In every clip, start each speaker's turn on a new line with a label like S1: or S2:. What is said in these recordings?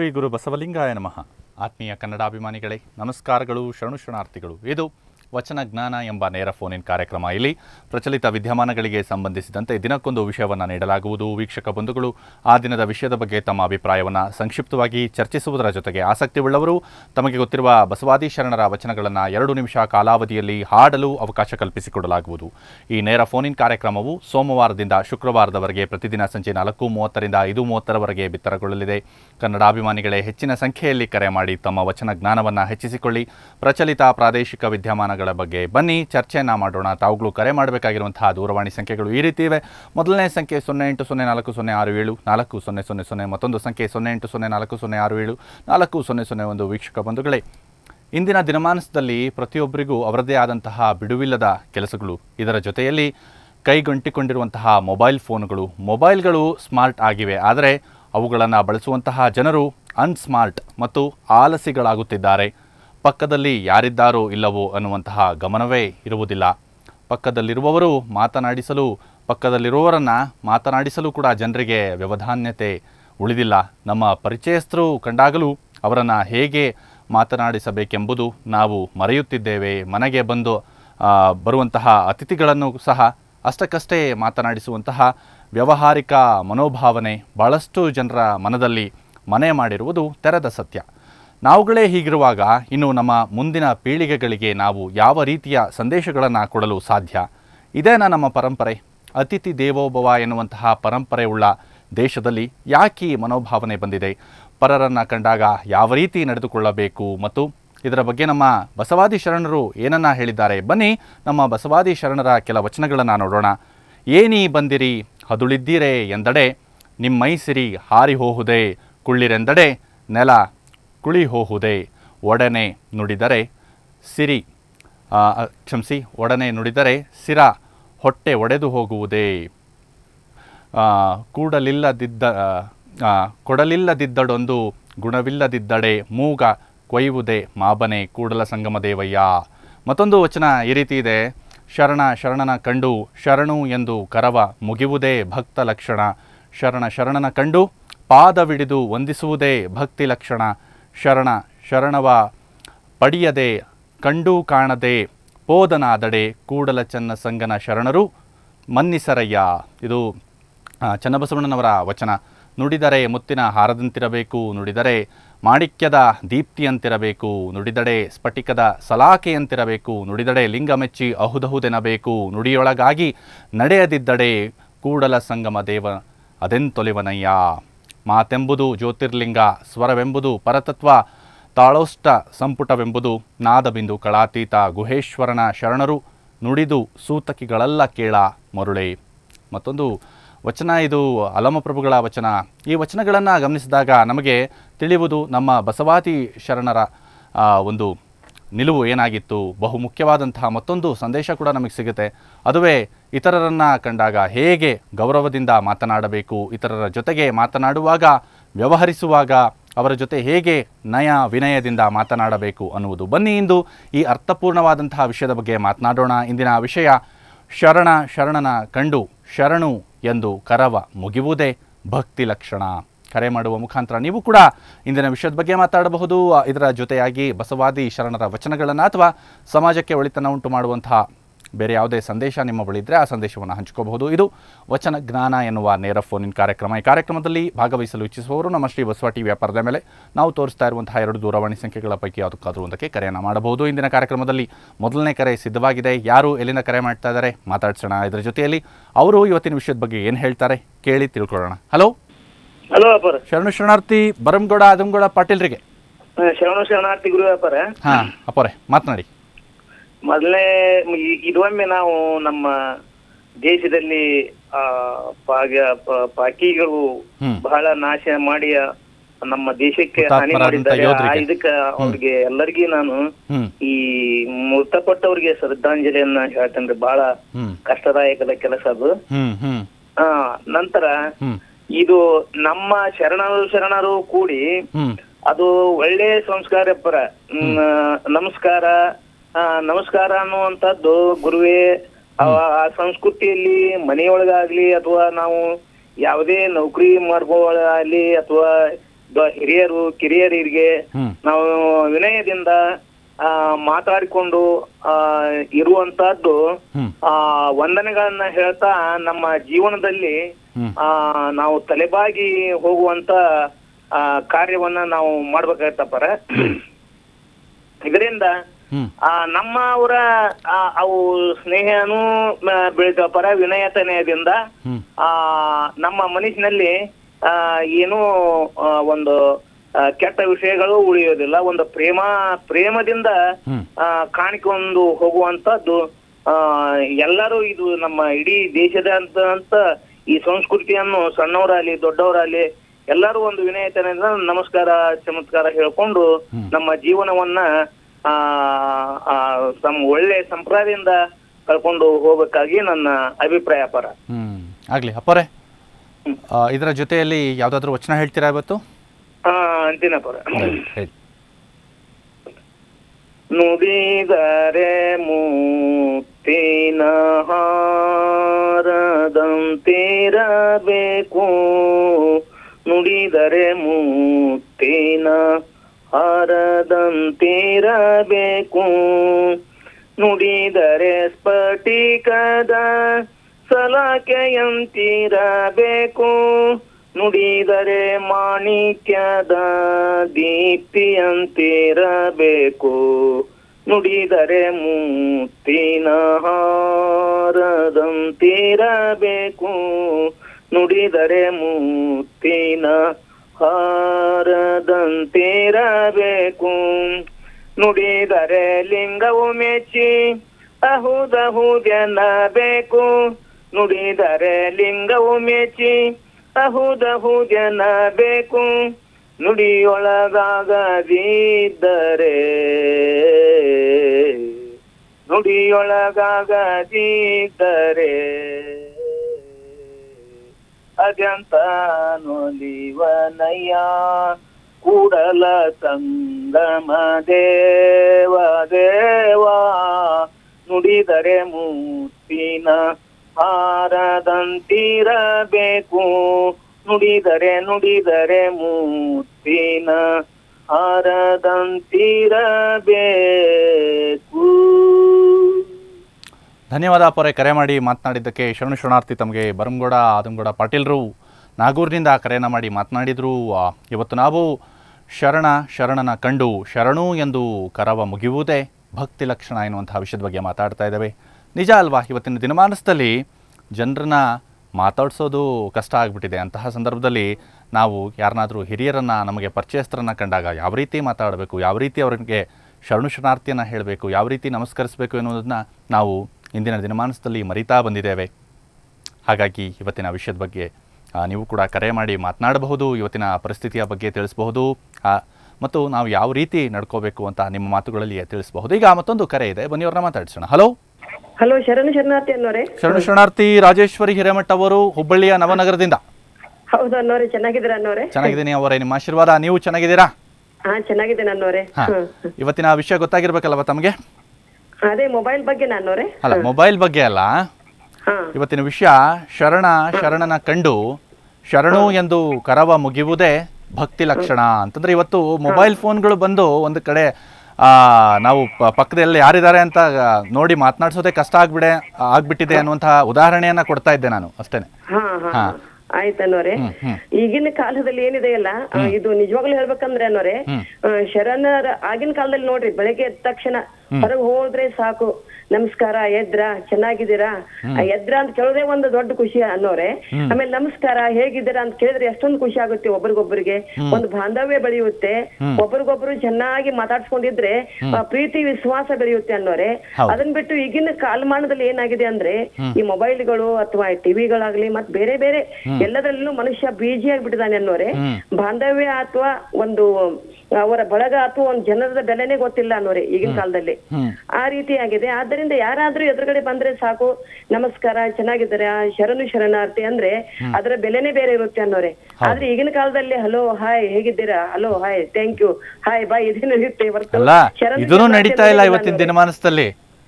S1: ಗುರು ಬಸವಲಿಂಗಾಯ ನಮಃ ಆತ್ಮೀಯ ಕನ್ನಡಾಭಿಮಾನಿಗಳೇ ನಮಸ್ಕಾರಗಳು ಶರಣು ಶರಣಾರ್ಥಿಗಳು ಇದು ವಚನ ಜ್ಞಾನ ಎಂಬ ನೇರ ಫೋನ್ ಇನ್ ಕಾರ್ಯಕ್ರಮ ಇಲ್ಲಿ ಪ್ರಚಲಿತ ವಿದ್ಯಮಾನಗಳಿಗೆ ಸಂಬಂಧಿಸಿದಂತೆ ದಿನಕ್ಕೊಂದು ವಿಷಯವನ್ನು ನೀಡಲಾಗುವುದು ವೀಕ್ಷಕ ಬಂಧುಗಳು ಆ ದಿನದ ವಿಷಯದ ಬಗ್ಗೆ ತಮ್ಮ ಅಭಿಪ್ರಾಯವನ್ನು ಸಂಕ್ಷಿಪ್ತವಾಗಿ ಚರ್ಚಿಸುವುದರ ಜೊತೆಗೆ ಆಸಕ್ತಿಯುಳ್ಳವರು ತಮಗೆ ಗೊತ್ತಿರುವ ಬಸವಾದಿ ಶರಣರ ವಚನಗಳನ್ನು ಎರಡು ನಿಮಿಷ ಕಾಲಾವಧಿಯಲ್ಲಿ ಹಾಡಲು ಅವಕಾಶ ಕಲ್ಪಿಸಿಕೊಡಲಾಗುವುದು ಈ ನೇರ ಫೋನ್ ಇನ್ ಕಾರ್ಯಕ್ರಮವು ಸೋಮವಾರದಿಂದ ಶುಕ್ರವಾರದವರೆಗೆ ಪ್ರತಿದಿನ ಸಂಜೆ ನಾಲ್ಕು ಮೂವತ್ತರಿಂದ ಐದು ಮೂವತ್ತರವರೆಗೆ ಬಿತ್ತರಗೊಳ್ಳಲಿದೆ ಕನ್ನಡಾಭಿಮಾನಿಗಳೇ ಹೆಚ್ಚಿನ ಸಂಖ್ಯೆಯಲ್ಲಿ ಕರೆ ಮಾಡಿ ತಮ್ಮ ವಚನ ಜ್ಞಾನವನ್ನು ಹೆಚ್ಚಿಸಿಕೊಳ್ಳಿ ಪ್ರಚಲಿತ ಪ್ರಾದೇಶಿಕ ವಿದ್ಯಮಾನಗಳ ಬಗ್ಗೆ ಬನ್ನಿ ಚರ್ಚೆಯನ್ನು ಮಾಡೋಣ ತಾವುಗಳು ಕರೆ ಮಾಡಬೇಕಾಗಿರುವಂತಹ ದೂರವಾಣಿ ಸಂಖ್ಯೆಗಳು ಈ ರೀತಿ ಇವೆ ಮೊದಲನೇ ಸಂಖ್ಯೆ ಸೊನ್ನೆ ಎಂಟು ಸೊನ್ನೆ ನಾಲ್ಕು ಸೊನ್ನೆ ಆರು ಏಳು ನಾಲ್ಕು ಸೊನ್ನೆ ಸೊನ್ನೆ ಸೊನ್ನೆ ಮತ್ತೊಂದು ಸಂಖ್ಯೆ ಸೊನ್ನೆ ಎಂಟು ಸೊನ್ನೆ ನಾಲ್ಕು ಸೊನ್ನೆ ಆರು ಏಳು ನಾಲ್ಕು ಸೊನ್ನೆ ಸೊನ್ನೆ ಒಂದು ವೀಕ್ಷಕ ಬಂಧುಗಳೇ ಇಂದಿನ ದಿನಮಾನದಲ್ಲಿ ಪ್ರತಿಯೊಬ್ಬರಿಗೂ ಅವರದೇ ಆದಂತಹ ಬಿಡುವಿಲ್ಲದ ಕೆಲಸಗಳು ಇದರ ಜೊತೆಯಲ್ಲಿ ಕೈಗಂಟಿಕೊಂಡಿರುವಂತಹ ಮೊಬೈಲ್ ಫೋನ್ಗಳು ಮೊಬೈಲ್ಗಳು ಸ್ಮಾರ್ಟ್ ಆಗಿವೆ ಆದರೆ ಅವುಗಳನ್ನು ಬಳಸುವಂತಹ ಜನರು ಅನ್ಸ್ಮಾರ್ಟ್ ಮತ್ತು ಆಲಸಿಗಳಾಗುತ್ತಿದ್ದಾರೆ ಪಕ್ಕದಲ್ಲಿ ಯಾರಿದ್ದಾರೋ ಇಲ್ಲವೋ ಅನ್ನುವಂತಹ ಗಮನವೇ ಇರುವುದಿಲ್ಲ ಪಕ್ಕದಲ್ಲಿರುವವರು ಮಾತನಾಡಿಸಲು ಪಕ್ಕದಲ್ಲಿರುವವರನ್ನು ಮಾತನಾಡಿಸಲು ಕೂಡ ಜನರಿಗೆ ವ್ಯವಧಾನ್ಯತೆ ಉಳಿದಿಲ್ಲ ನಮ್ಮ ಪರಿಚಯಸ್ಥರು ಕಂಡಾಗಲೂ ಅವರನ್ನು ಹೇಗೆ ಮಾತನಾಡಿಸಬೇಕೆಂಬುದು ನಾವು ಮರೆಯುತ್ತಿದ್ದೇವೆ ಮನೆಗೆ ಬಂದು ಆ, ಬರುವಂತಹ ಅತಿಥಿಗಳನ್ನು ಸಹ ಅಷ್ಟಕ್ಕಷ್ಟೇ ಮಾತನಾಡಿಸುವಂತಹ ವ್ಯಾವಹಾರಿಕ ಮನೋಭಾವನೆ ಭಾಳಷ್ಟು ಜನರ ಮನದಲ್ಲಿ ಮನೆ ಮಾಡಿರುವುದು ತೆರೆದ ಸತ್ಯ ನಾವುಗಳೇ ಹೀಗಿರುವಾಗ ಇನ್ನು ನಮ್ಮ ಮುಂದಿನ ಪೀಳಿಗೆಗಳಿಗೆ ನಾವು ಯಾವ ರೀತಿಯ ಸಂದೇಶಗಳನ್ನು ಕೊಡಲು ಸಾಧ್ಯ ಇದೇನಾ ನಮ್ಮ ಪರಂಪರೆ ಅತಿಥಿ ದೇವೋಭವ ಎನ್ನುವಂತಹ ಪರಂಪರೆ ಉಳ್ಳ ದೇಶದಲ್ಲಿ ಯಾಕೆ ಈ ಮನೋಭಾವನೆ ಬಂದಿದೆ ಪರರನ್ನು ಕಂಡಾಗ ಯಾವ ರೀತಿ ನಡೆದುಕೊಳ್ಳಬೇಕು ಮತ್ತು ಇದರ ಬಗ್ಗೆ ನಮ್ಮ ಬಸವಾದಿ ಶರಣರು ಏನನ್ನ ಹೇಳಿದ್ದಾರೆ ಬನ್ನಿ ನಮ್ಮ ಬಸವಾದಿ ಶರಣರ ಕೆಲ ವಚನಗಳನ್ನು ನೋಡೋಣ ಏನೀ ಬಂದಿರಿ ಹದುಳಿದ್ದೀರೆ ಎಂದಡೆ ನಿಮ್ಮೈ ಸಿರಿ ಹಾರಿ ಹೋಹುದೆ ಕುಳ್ಳಿರೆಂದಡೆ ನೆಲ ಕುಳಿ ಹೋಹುದೆ ಒಡನೆ ನುಡಿದರೆ ಸಿರಿ ಆ, ಅ, ಕ್ಷಮಿಸಿ ಒಡನೆ ನುಡಿದರೆ ಸಿರ ಹೊಟ್ಟೆ ಒಡೆದು ಹೋಗುವುದೇ ಆ, ಕೂಡಲಿಲ್ಲದಿದ್ದ ಆ, ಆ, ಕೊಡಲಿಲ್ಲದಿದ್ದಡೊಂದು ಗುಣವಿಲ್ಲದಿದ್ದಡೆ ಮೂಗ ಕೊಯ್ಯುವುದೇ ಮಾಬನೆ ಕೂಡಲ ಸಂಗಮ ದೇವಯ್ಯ ಮತ್ತೊಂದು ವಚನ ಈ ರೀತಿ ಇದೆ ಶರಣ ಶರಣನ ಕಂಡು ಶರಣು ಎಂದು ಕರವ ಮುಗಿಯುವುದೇ ಭಕ್ತ ಲಕ್ಷಣ ಶರಣ ಶರಣನ ಕಂಡು ಪಾದವಿಡಿದು ವಂದಿಸುವುದೇ ಭಕ್ತಿ ಲಕ್ಷಣ ಶರಣ ಶರಣವ ಪಡಿಯದೆ ಕಂಡು ಕಾಣದೆ ಪೋದನಾದಡೆ ಕೂಡಲ ಚನ್ನ ಸಂಗನ ಶರಣರು ಮನ್ನಿಸರಯ್ಯ ಇದು ಆ, ಚನ್ನಬಸವಣ್ಣನವರ ವಚನ ನುಡಿದರೆ ಮುತ್ತಿನ ಹಾರದಂತಿರಬೇಕು ನುಡಿದರೆ ಮಾಣಿಕ್ಯದ ದೀಪ್ತಿಯಂತಿರಬೇಕು ನುಡಿದಡೆ ಸ್ಫಟಿಕದ ಸಲಾಕೆಯಂತಿರಬೇಕು ನುಡಿದಡೆ ಲಿಂಗ ಮೆಚ್ಚಿ ಅಹುದಹುದೆನಬೇಕು ನುಡಿಯೊಳಗಾಗಿ ನಡೆಯದಿದ್ದಡೆ ಕೂಡಲ ಸಂಗಮ ದೇವ ಅದೆಂತೊಲಿವನಯ್ಯ ಮಾತೆಂಬುದು ಜ್ಯೋತಿರ್ಲಿಂಗ ಸ್ವರವೆಂಬುದು ಪರತತ್ವ ತಾಳೋಷ್ಟ ಸಂಪುಟವೆಂಬುದು ನಾದಬಿಂದು ಕಳಾತೀತ ಗುಹೇಶ್ವರನ ಶರಣರು ನುಡಿದು ಸೂತಕಿಗಳೆಲ್ಲ ಕೇಳ ಮರುಳೆ ಮತ್ತೊಂದು ವಚನ ಇದು ಅಲಮಪ್ರಭುಗಳ ವಚನ ಈ ವಚನಗಳನ್ನು ಗಮನಿಸಿದಾಗ ನಮಗೆ ತಿಳಿಯುವುದು ನಮ್ಮ ಬಸವಾದಿ ಶರಣರ ಆ, ಒಂದು ನಿಲುವು ಏನಾಗಿತ್ತು ಬಹು ಮುಖ್ಯವಾದಂತಹ ಮತ್ತೊಂದು ಸಂದೇಶ ಕೂಡ ನಮಗೆ ಸಿಗುತ್ತೆ ಅದುವೇ ಇತರರನ್ನು ಕಂಡಾಗ ಹೇಗೆ ಗೌರವದಿಂದ ಮಾತನಾಡಬೇಕು ಇತರರ ಜೊತೆಗೆ ಮಾತನಾಡುವಾಗ ವ್ಯವಹರಿಸುವಾಗ ಅವರ ಜೊತೆ ಹೇಗೆ ನಯ ವಿನಯದಿಂದ ಮಾತನಾಡಬೇಕು ಅನ್ನುವುದು ಬನ್ನಿ ಇಂದು ಈ ಅರ್ಥಪೂರ್ಣವಾದಂತಹ ವಿಷಯದ ಬಗ್ಗೆ ಮಾತನಾಡೋಣ ಇಂದಿನ ವಿಷಯ ಶರಣ ಶರಣನ ಕಂಡು ಶರಣು ಎಂದು ಕರವ ಮುಗಿಯುವುದೇ ಭಕ್ತಿ ಲಕ್ಷಣ ಕರೆ ಮಾಡುವ ಮುಖಾಂತರ ನೀವು ಕೂಡ ಇಂದಿನ ವಿಷಯದ ಬಗ್ಗೆ ಮಾತಾಡಬಹುದು ಆ, ಇದರ ಜೊತೆಯಾಗಿ ಬಸವಾದಿ ಶರಣರ ವಚನಗಳನ್ನು ಅಥವಾ ಸಮಾಜಕ್ಕೆ ಒಳಿತನ ಉಂಟು ಮಾಡುವಂತಹ ಬೇರೆ ಯಾವುದೇ ಸಂದೇಶ ನಿಮ್ಮ ಬಳಿ ಇದ್ದರೆ ಆ ಸಂದೇಶವನ್ನು ಹಂಚ್ಕೋಬಹುದು ಇದು ವಚನ ಜ್ಞಾನ ಎನ್ನುವ ನೇರ ಫೋನಿನ ಕಾರ್ಯಕ್ರಮ ಈ ಕಾರ್ಯಕ್ರಮದಲ್ಲಿ ಭಾಗವಹಿಸಲು ಇಚ್ಛಿಸುವವರು ನಮ್ಮ ಶ್ರೀ ಬಸವ ಟಿ ವ್ಯಾಪಾರದ ಮೇಲೆ ನಾವು ತೋರಿಸ್ತಾ ಇರುವಂತಹ ಎರಡು ದೂರವಾಣಿ ಸಂಖ್ಯೆಗಳ ಪೈಕಿ ಯಾವುದಕ್ಕಾದರೂ ಒಂದಕ್ಕೆ ಕರೆಯನ್ನು ಮಾಡಬಹುದು ಇಂದಿನ ಕಾರ್ಯಕ್ರಮದಲ್ಲಿ ಮೊದಲನೇ ಕರೆ ಸಿದ್ಧವಾಗಿದೆ ಯಾರು ಎಲ್ಲಿಂದ ಕರೆ ಮಾಡ್ತಾ ಇದ್ದಾರೆ ಮಾತಾಡ್ಸೋಣ ಇದರ ಜೊತೆಯಲ್ಲಿ ಅವರು ಇವತ್ತಿನ ವಿಷಯದ ಬಗ್ಗೆ ಏನು ಹೇಳ್ತಾರೆ ಕೇಳಿ ತಿಳ್ಕೊಳ್ಳೋಣ ಹಲೋ
S2: ಹಲೋ ಅಪ್ಪರ
S1: ಶರಣು ಶರಣಾರ್ಥಿ ಬರಂಗೌಡ ಅದಂಗೌಡ ಪಾಟೀಲ್ರಿಗೆ
S2: ಶರಣ ಶರಣಾರ್ಥಿ ಗುರು ಅಪ್ಪರ
S1: ಹಾಂ ಅಪ್ಪರೆ ಮಾತನಾಡಿ
S2: ಮೊದಲನೇ ಇ- ಇದೊಮ್ಮೆ ನಾವು ನಮ್ಮ ದೇಶದಲ್ಲಿ ಆ ಪಾಗ ಪ- ಪಾಕಿಗಳು
S1: ಹ್ಮ್.
S2: ಬಹಳ ನಾಶ ಮಾಡಿ ಆ, ನಮ್ಮ ದೇಶಕ್ಕೆ ಹಾನಿ
S1: ಹುತಾತ್ಮರಾದಂಥ
S2: ಮಾಡಿದ್ದಾರೆ ಆ
S1: ಯೋಧರಿಗೆ.
S2: ಇದಕ್ಕ ಅವ್ರಿಗೆ ಎಲ್ಲರಿಗೂ ನಾನು
S1: ಹ್ಞೂ
S2: ಈ ಮೃತಪಟ್ಟವ್ರಿಗೆ ಶ್ರದ್ಧಾಂಜಲಿಯನ್ನ ಹೇಳ್ತೇನ್ರಿ ಬಹಳ
S1: ಹ್ಞೂ
S2: ಕಷ್ಟದಾಯಕದ ಕೆಲಸ ಅದು
S1: ಹ್ಞೂ ಹ್ಞೂ
S2: ಆ ನಂತರ
S1: ಹ್ಞೂ
S2: ಇದು ನಮ್ಮ ಶರಣರು ಶರಣರು ಕೂಡಿ
S1: ಹ್ಞೂ
S2: ಅದು ಒಳ್ಳೆ ಸಂಸ್ಕಾರ ಪರ ಹ್ಮ್, ನಮಸ್ಕಾರ ಆ, ನಮಸ್ಕಾರ ಅನ್ನುವಂಥದ್ದು ಗುರುವೇ ಆ ಆ ಸಂಸ್ಕೃತಿಯಲ್ಲಿ ಮನೆಯೊಳಗಾಗ್ಲಿ ಅಥವಾ ನಾವು ಯಾವುದೇ ನೌಕರಿ ಮಾರ್ಗಗಳಲ್ಲಿ ಅಥವಾ ದ- ಹಿರಿಯರು ಕಿರಿಯರಿಗೆ
S1: ಹ್ಮ್
S2: ನಾವು ವಿನಯದಿಂದ ಆ, ಮಾತಾಡಿಕೊಂಡು ಆ, ಇರುವಂತಹದ್ದು
S1: ಹ್ಮ್
S2: ಆ ವಂದನೆಗಳನ್ನ ಹೇಳ್ತಾ ನಮ್ಮ ಜೀವನದಲ್ಲಿ
S1: ಹ್ಮ್
S2: ಆ ನಾವು ತಲೆಬಾಗಿ ಹೋಗುವಂತ ಆ ಕಾರ್ಯವನ್ನ ನಾವು ಮಾಡ್ಬೇಕಾಗತ್ತಪ್ಪರ ಇದರಿಂದ
S1: ಹ್ಮ್
S2: ಆ ನಮ್ಮ ಅವರ ಆ, ಅವು ಸ್ನೇಹನೂ ಬೆಳಿತಾವಪ್ಪರ ವಿನಯತನಯದಿಂದ
S1: ಹ್ಮ್
S2: ಆ ನಮ್ಮ ಮನಸ್ಸಿನಲ್ಲಿ ಆ ಏನೂ ಆ, ಒಂದು ಆ, ಕೆಟ್ಟ ವಿಷಯಗಳು ಉಳಿಯೋದಿಲ್ಲ ಒಂದು ಪ್ರೇಮ ಪ್ರೇಮದಿಂದ
S1: ಹ್ಮ್
S2: ಆ, ಕಾಣಿಕೊಂಡು ಹೋಗುವಂತದ್ದು ಆ ಎಲ್ಲರೂ ಇದು ನಮ್ಮ ಇಡೀ ದೇಶದ ಅಂತ ಅಂತ ಈ ಸಂಸ್ಕೃತಿಯನ್ನು ಸಣ್ಣವರಾಗ್ಲಿ ದೊಡ್ಡವರಾಗ್ಲಿ ಎಲ್ಲರೂ ಒಂದು ವಿನಯತನದಿಂದ ನಮಸ್ಕಾರ ಚಮತ್ಕಾರ ಹೇಳ್ಕೊಂಡು
S1: ಹ್ಮ್.
S2: ನಮ್ಮ ಜೀವನವನ್ನ ಆ ಆ, ತಮ್ಮ ಒಳ್ಳೆ ಸಂಪ್ರದಾಯದಿಂದ ಕಳ್ಕೊಂಡು ಹೋಗ್ಬೇಕಾಗಿ ನನ್ನ ಅಭಿಪ್ರಾಯ ಪರ
S1: ಹ್ಮ್ ಆಗ್ಲಿ ಅಪ್ಪರೇ ಆ, ಇದರ ಜೊತೆಯಲ್ಲಿ ಯಾವ್ದಾದ್ರು ವಚನ ಹೇಳ್ತೀರಾ ಇವತ್ತು
S2: ಆ ಅಂತಿನ ಪರ
S1: ಹೇಳಿ
S2: ನುಡಿದರೆ ಮುತ್ತಿನ ಹಾರದಂತಿರಬೇಕು ನುಡಿದರೆ ಮುತ್ತಿನ ಹಾರದಂತಿರಬೇಕು ನುಡಿದರೆ ಸ್ಫಟಿಕದ ಸಲಾಕೆಯಂತಿರಬೇಕು ನುಡಿದರೆ ಮಾಣಿಕ್ಯದ ದೀಪ್ತಿಯಂತಿರಬೇಕು ನುಡಿದರೆ ಮುತ್ತಿನ ಹಾರದಂತಿರಬೇಕು ನುಡಿದರೆ ಮುತ್ತಿನ ಹಾರದಂತಿರಬೇಕು ನುಡಿದರೆ ಲಿಂಗವು ಮೆಚ್ಚಿ ಅಹುದಹುದೆನ್ನಬೇಕು ನುಡಿದರೆ ಲಿಂಗವು ಮೆಚ್ಚಿ ಅಹುದಹುದೆನ್ನಬೇಕು ನುಡಿಯೊಳಗಾಗದಿದ್ದರೆ ನುಡಿಯೊಳಗಾಗದಿದ್ದರೆ ಅದ್ಯಂತ ನೊಲಿವನಯ್ಯ ಕೂಡಲ ಸಂಗಮ ದೇವ ದೇವ ನುಡಿದರೆ ಮುತ್ತಿನ ಹಾರದಂತಿರಬೇಕು ನುಡಿದರೆ ನುಡಿದರೆ ಮುತ್ತಿನ ಹಾರದಂತಿರಬೇಕು
S1: ಧನ್ಯವಾದ ಅಪ್ಪರೇ ಕರೆ ಮಾಡಿ ಮಾತನಾಡಿದ್ದಕ್ಕೆ ಶರಣು ಶರಣಾರ್ಥಿ ತಮಗೆ ಬರಂಗೌಡ ಆದಂಗೌಡ ಪಾಟೀಲ್ರು ನಾಗೂರಿನಿಂದ ಕರೆಯನ್ನು ಮಾಡಿ ಮಾತನಾಡಿದರು ಆ, ಇವತ್ತು ನಾವು ಶರಣ ಶರಣನ ಕಂಡು ಶರಣು ಎಂದು ಕರವ ಮುಗಿಯುವುದೇ ಭಕ್ತಿ ಲಕ್ಷಣ ಎನ್ನುವಂತಹ ವಿಷಯದ ಬಗ್ಗೆ ಮಾತಾಡ್ತಾ ಇದ್ದೇವೆ ನಿಜ ಅಲ್ವಾ ಇವತ್ತಿನ ದಿನಮಾನದಲ್ಲಿ ಜನರನ್ನ ಮಾತಾಡಿಸೋದು ಕಷ್ಟ ಆಗಿಬಿಟ್ಟಿದೆ ಅಂತಹ ಸಂದರ್ಭದಲ್ಲಿ ನಾವು ಯಾರನ್ನಾದರೂ ಹಿರಿಯರನ್ನು ನಮಗೆ ಪರಿಚಯಸ್ಥರನ್ನು ಕಂಡಾಗ ಯಾವ ರೀತಿ ಮಾತಾಡಬೇಕು ಯಾವ ರೀತಿ ಅವರಿಗೆ ಶರಣು ಶರಣಾರ್ಥಿಯನ್ನು ಹೇಳಬೇಕು ಯಾವ ರೀತಿ ನಮಸ್ಕರಿಸಬೇಕು ಎನ್ನುವುದನ್ನು ನಾವು ಇಂದಿನ ದಿನಮಾನದಲ್ಲಿ ಮರಿತಾ ಬಂದಿದ್ದೇವೆ ಹಾಗಾಗಿ ಇವತ್ತಿನ ವಿಷಯದ ಬಗ್ಗೆ ಆ, ನೀವು ಕೂಡ ಕರೆ ಮಾಡಿ ಮಾತನಾಡಬಹುದು ಇವತ್ತಿನ ಪರಿಸ್ಥಿತಿಯ ಬಗ್ಗೆ ತಿಳಿಸಬಹುದು ಆ, ಮತ್ತು ನಾವು ಯಾವ ರೀತಿ ನಡ್ಕೋಬೇಕು ಅಂತ ನಿಮ್ಮ ಮಾತುಗಳಲ್ಲಿ ತಿಳಿಸಬಹುದು ಈಗ ಮತ್ತೊಂದು ಕರೆ ಇದೆ ಬನ್ನಿ ಅವ್ರನ್ನ ಮಾತಾಡಿಸೋಣ ಹಲೋ
S3: ಹಲೋ ಶರಣು ಶರಣಾರ್ಥಿ ಅನ್ನೋರೆ
S1: ಶರಣು ಶರಣಾರ್ಥಿ ರಾಜೇಶ್ವರಿ ಹಿರೇಮಠ ಅವರು ಹುಬ್ಬಳ್ಳಿಯ ನವನಗರದಿಂದ
S3: ಹೌದು ಅನ್ನೋರೆ ಚೆನ್ನಾಗಿದ್ದೀರ ಅನ್ನೋರೆ
S1: ಚೆನ್ನಾಗಿದ್ದೀನಿ ಅವರೇ ನಿಮ್ಮ ಆಶೀರ್ವಾದ ನೀವು ಚೆನ್ನಾಗಿದ್ದೀರಾ
S3: ಹಾ ಚೆನ್ನಾಗಿದ್ದೇನೆ ಅನ್ನೋರೆ
S1: ಹಾ ಇವತ್ತಿನ ವಿಷಯ ಗೊತ್ತಾಗಿರ್ಬೇಕಲ್ವ ತಮಗೆ
S3: ಅದೇ ಮೊಬೈಲ್ ಬಗ್ಗೆ ಅನ್ನೋರೆ
S1: ಅಲ್ಲ ಮೊಬೈಲ್ ಬಗ್ಗೆ ಅಲ್ಲ
S3: ಹಾ
S1: ಇವತ್ತಿನ ವಿಷಯ ಶರಣ ಶರಣನ ಕಂಡು ಶರಣು ಎಂದು ಕರವ ಮುಗಿಯುವುದೇ ಭಕ್ತಿ ಲಕ್ಷಣ ಅಂತಂದ್ರೆ ಇವತ್ತು ಮೊಬೈಲ್ ಫೋನ್ಗಳು ಬಂದು ಒಂದು ಕಡೆ ಆ, ನಾವು ಪ- ಪಕ್ಕದಲ್ಲಿ ಯಾರಿದ್ದಾರೆ ಅಂತ ಆ, ನೋಡಿ ಮಾತನಾಡ್ಸೋದೇ ಕಷ್ಟ ಆಗ್ಬಿಡೆ ಆಗ್ಬಿಟ್ಟಿದೆ ಅನ್ನುವಂತಹ ಉದಾಹರಣೆಯನ್ನ ಕೊಡ್ತಾ ಇದ್ದೆ ನಾನು ಅಷ್ಟೇನೆ
S3: ಹಾ ಹಾ ಆಯ್ತು ಅನ್ನೋರೆ
S1: ಹ್ಮ್ ಹ್ಮ್
S3: ಈಗಿನ ಕಾಲದಲ್ಲಿ ಏನಿದೆ ಅಲ್ಲ ಆ, ಇದು ನಿಜವಾಗ್ಲೂ ಹೇಳ್ಬೇಕಂದ್ರೆ ಅನ್ನೋರೆ
S1: ಹ್ಮ್.
S3: ಆ, ಶರಣರ ಆಗಿನ ಕಾಲದಲ್ಲಿ ನೋಡ್ರಿ ಬೆಳಗ್ಗೆ ಎದ್ದ ತಕ್ಷಣ ಹೊರಗೆ ಹೋದ್ರೆ ಸಾಕು ನಮಸ್ಕಾರ ಎದ್ರ ಚೆನ್ನಾಗಿದ್ದೀರಾ ಆ, ಎದ್ರ ಅಂತ ಕೇಳೋದೇ ಒಂದು ದೊಡ್ಡ ಖುಷಿ ಅನ್ನೋರೆ ಆಮೇಲೆ ನಮಸ್ಕಾರ ಹೇಗಿದ್ದೀರಾ ಅಂತ ಕೇಳಿದ್ರೆ ಎಷ್ಟೊಂದು ಖುಷಿ ಆಗುತ್ತೆ ಒಬ್ರಿಗೊಬ್ರಿಗೆ ಒಂದು ಬಾಂಧವ್ಯ ಬೆಳೆಯುತ್ತೆ ಒಬ್ರಿಗೊಬ್ರು ಚೆನ್ನಾಗಿ ಮಾತಾಡ್ಸ್ಕೊಂಡಿದ್ರೆ ಆ, ಪ್ರೀತಿ ವಿಶ್ವಾಸ ಬೆಳೆಯುತ್ತೆ ಅನ್ನೋರೆ
S1: ಹೌದು.
S3: ಅದನ್ನ ಬಿಟ್ಟು ಈಗಿನ ಕಾಲಮಾನದಲ್ಲಿ ಏನಾಗಿದೆ ಅಂದ್ರೆ ಈ ಮೊಬೈಲ್ಗಳು ಅಥವಾ ಟಿವಿಗಳಾಗ್ಲಿ ಮತ್ ಬೇರೆ ಬೇರೆ ಎಲ್ಲದರಲ್ಲೂ ಮನುಷ್ಯ ಬಿಜಿ ಆಗ್ಬಿಟ್ಟಿದ್ದಾನೆ ಅನ್ನೋರೆ
S1: ಹ್ಮ್.
S3: ಬಾಂಧವ್ಯ ಅಥವಾ ಒಂದು ಅವರ ಬಳಗ ಅಥವಾ ಒಂದು ಜನರದ ಬೆಲೆನೇ ಗೊತ್ತಿಲ್ಲ ಅನ್ನೋರೆ ಈಗಿನ ಕಾಲದಲ್ಲಿ
S1: ಹ್ಮ್
S3: ಆ ರೀತಿ ಆಗಿದೆ ಆದ್ದರಿಂದ ಯಾರಾದ್ರೂ ಎದುರುಗಡೆ ಬಂದ್ರೆ ಸಾಕು ನಮಸ್ಕಾರ ಚೆನ್ನಾಗಿದ್ದಾರೆ ಶರಣು ಶರಣಾರ್ಥಿ ಅಂದ್ರೆ ಅದರ ಬೆಲೆನೇ ಬೇರೆ ಇರುತ್ತೆ ಅನ್ನೋರೆ ಆದ್ರೆ ಈಗಿನ ಕಾಲದಲ್ಲಿ ಹಲೋ ಹಾಯ್ ಹೇಗಿದ್ದೀರಾ hello hi thank you hi bye ಇದೇನು ಇರುತ್ತೆ ಹೊರ್ತು
S1: ಅಲ್ಲ
S3: ಶರಣು
S1: ಇದನ್ನು
S3: ಶರಣಾರ್ಥಿ
S1: ನಡೀತಾ ಇಲ್ಲ
S3: ಅನ್ನೋದೇ
S1: ಇವತ್ತಿನ
S3: ಅನ್ನೋರೆ.
S1: ದಿನಮಾನದಲ್ಲಿ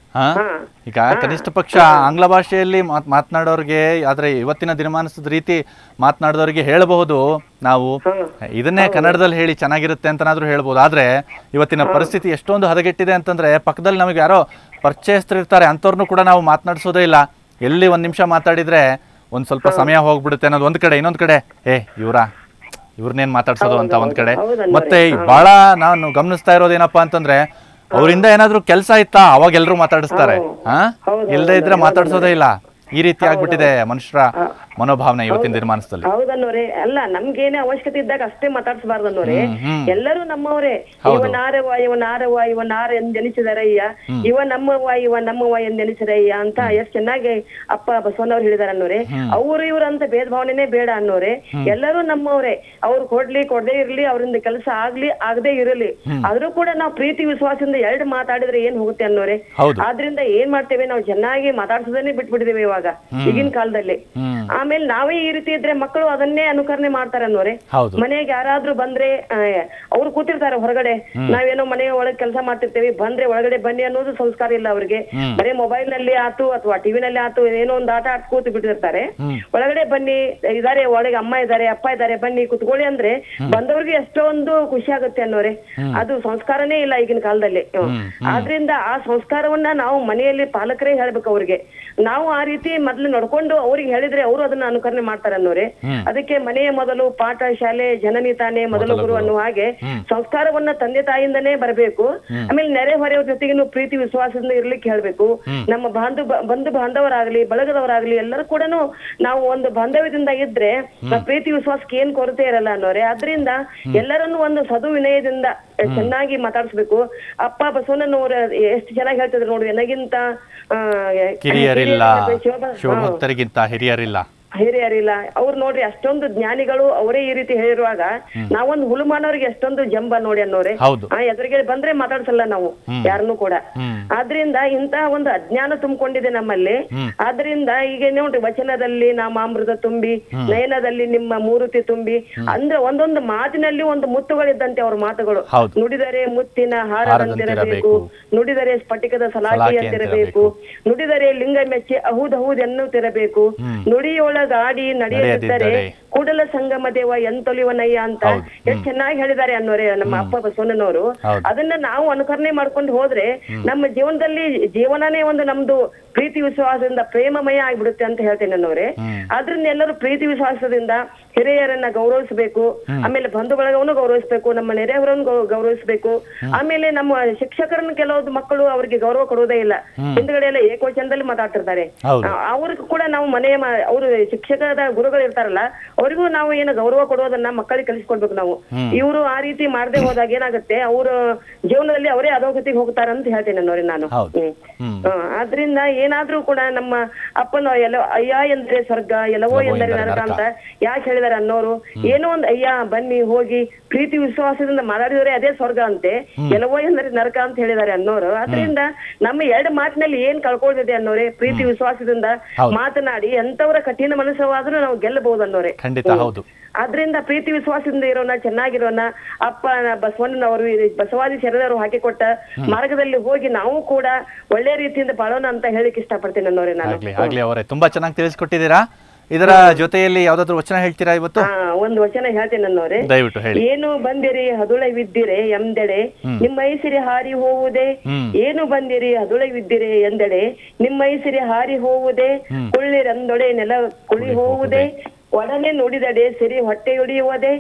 S1: ಹಾ
S3: ಹಾ.
S1: ಈಗ ಕನಿಷ್ಠ ಪಕ್ಷ ಆಂಗ್ಲ ಭಾಷೆಯಲ್ಲಿ ಮಾತ್ ಮಾತನಾಡೋರಿಗೆ ಆದ್ರೆ ಇವತ್ತಿನ ದಿನಮಾನದ ರೀತಿ ಮಾತನಾಡಿದವರಿಗೆ ಹೇಳಬಹುದು ನಾವು ಇದನ್ನೇ ಕನ್ನಡದಲ್ಲಿ ಹೇಳಿ ಚೆನ್ನಾಗಿರುತ್ತೆ ಅಂತನಾದ್ರೂ ಹೇಳ್ಬೋದು ಆದ್ರೆ ಇವತ್ತಿನ ಪರಿಸ್ಥಿತಿ ಎಷ್ಟೊಂದು ಹದಗೆಟ್ಟಿದೆ ಅಂತಂದ್ರೆ ಪಕ್ಕದಲ್ಲಿ ನಮಗೆ ಯಾರೋ ಪರಿಚಯಸ್ಥರಿರ್ತಾರೆ ಅಂಥವ್ರನ್ನೂ ಕೂಡ ನಾವು ಮಾತನಾಡಿಸೋದೇ ಇಲ್ಲ ಎಲ್ಲಿ ಒಂದ್ ನಿಮಿಷ ಮಾತಾಡಿದ್ರೆ ಒಂದ್ ಸ್ವಲ್ಪ ಸಮಯ ಹೋಗ್ಬಿಡುತ್ತೆ ಅನ್ನೋದು ಒಂದ್ ಕಡೆ ಇನ್ನೊಂದ್ ಕಡೆ ಏ ಇವ್ರಾ ಇವ್ರನ್ನೇನ್ ಮಾತಾಡ್ಸೋದು ಅಂತ ಒಂದ್ ಕಡೆ
S3: ಹೌದಲ್ವರಿ?
S1: ಮತ್ತೆ ಈ ಬಹಳ ನಾನು ಗಮನಿಸ್ತಾ ಇರೋದೇನಪ್ಪಾ ಅಂತಂದ್ರೆ ಅವರಿಂದ ಏನಾದ್ರೂ ಕೆಲಸ ಇತ್ತಾ ಅವಾಗ ಎಲ್ರು ಮಾತಾಡಿಸ್ತಾರೆ ಹಾ
S3: ಹೌದು,
S1: ಇಲ್ಲದೆ ಇದ್ರೆ
S3: ಹೌದು,
S1: ಮಾತಾಡ್ಸೋದೇ ಇಲ್ಲ ಈ ರೀತಿ ಆಗ್ಬಿಟ್ಟಿದೆ ಮನುಷ್ಯರ ಮನೋಭಾವನೆ ಇವತ್ತಿನ ದಿನಮಾನದಲ್ಲಿ
S3: ಹೌದನ್ನೋರೆ ಅಲ್ಲ ನಮ್ಗೇನೆ ಅವಶ್ಯಕತೆ ಇದ್ದಾಗ ಅಷ್ಟೇ ಮಾತಾಡ್ಸಬಾರ್ದು ಅನ್ನೋರೆ ಎಲ್ಲರೂ ನಮ್ಮವರೇ ಇವ ನಾರವ ಇವ ನಾರವ ಇವ ನಾರ ಎಂದೆನಿಸಿದರಯ್ಯ ಇವ ನಮ್ಮವ ಇವ ನಮ್ಮವ ಎಂದೆನಿಸಿದರಯ್ಯ ಅಂತ ಎಷ್ಟ್ ಚೆನ್ನಾಗಿ ಅಪ್ಪ ಬಸವಣ್ಣವ್ರು ಹೇಳಿದಾರ ಅನ್ನೋರೆ ಅವ್ರು ಇವ್ರು ಅಂತ ಭೇದ ಭಾವನೆನೇ ಬೇಡ ಅನ್ನೋರೆ ಎಲ್ಲರೂ ನಮ್ಮವ್ರೆ ಅವ್ರು ಕೊಡ್ಲಿ ಕೊಡದೇ ಇರ್ಲಿ ಅವರಿಂದ ಕೆಲಸ ಆಗ್ಲಿ ಆಗದೆ ಇರಲಿ ಆದ್ರೂ ಕೂಡ ನಾವು ಪ್ರೀತಿ ವಿಶ್ವಾಸದಿಂದ ಎರಡು ಮಾತಾಡಿದ್ರೆ ಏನ್ ಹೋಗುತ್ತೆ ಅನ್ನೋರೆ
S1: ಹೌದು.
S3: ಆದ್ರಿಂದ ಏನ್ ಮಾಡ್ತೇವೆ ನಾವು ಚೆನ್ನಾಗಿ ಮಾತಾಡ್ಸೋದನ್ನೇ ಬಿಟ್ಬಿಟ್ಟಿದ್ದೇವೆ ಇವಾಗ ಈಗಿನ ಕಾಲದಲ್ಲಿ ಆಮೇಲೆ ನಾವೇ ಈ ರೀತಿ ಇದ್ರೆ ಮಕ್ಕಳು ಅದನ್ನೇ ಅನುಕರಣೆ ಮಾಡ್ತಾರೆ ಅನ್ನೋರೆ
S1: ಹೌದು
S3: ಮನೆಗೆ ಯಾರಾದ್ರೂ ಬಂದ್ರೆ ಅವ್ರು ಕೂತಿರ್ತಾರೆ ಹೊರಗಡೆ ನಾವೇನೋ ಮನೆ ಒಳಗೆ ಕೆಲಸ ಮಾಡ್ತಿರ್ತೇವೆ ಬಂದ್ರೆ ಒಳಗಡೆ ಬನ್ನಿ ಅನ್ನೋದು ಸಂಸ್ಕಾರ ಇಲ್ಲ ಅವ್ರಿಗೆ ಬರೀ ಮೊಬೈಲ್ ನಲ್ಲಿ ಆತು ಅಥವಾ ಟಿವಿ ನಲ್ಲಿ ಆತು ಏನೋ ಒಂದು ಆಟ ಆಡ್ ಕೂತು ಬಿಟ್ಟಿರ್ತಾರೆ ಒಳಗಡೆ ಬನ್ನಿ ಇದಾರೆ ಒಳಗೆ ಅಮ್ಮ ಇದಾರೆ ಅಪ್ಪ ಇದಾರೆ ಬನ್ನಿ ಕುತ್ಕೊಳ್ಳಿ ಅಂದ್ರೆ ಬಂದವ್ರಿಗೆ ಎಷ್ಟೊಂದು ಖುಷಿ ಆಗುತ್ತೆ ಅನ್ನೋರೆ ಅದು ಸಂಸ್ಕಾರನೇ ಇಲ್ಲ ಈಗಿನ ಕಾಲದಲ್ಲಿ ಹ್ಮ್. ಆದ್ರಿಂದ ಆ ಸಂಸ್ಕಾರವನ್ನ ನಾವು ಮನೆಯಲ್ಲಿ ಪಾಲಕರೇ ಹೇಳ್ಬೇಕು ಅವ್ರಿಗೆ ನಾವು ಆ ರೀತಿ ಮೊದ್ಲು ನಡ್ಕೊಂಡು ಅವ್ರಿಗೆ ಹೇಳಿದ್ರೆ ಅವರು ಅದನ್ನ ಅನುಕರಣೆ ಮಾಡ್ತಾರೆ ಅನ್ನೋರೆ ಅದಕ್ಕೆ ಮನೆಯ ಮೊದಲು ಪಾಠ ಶಾಲೆ ಜನನಿ ತಾನೇ ಮೊದಲು ಗುರು ಅನ್ನುವ ಹಾಗೆ ಸಂಸ್ಕಾರವನ್ನ ತಂದೆ ತಾಯಿಯಿಂದನೇ ಬರಬೇಕು ಆಮೇಲೆ ನೆರೆ ಹೊರೆಯವ್ರ ಜೊತೆಗಿನ ಪ್ರೀತಿ ವಿಶ್ವಾಸದಿಂದ ಇರ್ಲಿಕ್ಕೆ ಹೇಳ್ಬೇಕು ನಮ್ಮ ಬಾಂಧು ಬಂಧು ಬಾಂಧವರಾಗ್ಲಿ ಬಳಗದವರಾಗ್ಲಿ ಎಲ್ಲರೂ ಕೂಡ ನಾವು ಒಂದು ಬಾಂಧವ್ಯದಿಂದ ಇದ್ರೆ ಆ ಪ್ರೀತಿ ವಿಶ್ವಾಸಕ್ಕೆ ಏನ್ ಕೊರತೆ ಇರಲ್ಲ ಅನ್ನೋರೆ ಅದರಿಂದ ಎಲ್ಲರನ್ನು ಒಂದು ಸದು ವಿನಯದಿಂದ ಚೆನ್ನಾಗಿ ಮಾತಾಡಿಸ್ಬೇಕು ಅಪ್ಪ ಬಸವಣ್ಣನವ್ರ ಎಷ್ಟು ಚೆನ್ನಾಗಿ ಹೇಳ್ತಿದ್ರು ನೋಡಿ ನನಗಿಂತ ಆ,
S1: ಕಿರಿಯರಿಲ್ಲ
S3: ಶಿವಭ-
S1: ಶಿವಭಕ್ತರಿಗಿಂತ ಹಿರಿಯರಿಲ್ಲ
S3: ಹಿರಿಯರಿಲ್ಲ ಅವ್ರು ನೋಡ್ರಿ ಅಷ್ಟೊಂದು ಜ್ಞಾನಿಗಳು ಅವರೇ ಈ ರೀತಿ ಹೇಳಿರುವಾಗ ನಾವೊಂದು ಹುಳುಮಾನವ್ರಿಗೆ ಎಷ್ಟೊಂದು ಜಂಬ ನೋಡಿ ಅನ್ನೋರೆ
S1: ಹೌದು
S3: ಆ ಎದುರಿಗೆ ಬಂದ್ರೆ ಮಾತಾಡ್ಸಲ್ಲ ನಾವು ಯಾರನ್ನೂ ಕೂಡ ಆದ್ರಿಂದ ಇಂತಹ ಒಂದು ಅಜ್ಞಾನ ತುಂಬಿಕೊಂಡಿದೆ ನಮ್ಮಲ್ಲಿ ಆದ್ರಿಂದ ಈಗ ನೋಡ್ರಿ ವಚನದಲ್ಲಿ ನಾಮಾಮೃತ ತುಂಬಿ ನಯನದಲ್ಲಿ ನಿಮ್ಮ ಮೂರುತಿ ತುಂಬಿ ಅಂದ್ರೆ ಒಂದೊಂದು ಮಾತಿನಲ್ಲಿ ಒಂದು ಮುತ್ತುಗಳಿದ್ದಂತೆ ಅವ್ರ ಮಾತುಗಳು
S1: ಹೌದು.
S3: ನುಡಿದರೆ ಮುತ್ತಿನ ಹಾರದಂತಿರಬೇಕು ನುಡಿದರೆ ಸ್ಫಟಿಕದ ಸಲಾಖಿಯಂತಿರಬೇಕು ನುಡಿದರೆ ಲಿಂಗ ಮೆಚ್ಚಿ ಅಹುದಹುದೆನ್ನುತ್ತಿರಬೇಕು ನುಡಿಯೊಳಗಾಡಿ ನಡೆಯದಿದ್ದರೆ
S1: ನಡೆಯದಿದ್ದರೆ
S3: ಕೂಡಲ ಸಂಗಮ ದೇವ ಎಂತೊಲಿವನಯ್ಯ ಅಂತ
S1: ಹೌದು.
S3: ಎಷ್ಟು ಚೆನ್ನಾಗಿ ಹೇಳಿದ್ದಾರೆ ಅನ್ನೋರೆ ನಮ್ಮ ಅಪ್ಪ ಬಸವಣ್ಣನವರು
S1: ಹೌದು.
S3: ಅದನ್ನ ನಾವು ಅನುಕರಣೆ ಮಾಡ್ಕೊಂಡು ಹೋದ್ರೆ ನಮ್ಮ ಜೀವನದಲ್ಲಿ ಜೀವನನೇ ಒಂದು ನಮ್ದು ಪ್ರೀತಿ ವಿಶ್ವಾಸದಿಂದ ಪ್ರೇಮಮಯ ಆಗ್ಬಿಡುತ್ತೆ ಅಂತ ಹೇಳ್ತೇನೆ ಅನ್ನೋರೆ ಆದ್ರಿಂದ ಎಲ್ಲರೂ ಪ್ರೀತಿ ವಿಶ್ವಾಸದಿಂದ ಹಿರಿಯರನ್ನ ಗೌರವಿಸಬೇಕು ಆಮೇಲೆ ಬಂಧು ಬಳಗವನ್ನು ಗೌರವಿಸಬೇಕು ನಮ್ಮ ನೆರೆಯವರನ್ನು ಗೌ- ಗೌರವಿಸಬೇಕು ಆಮೇಲೆ ನಮ್ಮ ಶಿಕ್ಷಕರನ್ನ ಕೆಲವೊಂದು ಮಕ್ಕಳು ಅವರಿಗೆ ಗೌರವ ಕೊಡುವುದೇ ಇಲ್ಲ ಹಿಂದ್ಗಡೆ ಎಲ್ಲ ಏಕವಚನದಲ್ಲಿ ಮಾತಾಡ್ತಿರ್ತಾರೆ
S1: ಹೌದು.
S3: ಆ- ಅವ್ರಿಗೂ ಕೂಡ ನಾವು ಮನೆಯ ಮ- ಅವರು ಶಿಕ್ಷಕದ ಗುರುಗಳು ಇರ್ತಾರಲ್ಲ ಅವರಿಗೂ ನಾವು ಏನು ಗೌರವ ಕೊಡೋದನ್ನ ಮಕ್ಕಳಿಗೆ ಕಲಿಸ್ಕೊಡ್ಬೇಕು ನಾವು ಇವರು ಆ ರೀತಿ ಮಾಡದೆ ಹೋದಾಗ ಏನಾಗುತ್ತೆ ಅವರು ಜೀವನದಲ್ಲಿ ಅವರೇ ಅಧೋಗತಿಗೆ ಹೋಗ್ತಾರೆ ಅಂತ ಹೇಳ್ತೇನೆ ನೋಡಿ ನಾನು
S1: ಹೌದು.
S3: ಹ್ಮ್.
S1: ಹ್ಮ್.
S3: ಆ, ಆದ್ರಿಂದ ಏನಾದ್ರೂ ಕೂಡ ನಮ್ಮ ಅಪ್ಪನ ಎಲ್ಲ ಅಯ್ಯ ಎಂದ್ರೆ ಸ್ವರ್ಗ ಎಲ್ಲವೋ ಎಂದರೆ ನರಕ ಅಂತ ಯಾಕೆ ಹೇಳಿದಾರೆ ಅನ್ನೋರು ಏನೋ ಒಂದ್ ಅಯ್ಯ ಬನ್ನಿ ಹೋಗಿ ಪ್ರೀತಿ ವಿಶ್ವಾಸದಿಂದ ಮಾತಾಡಿದವರೇ ಅದೇ ಸ್ವರ್ಗ ಅಂತೆ ಎಲ್ಲವೋ ಎಂದರೆ ನರಕ ಅಂತ ಹೇಳಿದಾರೆ ಅನ್ನೋರು ಅದರಿಂದ ನಮ್ಮ ಎರಡು ಮಾತಿನಲ್ಲಿ ಏನ್ ಕಳ್ಕೊಳ್ತಿದೆ ಅನ್ನೋರೆ ಪ್ರೀತಿ ವಿಶ್ವಾಸದಿಂದ
S1: ಹೌದು.
S3: ಮಾತನಾಡಿ ಎಂತವರ ಕಠಿಣ ಮನಸ್ಸವಾದ್ರೂ ನಾವು ಗೆಲ್ಲಬಹುದು ಅನ್ನೋರೆ
S1: ಖಂಡಿತ ಹೌದು
S3: ಆದ್ರಿಂದ ಪ್ರೀತಿ ವಿಶ್ವಾಸದಿಂದ ಇರೋಣ ಚೆನ್ನಾಗಿರೋಣ ಅಪ್ಪ ಬಸವಣ್ಣನವರು ಈ ಬಸವಾದಿ ಶರಣರು ಹಾಕಿಕೊಟ್ಟ ಮಾರ್ಗದಲ್ಲಿ ಹೋಗಿ ನಾವು ಕೂಡ ಒಳ್ಳೆ ರೀತಿಯಿಂದ ಬಾಳೋಣ ಅಂತ ಹೇಳಿಕ್ ಇಷ್ಟಪಡ್ತೇನೆ ಅನ್ನೋರೆ ನಾನು
S1: ಆಗ್ಲಿ ಆಗ್ಲಿ ಅವರೇ ತುಂಬಾ ಚೆನ್ನಾಗಿ ತಿಳಿಸ್ಕೊಟ್ಟಿದ್ದೀರಾ ಇದರ ಜೊತೆಯಲ್ಲಿ ಯಾವ್ದಾದ್ರು ವಚನ ಹೇಳ್ತೀರಾ ಇವತ್ತು
S3: ಹಾ ಒಂದ್ ವಚನ ಹೇಳ್ತೇನೆ ಅನ್ನೋರೆ
S1: ದಯವಿಟ್ಟು ಹೇಳಿ
S3: ಏನು ಬಂದಿರಿ ಹದುಳವಿದ್ದಿರೆ ಎಂದೆಡೆ ನಿಮ್ಮ ಐಸಿರಿ ಹಾರಿ ಹೋವುದೇ ಏನು ಬಂದಿರಿ ಹದುಳವಿದ್ದಿರೆ ಎಂದೆಡೆ ನಿಮ್ಮ ಐಸಿರಿ ಹಾರಿ ಹೋವುದೇ ಕುಳ್ಳಿರಂದೊಡೆ ನೆಲ ಕುಳಿ ಹೋವುದೇ ಒಡನೆ ನುಡಿದಡೆ ಸಿರಿ ಹೊಟ್ಟೆಯೊಡೆಯುವುದೇ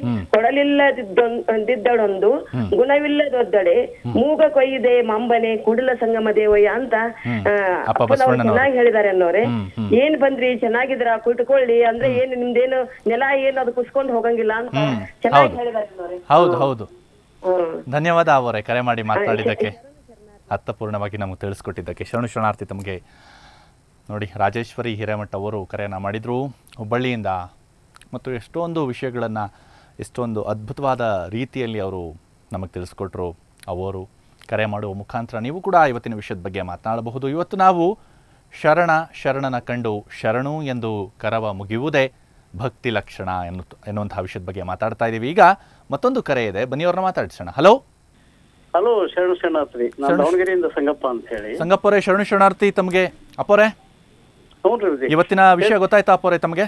S3: ಕೊಡಲಿಲ್ಲದಿದ್ದೊಂದು ಗುಣವಿಲ್ಲದೊದ್ದಡೆ ಮೂಗ ಕೊಯ್ಯಿದೆ ಮಂಬನೆ ಕುಡಲ ಸಂಗಮ ದೇವಯ್ಯ ಅಂತ ಆ,
S1: ಅಪ್ಪ
S3: ಅಪ್ಪನವರು
S1: ಬಸವಣ್ಣನವರು.
S3: ಚೆನ್ನಾಗಿ ಹೇಳಿದ್ದಾರೆ ಅನ್ನೋರೆ ಏನ್ ಬಂದ್ರಿ ಚೆನ್ನಾಗಿದ್ರ ಕುಳಿತುಕೊಳ್ಳಿ ಅಂದ್ರೆ ಏನ್ ನಿಮ್ದೇನು ನೆಲ ಏನು ಅದು ಕುಸ್ಕೊಂಡು ಹೋಗಂಗಿಲ್ಲ ಅಂತ ಚೆನ್ನಾಗಿ
S1: ಹೌದು.
S3: ಹೇಳಿದ್ದಾರೆ ಅನ್ನೋರೆ
S1: ಹೌದು ಹೌದು
S3: ಹ್ಮ್
S1: ಧನ್ಯವಾದ ಅವರೇ ಕರೆ ಮಾಡಿ ಮಾತನಾಡಿದ್ದಕ್ಕೆ ಅರ್ಥಪೂರ್ಣವಾಗಿ ನಮಗೆ ತಿಳಿಸ್ಕೊಟ್ಟಿದ್ದಕ್ಕೆ ಶರಣು ಶರಣಾರ್ಥಿ ತಮಗೆ ನೋಡಿ ರಾಜೇಶ್ವರಿ ಹಿರೇಮಠ ಅವರು ಕರೆಯನ್ನು ಮಾಡಿದರು ಹುಬ್ಬಳ್ಳಿಯಿಂದ ಮತ್ತು ಎಷ್ಟೊಂದು ವಿಷಯಗಳನ್ನು ಎಷ್ಟೊಂದು ಅದ್ಭುತವಾದ ರೀತಿಯಲ್ಲಿ ಅವರು ನಮಗೆ ತಿಳಿಸ್ಕೊಟ್ರು ಅವರು ಕರೆ ಮಾಡುವ ಮುಖಾಂತರ ನೀವು ಕೂಡ ಇವತ್ತಿನ ವಿಷಯದ ಬಗ್ಗೆ ಮಾತನಾಡಬಹುದು ಇವತ್ತು ನಾವು ಶರಣ ಶರಣನ ಕಂಡು ಶರಣು ಎಂದು ಕರವ ಮುಗಿಯುವುದೇ ಭಕ್ತಿ ಲಕ್ಷಣ ಎನ್ನು ಎನ್ನುವಂತಹ ವಿಷಯದ ಬಗ್ಗೆ ಮಾತಾಡ್ತಾ ಇದ್ದೀವಿ ಈಗ ಮತ್ತೊಂದು ಕರೆ ಇದೆ ಬನ್ನಿ ಅವ್ರನ್ನ ಮಾತಾಡಿಸೋಣ ಹಲೋ
S4: ಹಲೋ ಶರಣ ಶರಣಾರ್ಥಿ ನಾನು ದಾವಣಗೆರೆಯಿಂದ ಸಂಗಪ್ಪ ಅಂತ ಹೇಳಿ
S1: ಸಂಗಪ್ಪರೇ ಶರಣು ಶರಣಾರ್ಥಿ ತಮಗೆ ಅಪ್ಪೋರೆ
S4: ಹ್ಞೂ ರೀ
S1: ಇವತ್ತಿನ ವಿಷಯ ಗೊತ್ತಾಯ್ತಾ ಅಪ್ಪೋರೆ ತಮಗೆ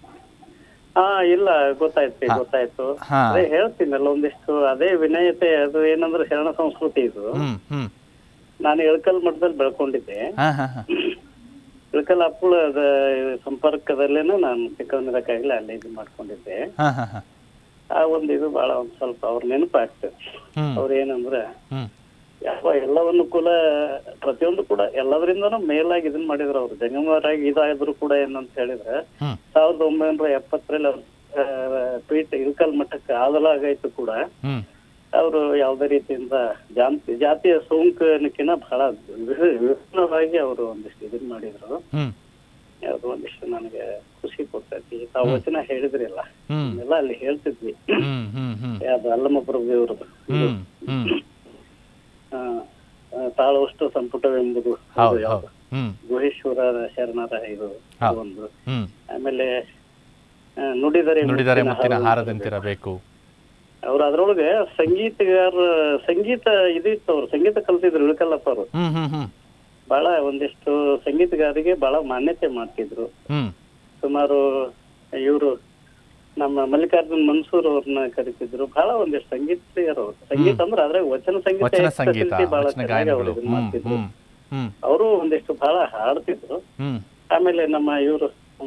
S4: ಹಾ ಇಲ್ಲ ಗೊತ್ತಾಯ್ತು ಗೊತ್ತಾಯ್ತು
S1: ಹಾ.
S4: ಅದೇ ಹೇಳ್ತೀನಲ್ಲ ಒಂದಿಷ್ಟು ಅದೇ ವಿನಯತೆ ಅದು ಏನಂದ್ರೆ ಶರಣ ಸಂಸ್ಕೃತಿ ಇದು
S1: ಹ್ಮ್ ಹ್ಮ್
S4: ನಾನು ಇಳಕಲ್ ಮಠದಲ್ಲಿ ಬೆಳ್ಕೊಂಡಿದ್ದೆ
S1: ಹಾ ಹಾ ಹಾ
S4: ಇಳಕಲ್ ಅಪ್ಪಳದ ಸಂಪರ್ಕದಲ್ಲೇನೆ ನಾನು ಚಿಕ್ಕವನಿರಕ್ಕಾಗಲಿ ಅಲ್ಲಿ ಇದು ಮಾಡ್ಕೊಂಡಿದ್ದೆ
S1: ಹಾ ಹಾ ಹಾ
S4: ಆ ಒಂದು ಇದು ಬಹಳ ಒಂದ್ ಸ್ವಲ್ಪ ಅವ್ರ ನೆನಪಾಗ್ತದೆ
S1: ಹ್ಮ್
S4: ಅವ್ರ ಏನಂದ್ರೆ
S1: ಹ್ಮ್
S4: ಯಾವ ಎಲ್ಲವನ್ನು ಕೂಡ ಪ್ರತಿಯೊಂದು ಕೂಡ ಎಲ್ಲದರಿಂದನೂ ಮೇಲಾಗಿ ಇದನ್ ಮಾಡಿದ್ರು ಅವ್ರು ಜಂಗಮರಾಗಿ ಇದಾದ್ರು ಕೂಡ ಏನಂತ ಹೇಳಿದ್ರೆ
S1: ಹ್ಮ್
S4: ಸಾವಿರದ ಒಂಬೈನೂರ ಎಪ್ಪತ್ತರಲ್ಲಿ ಅವ್ರು ಆ, ಪೀಠ ಇಳಕಲ್ ಮಠಕ್ಕೆ ಆದಲಾಗಾಯ್ತು ಕೂಡ
S1: ಹ್ಮ್
S4: ಅವರು ಯಾವುದೇ ರೀತಿಯಿಂದ ಜಾತಿ ಜಾತಿಯ ಸೋಂಕಿನ ಬಹಳ ವಿಹ- ವಿಭಿನ್ನವಾಗಿ ಅವರು ಒಂದಿಷ್ಟು ಇದನ್ ಮಾಡಿದ್ರು
S1: ಹ್ಮ್
S4: ಯಾವ್ದು ಒಂದಿಷ್ಟು ನನಗೆ ಖುಷಿ ಕೊಡ್ತೈತಿ ತಾವು ವಚನ ಹೇಳಿದ್ರಲ್ಲ
S1: ಹ್ಮ್
S4: ಎಲ್ಲ ಅಲ್ಲಿ ಹೇಳ್ತಿದ್ವಿ
S1: ಹ್ಮ್ ಹ್ಮ್ ಹ್ಮ್
S4: ಯಾವ್ದು ಅಲ್ಲಮ್ಮ ಪ್ರಭುದೇವ್ರದ್ದು
S1: ಹ್ಮ್ ಹ್ಮ್
S4: ಆ, ಆ, ತಾಳುವಷ್ಟು ಸಂಪುಟವೆಂಬುದು
S1: ಹೌದು
S4: ಅದು ಯಾವ್ದು?
S1: ಹೌದು ಹ್ಮ್
S4: ಗುಹೇಶ್ವರ ಶರಣರ ಇದು ಅದು ಒಂದು
S1: ಹ್ಮ್
S4: ಆಮೇಲೆ ಆ, ನುಡಿದರೆ
S1: ನುಡಿದರೆ
S4: ಮುತ್ತಿನ
S1: ಮುತ್ತಿನ
S4: ಹಾರದಂತೆ.
S1: ಹಾರದಂತಿರಬೇಕು
S4: ಅವ್ರು ಅದ್ರೊಳಗೆ ಸಂಗೀತಗಾರ ಸಂಗೀತ ಇದು ಇತ್ತು ಅವ್ರು ಸಂಗೀತ ಕಲ್ತಿದ್ರು ಇಳಕಲ್ಲಪ್ಪ ಅವರು
S1: ಹ್ಮ್ ಹ್ಮ್ ಹ್ಮ್
S4: ಬಹಳ ಒಂದಿಷ್ಟು ಸಂಗೀತಗಾರಿಗೆ ಬಹಳ ಮಾನ್ಯತೆ ಮಾಡ್ತಿದ್ರು
S1: ಹ್ಮ್
S4: ಸುಮಾರು ಇವರು ನಮ್ಮ ಮಲ್ಲಿಕಾರ್ಜುನ್ ಮನ್ಸೂರ್ ಅವ್ರನ್ನ ಕರಿತಿದ್ರು ಬಹಳ ಒಂದಿಷ್ಟು ಸಂಗೀತಗಾರರು ಅವ್ರು. ಸಂಗೀತ ಅಂದ್ರೆ ಅದ್ರ ವಚನ ಸಂಗೀತ
S1: ವಚನ ಸಂಗೀತ
S4: specialty ಬಹಳ
S1: ವಚನ
S4: ಚೆನ್ನಾಗಿ ಅವ್ರು
S1: ಗಾಯನಗಳು
S4: ಇದನ್ನ
S1: ಹ್ಮ್
S4: ಮಾಡ್ತಿದ್ರು
S1: ಹ್ಮ್ ಹ್ಮ್
S4: ಅವರು ಒಂದಿಷ್ಟು ಬಹಳ ಹಾಡ್ತಿದ್ರು
S1: ಹ್ಮ್
S4: ಆಮೇಲೆ ನಮ್ಮ ಇವರು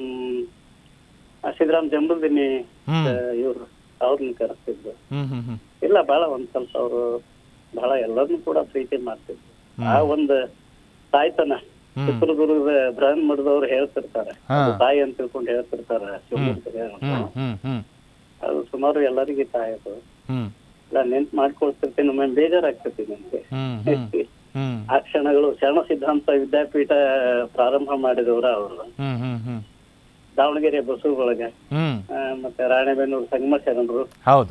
S4: ಸಿದ್ದರಾಮ್ ಜಂಬುದಿನಿ
S1: ಹ್ಮ್
S4: ಇವರು ಅವ್ರನ್ನ ಕರೆಸ್ತಿದ್ರು
S1: ಹ್ಮ್ ಹ್ಮ್ ಹ್ಮ್
S4: ಇಲ್ಲ ಬಹಳ ಒಂದ್ ಸ್ವಲ್ಪ ಅವರು ಬಹಳ ಎಲ್ಲರನ್ನು ಕೂಡ ಪ್ರೀತಿ ಮಾಡ್ತಿದ್ರು ಆ ಒಂದು ತಾಯ್ತನ
S1: ಹ್ಮ್.
S4: ಚಿತ್ರದುರ್ಗದ ಬ್ರಹ್ಮ ಮಠದವ್ರು ಹೇಳ್ತಿರ್ತಾರೆ
S1: ಹಾ.
S4: ಅದು ತಾಯಿ ಅಂತ ತಿಳ್ಕೊಂಡು ಹೇಳ್ತಿರ್ತಾರೆ ಶಿವಮೊಗ್ಗದ
S1: ಹ್ಮ್ ಹ್ಮ್ ಹ್ಮ್
S4: ಅದು ಸುಮಾರು ಎಲ್ಲರಿಗೆ ತಾಯಿ ಅದು
S1: ಹ್ಮ್
S4: ಇಲ್ಲ ನೆನ್ಪು ಮಾಡ್ಕೊಳ್ತಿರ್ತೀನಿ ಒಮ್ಮೆ ಬೇಜಾರಾಗ್ತೈತಿ ನನಗೆ
S1: ಹ್ಮ್ ಹ್ಮ್ ಹ್ಮ್
S4: ಆ ಕ್ಷಣಗಳು ಶರಣ ಸಿದ್ಧಾಂತ ವಿದ್ಯಾಪೀಠ ಪ್ರಾರಂಭ ಮಾಡಿದವರು ಅವರು
S1: ಹ್ಮ್ ಹ್ಮ್ ಹ್ಮ್
S4: ದಾವಣಗೆರೆ ಬಸವ ಒಳಗೆ
S1: ಹ್ಮ್
S4: ಆ, ಮತ್ತೆ ರಾಣೆಬೆನ್ನೂರು ಸಂಗಮ ಶರಣರು
S1: ಹೌದು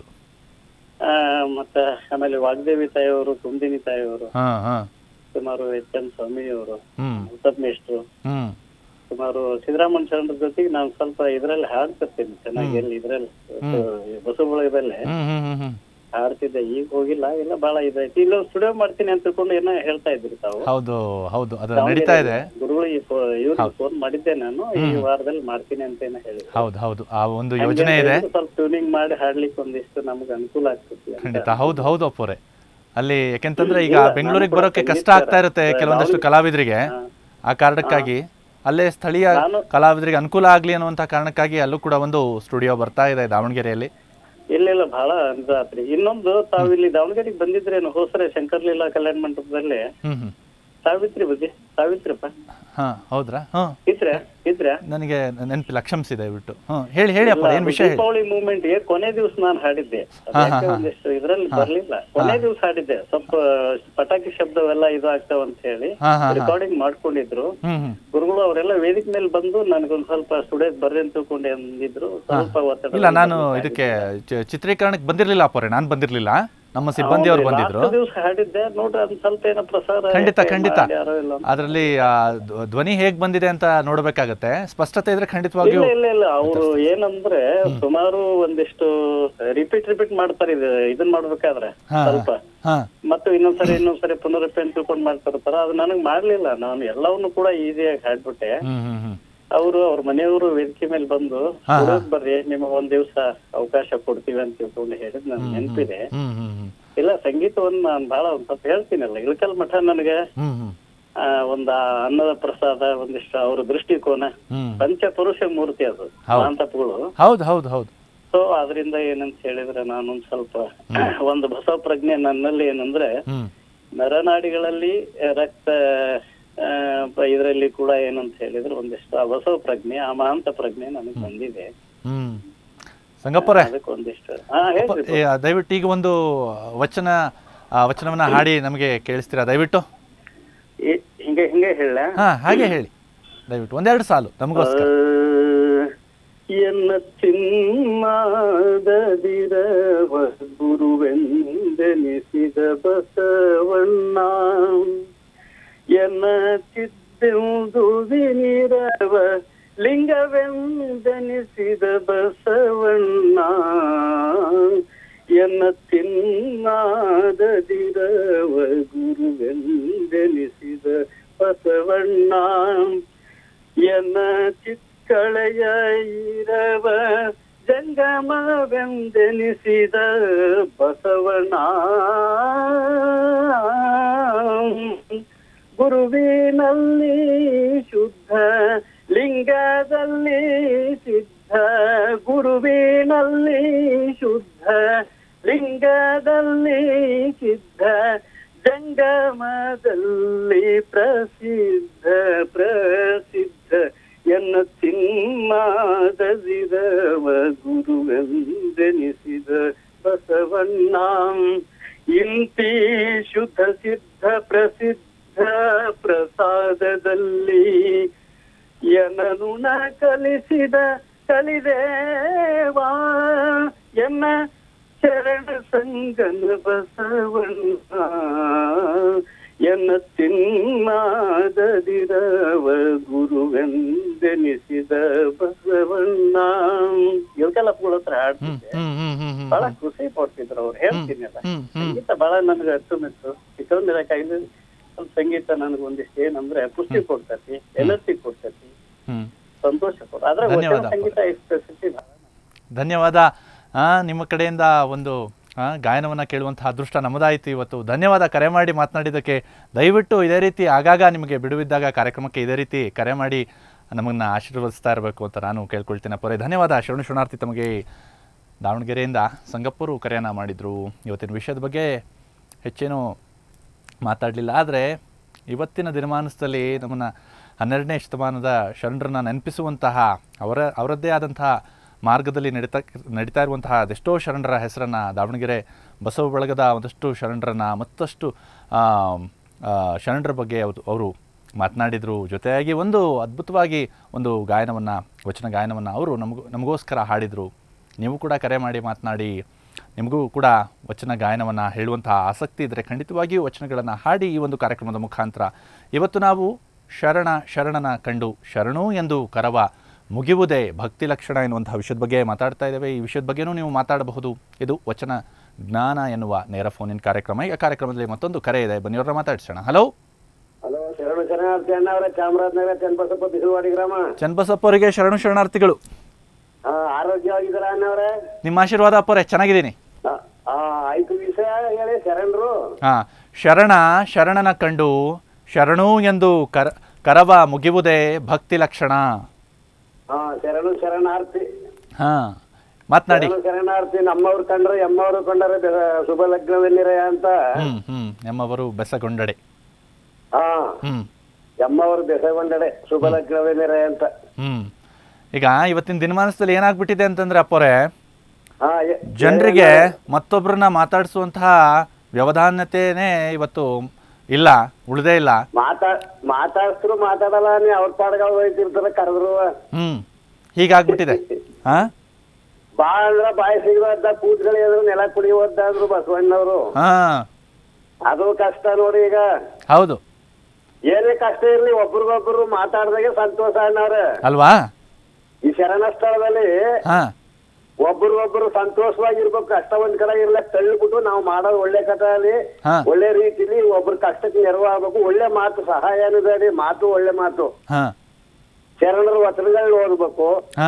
S4: ಆ, ಮತ್ತೆ ಆಮೇಲೆ ವಾಗ್ದೇವಿ ತಾಯಿಯವರು ಕುಂದಿನಿ ತಾಯಿಯವರು
S1: ಹಾ ಹಾ
S4: ಸುಮಾರು ಎಚ್ ಎಂ ಸ್ವಾಮಿಯವರು
S1: ಹ್ಮ್
S4: ಉತ್ತಮೇಶ್ರು
S1: ಹ್ಮ್
S4: ಸುಮಾರು ಸಿದ್ದರಾಮಯ್ಯ ಶರಣರ ಜೊತೆಗೆ ನಾನು ಸ್ವಲ್ಪ ಇದ್ರಲ್ಲಿ ಹಾಡ್ತಿರ್ತೀನಿ ಚೆನ್ನಾಗಿ ಎಲ್ಲಿ ಇದ್ರಲ್ಲಿ ಬಸವ ಬಳಗದಲ್ಲೇ
S1: ಹ್ಮ್ ಹ್ಮ್ ಹ್ಮ್ ಹ್ಮ್
S4: ಹಾಡ್ತಿದ್ದೆ ಈಗ ಹೋಗಿಲ್ಲ ಇಲ್ಲ ಬಹಳ ಇದೈತಿ ಇಲ್ಲ ಸ್ಟುಡಿಯೋ ಮಾಡ್ತೀನಿ ಅಂತ ತಿಳ್ಕೊಂಡು ಏನೋ ಹೇಳ್ತಾ ಇದ್ರಿ ತಾವು
S1: ಹೌದು ಹೌದು ಅದು ನಡೀತಾ ಇದೆ
S4: ಗುರುಗಳಿಗೆ ಇವ್ರಿಗೆ ಫೋನ್ ಮಾಡಿದ್ದೆ ನಾನು ಈ ವಾರದಲ್ಲಿ ಮಾಡ್ತೀನಿ ಅಂತ ಏನೋ ಹೇಳಿ
S1: ಹೌದು ಹೌದು ಆ ಒಂದು ಯೋಜನೆ ಇದೆ
S4: ಸ್ವಲ್ಪ ಟ್ಯೂನಿಂಗ್ ಮಾಡಿ ಹಾಡ್ಲಿಕ್ಕೆ ಒಂದಿಷ್ಟು ನಮ್ಗೆ ಅನುಕೂಲ ಆಗ್ತೈತಿ ಅಂತ.
S1: ಖಂಡಿತ ಹೌದು ಹೌದು ಅಪ್ಪೋರೆ ಅಲ್ಲಿ ಯಾಕೆಂತಂದ್ರೆ ಈಗ
S4: ಇಲ್ಲ,
S1: ಬೆಂಗಳೂರಿಗೆ
S4: ನಾನು
S1: ಬರೋಕೆ
S4: ಕೂಡ
S1: ಕಷ್ಟ ಆಗ್ತಾ ಇರುತ್ತೆ
S4: ಸಂಗೀತ
S1: ಕೆಲವೊಂದಷ್ಟು ಕಲಾವಿದರಿಗೆ ಆ ಕಾರಣಕ್ಕಾಗಿ ಅಲ್ಲೇ ಸ್ಥಳೀಯ
S4: ನಾನು-
S1: ಕಲಾವಿದರಿಗೆ ಅನುಕೂಲ ಆಗ್ಲಿ ಅನ್ನುವಂತ ಕಾರಣಕ್ಕಾಗಿ ಅಲ್ಲೂ ಕೂಡ ಒಂದು ಸ್ಟುಡಿಯೋ ಬರ್ತಾ ಇದೆ ದಾವಣಗೆರೆಯಲ್ಲಿ
S4: ಇಲ್ಲ ಇಲ್ಲ ಬಹಳ ಇದಾತ್ರಿ ಇನ್ನೊಂದು ತಾವ್ ಇಲ್ಲಿ ದಾವಣಗೆರೆಗೆ ಬಂದಿದ್ರೇನು ಹೋಸರೆ ಶಂಕರ್ಲೀಲಾ ಕಲ್ಯಾಣ ಮಂಟಪದಲ್ಲಿ
S1: ಹ್ಮ್ ಹ್ಮ್
S4: ಸಾವಿತ್ರಿ ಬುದ್ಧಿ ಸಾವಿತ್ರಿಪ್ಪ
S1: ಹಾ ಹೌದ್ರಾ ಹ್ಮ್
S4: ಇದ್ರೆ ಇದ್ರೆ
S1: ನನಗೆ ನೆನಪಿಲ್ಲ ಕ್ಷಮಿಸಿ ದಯವಿಟ್ಟು ಹ್ಮ್ ಹೇಳಿ ಹೇಳಿ ಅಪ್ಪ ಏನ್ ವಿಷಯ ಹೇಳಿ
S4: ದೀಪಾವಳಿ ಮೂವ್ಮೆಂಟ್ ಗೆ ಕೊನೆ ದಿವಸ ನಾನು ಹಾಡಿದ್ದೆ ಅದು ಯಾಕೆ ಒಂದಿಷ್ಟು ಇದ್ರಲ್ಲಿ ಬರ್ಲಿಲ್ಲ ಕೊನೆ ದಿವಸ ಹಾಡಿದ್ದೆ ಸ್ವಲ್ಪ ಪಟಾಕಿ ಶಬ್ದವೆಲ್ಲ ಇದು ಆಗ್ತಾವ ಅಂತ ಹೇಳಿ
S1: ಹಾ ಹಾ
S4: ರೆಕಾರ್ಡಿಂಗ್ ಮಾಡ್ಕೊಂಡಿದ್ರು
S1: ಹ್ಮ್ ಹ್ಮ್
S4: ಗುರುಗಳು ಅವರೆಲ್ಲ ವೇದಿಕೆ ಮೇಲೆ ಬಂದು ನನಗೊಂದ್ ಸ್ವಲ್ಪ ಸ್ಟುಡಿಯೋಗೆ ಬರ್ರಿ ಅಂತ ತಿಳ್ಕೊಂಡು ಅಂದಿದ್ರು ಸ್ವಲ್ಪ ಒತ್ತಡ
S1: ಇಲ್ಲ ನಾನು ಇದಕ್ಕೆ ಚ- ಚಿತ್ರೀಕರಣಕ್ಕೆ ಬಂದಿರ್ಲಿಲ್ಲ ಅಪ್ಪೋರೆ ನಾನು ಬಂದಿರ್ಲಿಲ್ಲ ನಮ್ಮ ಸಿಬ್ಬಂದಿ ಅವ್ರು ಬಂದಿದ್ರು
S4: ದಿವಸ ಹಾಡಿದ್ದೆ ನೋಡ್ರಿ ಅದ್ ಸ್ವಲ್ಪ ಏನೋ ಪ್ರಸಾರ
S1: ಖಂಡಿತ
S4: ಯಾಕೆ
S1: ಖಂಡಿತ
S4: ಮಾಡ್ಯಾರೋ ಇಲ್ಲ ಅಂತ.
S1: ಅದರಲ್ಲಿ ಧ್ವನಿ ಹೇಗ್ ಬಂದಿದೆ ಅಂತ ನೋಡ್ಬೇಕಾಗತ್ತೆ ಸ್ಪಷ್ಟತೆ ಇದ್ರೆ ಖಂಡಿತವಾಗಿಯೂ
S4: ಇಲ್ಲ ಇಲ್ಲ ಇಲ್ಲ ಅವರು ಏನಂದ್ರೆ ಸುಮಾರು ಒಂದಿಷ್ಟು ರಿಪೀಟ್ ರಿಪೀಟ್ ಮಾಡ್ತಾರೆ ಇದು ಇದನ್ ಮಾಡ್ಬೇಕಾದ್ರೆ
S1: ಹಾ,
S4: ಸ್ವಲ್ಪ
S1: ಹಾ
S4: ಮತ್ತು ಇನ್ನೊಂದ್ಸರಿ ಇನ್ನೊಂದ್ಸರಿ ಪುನರಪಿ ಅಂತ ತಿಳ್ಕೊಂಡು ಮಾಡ್ತಿರ್ತಾರ ಅದು ನನಗ್ ಮಾಡ್ಲಿಲ್ಲ ನಾನು ಎಲ್ಲವನ್ನು ಕೂಡ ಈಸಿಯಾಗಿ ಹಾಡ್ಬಿಟ್ಟೆ
S1: ಹ್ಮ್ ಹ್ಮ್ ಹ್ಮ್
S4: ಅವರು ಅವ್ರ ಮನೆಯವರು ವೇದಿಕೆ ಮೇಲೆ ಬಂದು "ಹುಡುಗ್ ಬರ್ರಿ ನಿಮಗೆ ಒಂದ್ ದಿವ್ಸ ಅವಕಾಶ ಕೊಡ್ತೀವಿ ಅಂತ ತಿಳ್ಕೊಂಡು ಹೇಳಿದ್ ನನ್ ನೆನಪಿದೆ
S1: ಹ್ಮ್ ಹ್ಮ್ ಹ್ಮ್
S4: ಇಲ್ಲ ಸಂಗೀತವನ್ನ ನಾನು ಬಹಳ ಒಂದ್ ಸ್ವಲ್ಪ ಹೇಳ್ತೀನಲ್ಲ ಇಳಕಲ್ ಮಠ ನನಗೆ
S1: ಹ್ಮ್ ಹ್ಮ್
S4: ಆ, ಒಂದ್ ಆ ಅನ್ನದ ಪ್ರಸಾದ ಒಂದಿಷ್ಟು ಅವ್ರ ದೃಷ್ಟಿಕೋನ
S1: ಹ್ಮ್
S4: ಪಂಚಪುರುಷ ಮೂರ್ತಿ ಅದು ಮಾಂತಪಗಳು
S1: ಹೌದು ಹೌದು ಹೌದು
S4: ಸೊ ಅದರಿಂದ ಏನಂತ ಹೇಳಿದ್ರೆ ನಾನೊಂದ್ ಸ್ವಲ್ಪ ಒಂದು ಬಸವ ಪ್ರಜ್ಞೆ ನನ್ನಲ್ಲಿ ಏನಂದ್ರೆ
S1: ಹ್ಮ್
S4: ನರನಾಡಿಗಳಲ್ಲಿ ರಕ್ತ ಆ, ಪ- ಇದರಲ್ಲಿ ಕೂಡ ಏನಂತ ಹೇಳಿದ್ರೆ ಒಂದಿಷ್ಟು ಆ ಬಸವ ಪ್ರಜ್ಞೆ ಆ ಮಹಾಂತ ಪ್ರಜ್ಞೆ ನನಗೆ ಬಂದಿದೆ
S1: ಹ್ಮ್ ಸಂಗಪ್ಪರೆ
S4: ಅದಕ್ಕೆ ಒಂದಿಷ್ಟು ಹಾ ಹೇಳ್ರಿ
S1: ಏ, ದಯವಿಟ್ಟು ಈಗ ಒಂದು ವಚನ ಆ ವಚನವನ್ನ ಹಾಡಿ ನಮಗೆ ಕೇಳಿಸ್ತೀರಾ ದಯವಿಟ್ಟು
S4: ಈ- ಹಿಂಗೆ ಹಿಂಗೆ ಹೇಳ
S1: ಹಾ ಹಾಗೆ ಹೇಳಿ ದಯವಿಟ್ಟು ಒಂದೆರಡು ಸಾಲು ನಮಗೋಸ್ಕರ
S4: ಎನ್ನ ಚಿನ್ನಾದದಿರವ ಗುರುವೆಂದೆನಿಸಿದ ಬಸವಣ್ಣ ಎನ್ನ ಚಿದ್ದೆಂದು ವಿನಿರವ ಲಿಂಗವೆಂದೆನಿಸಿದ ಬಸವಣ್ಣ ಎನ್ನ ತಿನ್ನಾದದಿರವ ಗುರುವೆಂದೆನಿಸಿದ ಬಸವಣ್ಣ ಎನ್ನ ಚಿಕ್ಕಳೆಯ ಇರವ ಜಂಗಮವೆಂದೆನಿಸಿದ ಬಸವಣ್ಣ ಗುರುವಿನಲ್ಲಿ ಶುದ್ಧ ಲಿಂಗದಲ್ಲಿ ಸಿದ್ಧ ಗುರುವಿನಲ್ಲಿ ಶುದ್ಧ ಲಿಂಗದಲ್ಲಿ ಸಿದ್ಧ ಜಂಗಮದಲ್ಲಿ ಪ್ರಸಿದ್ಧ ಪ್ರಸಿದ್ಧ ಎನ್ನ ತಿನ್ನಾದದಿರವ ಗುರುವೆಂದೆನಿಸಿದ ಬಸವಣ್ಣ ಇಂತಿ ಶುದ್ಧ ಸಿದ್ಧ ಪ್ರಸಿದ್ಧ ಪ್ರಸಾದದಲ್ಲಿ ಎನ್ನನುಣ ಕಲಿಸಿದ ಕಲಿದೇವಾ ಎನ್ನ ಶರಣ ಸಂಗನ ಬಸವಣ್ಣ ಎನ್ನ ತಿನ್ನಾದದಿರವ ಗುರುವೆಂದೆನಿಸಿದ ಬಸವಣ್ಣ ಇವಕ್ಕೆಲ್ಲ ಕೂಡ ಹತ್ರ ಹಾಡ್ತಿದ್ದೆ
S1: ಹ್ಮ್ ಹ್ಮ್ ಹ್ಮ್ ಹ್ಮ್
S4: ಬಹಳ ಖುಷಿ ಪಡ್ತಿದ್ರು ಅವ್ರು ಹೇಳ್ತೀನಲ್ಲ
S1: ಹ್ಮ್ ಹ್ಮ್
S4: ಸಂಗೀತ ಬಹಳ ನನಗೆ ಅಷ್ಟು ಮೆಚ್ಚು ಚಿಕ್ಕಂದಿರಕ್ಕಾಗಿ ಸ್ವಲ್ಪ ಸಂಗೀತ ನನಗೆ ಒಂದಿಷ್ಟು ಏನಂದ್ರೆ ಖುಷಿ ಕೊಡ್ತೈತಿ ಎನರ್ಜಿ ಕೊಡ್ತೈತಿ
S1: ಹ್ಮ್
S4: ಸಂತೋಷ ಕೊಡ ಆದ್ರೆ ವಚನ
S1: ಧನ್ಯವಾದ.
S4: ಸಂಗೀತ ಸ್ಪೆಸಿಫಿಕ್
S1: ಧನ್ಯವಾದ ಆ, ನಿಮ್ಮ ಕಡೆಯಿಂದ ಒಂದು ಆ, ಗಾಯನವನ್ನ ಕೇಳುವಂತಹ ಅದೃಷ್ಟ ನಮ್ಮದಾಯಿತು ಇವತ್ತು ಧನ್ಯವಾದ ಕರೆ ಮಾಡಿ ಮಾತನಾಡಿದ್ದಕ್ಕೆ ದಯವಿಟ್ಟು ಇದೇ ರೀತಿ ಆಗಾಗ ನಿಮಗೆ ಬಿಡುವಿದ್ದಾಗ ಕಾರ್ಯಕ್ರಮಕ್ಕೆ ಇದೇ ರೀತಿ ಕರೆ ಮಾಡಿ ನಮ್ಮನ್ನ ಆಶೀರ್ವದಿಸ್ತಾ ಇರಬೇಕು ಅಂತ ನಾನು ಕೇಳ್ಕೊಳ್ತೇನೆ ಪೊರೆ ಧನ್ಯವಾದ ಶರಣು ಶರಣಾರ್ಥಿ ತಮಗೆ ದಾವಣಗೆರೆಯಿಂದ ಸಂಗಪ್ಪರು ಕರೆಯನ್ನು ಮಾಡಿದರು ಇವತ್ತಿನ ವಿಷಯದ ಬಗ್ಗೆ ಹೆಚ್ಚೇನು ಮಾತಾಡಲಿಲ್ಲ ಆದರೆ ಇವತ್ತಿನ ದಿನಮಾನದಲ್ಲಿ ನಮ್ಮನ್ನು ಹನ್ನೆರಡನೇ ಶತಮಾನದ ಶರಣರನ್ನ ನೆನಪಿಸುವಂತಹ ಅವರ ಅವರದ್ದೇ ಆದಂತಹ ಮಾರ್ಗದಲ್ಲಿ ನಡೀತಾ ನಡೀತಾ ಇರುವಂತಹ ಅದೆಷ್ಟೋ ಶರಣರ ಹೆಸರನ್ನು ದಾವಣಗೆರೆ ಬಸವ ಬಳಗದ ಒಂದಷ್ಟು ಶರಣರನ್ನು ಮತ್ತಷ್ಟು ಆ, ಆ, ಶರಣರ ಬಗ್ಗೆ ಅವರು ಅವರು ಮಾತನಾಡಿದರು ಜೊತೆಯಾಗಿ ಒಂದು ಅದ್ಭುತವಾಗಿ ಒಂದು ಗಾಯನವನ್ನು ವಚನ ಗಾಯನವನ್ನು ಅವರು ನಮಗೂ ನಮಗೋಸ್ಕರ ಹಾಡಿದರು ನೀವು ಕೂಡ ಕರೆ ಮಾಡಿ ಮಾತನಾಡಿ ನಿಮಗೂ ಕೂಡ ವಚನ ಗಾಯನವನ್ನು ಹೇಳುವಂತಹ ಆಸಕ್ತಿ ಇದ್ದರೆ ಖಂಡಿತವಾಗಿಯೂ ವಚನಗಳನ್ನು ಹಾಡಿ ಈ ಒಂದು ಕಾರ್ಯಕ್ರಮದ ಮುಖಾಂತರ ಇವತ್ತು ನಾವು ಶರಣ ಶರಣನ ಕಂಡು ಶರಣು ಎಂದು ಕರವ ಮುಗಿಯುವುದೇ ಭಕ್ತಿ ಲಕ್ಷಣ ಎನ್ನುವಂತಹ ವಿಷಯದ ಬಗ್ಗೆ ಮಾತಾಡ್ತಾ ಇದ್ದೇವೆ ಈ ವಿಷಯದ ಬಗ್ಗೆನೂ ನೀವು ಮಾತಾಡಬಹುದು ಇದು ವಚನ ಜ್ಞಾನ ಎನ್ನುವ ನೇರ ಫೋನಿನ ಕಾರ್ಯಕ್ರಮ ಈ ಕಾರ್ಯಕ್ರಮದಲ್ಲಿ ಮತ್ತೊಂದು ಕರೆ ಇದೆ ಬನ್ನಿಯವ್ರನ್ನ ಮಾತಾಡ್ಸೋಣ ಹಲೋ
S5: ಹಲೋ ಶರಣ ಶರಣಾರ್ಥಿ ಅಣ್ಣ ಅವರೇ ಚಾಮರಾಜನಗರ ಚನ್ನಬಸಪ್ಪ ಬಿಸಿಲವಾಡಿ ಗ್ರಾಮ
S1: ಚನ್ನಬಸಪ್ಪ ಅವರಿಗೆ ಶರಣು ಶರಣಾರ್ಥಿಗಳು
S5: ಹಾ ಆರೋಗ್ಯವಾಗಿದ್ದೀರಾ ಅಣ್ಣವ್ರೆ
S1: ನಿಮ್ಮ ಆಶೀರ್ವಾದ ಅಪ್ಪರೇ ಚೆನ್ನಾಗಿದ್ದೀನಿ
S5: ಆ, ಆ, ಆಯ್ತು ವಿಷಯ ಹೇಳಿ ಶರಣರು
S1: ಹಾಂ ಶರಣ ಶರಣನ ಕಂಡು ಶರಣು ಎಂದು ಕರ ಕರವ ಮುಗಿಯುವುದೇ ಭಕ್ತಿ ಲಕ್ಷಣ
S5: ಹಾ ಶರಣು ಶರಣಾರ್ಥಿ
S1: ಹಾಂ ಮಾತನಾಡಿ
S5: ಶರಣು ಶರಣಾರ್ಥಿ ನಮ್ಮವ್ರು ಕಂಡ್ರೆ ಎಮ್ಮವ್ರು ಕಂಡರೆ ಬೆ- ಶುಭ ಲಗ್ನವೆಲ್ಲಿರ ಅಂತ
S1: ಹ್ಮ್ ಹ್ಮ್ ನಮ್ಮವರು ಬೆಸಗೊಂಡಡೆ
S5: ಹಾ
S1: ಹ್ಮ್
S5: ಎಮ್ಮವ್ರು ಬೆಸಗೊಂಡಡೆ ಶುಭ ಲಗ್ನವೆಲ್ಲಿರ ಅಂತ
S1: ಹ್ಮ್ ಈಗ ಇವತ್ತಿನ ದಿನಮಾನದಲ್ಲಿ ಏನಾಗ್ಬಿಟ್ಟಿದೆ ಅಂತಂದ್ರೆ ಅಪ್ಪೋರೆ
S5: ಹಾ ಎ-
S1: ಜನರಿಗೆ ಮತ್ತೊಬ್ಬರನ್ನ ಮಾತಾಡಿಸುವಂತಹ ವ್ಯವಧಾನ್ಯತೆನೇ ಇವತ್ತು ಇಲ್ಲ ಉಳಿದೇ ಇಲ್ಲ
S5: ಮಾತಾ ಮಾತಾಡ್ಸ್ರು ಮಾತಾಡಲ್ಲ ನೀ ಅವ್ರ ಪಾಡ್ಗ ಹೋಯ್ತಿರ್ತಾರ ಕರೆದ್ರು
S1: ಹ್ಮ್ ಹೀಗಾಗ್ಬಿಟ್ಟಿದೆ ಹಾ
S5: ಬಾ ಅಂದ್ರ ಬಾಯಿ ಸಿಗದ ಕೂತ್ಗಳು ಎದ್ರು ನೆಲ ಕುಡಿಯೋದ ಅಂದ್ರು ಬಸವಣ್ಣವ್ರು
S1: ಹಾ
S5: ಅದು ಕಷ್ಟ ನೋಡಿ ಈಗ
S1: ಹೌದು
S5: ಏನೇ ಕಷ್ಟ ಇರ್ಲಿ ಒಬ್ರಿಗೊಬ್ರು ಮಾತಾಡ್ದಾಗೆ ಸಂತೋಷ ಅಣ್ಣವ್ರೆ
S1: ಅಲ್ವಾ
S5: ಈ ಶರಣ ಸ್ಥಳದಲ್ಲಿ
S1: ಹಾ
S5: ಒಬ್ರಿಗೊಬ್ರು ಸಂತೋಷವಾಗಿರ್ಬೇಕು ಕಷ್ಟ ಒಂದ್ ಕಡೆ ಇರ್ಲಕ್ ತಳ್ಳಿಬಿಟ್ಟು ನಾವು ಮಾಡೋದು ಒಳ್ಳೆ ಕಥೆಯಲ್ಲಿ
S1: ಹಾ.
S5: ಒಳ್ಳೆ ರೀತಿಲಿ ಒಬ್ರ ಕಷ್ಟಕ್ಕೆ ನೆರವು ಆಗ್ಬೇಕು ಒಳ್ಳೆ ಮಾತು ಸಹಾಯನೂ ಬೇಡಿ ಮಾತು ಒಳ್ಳೆ ಮಾತು
S1: ಹಾ
S5: ಶರಣರ ವಚನಗಳನ್ನ ಓದ್ಬೇಕು
S1: ಹಾ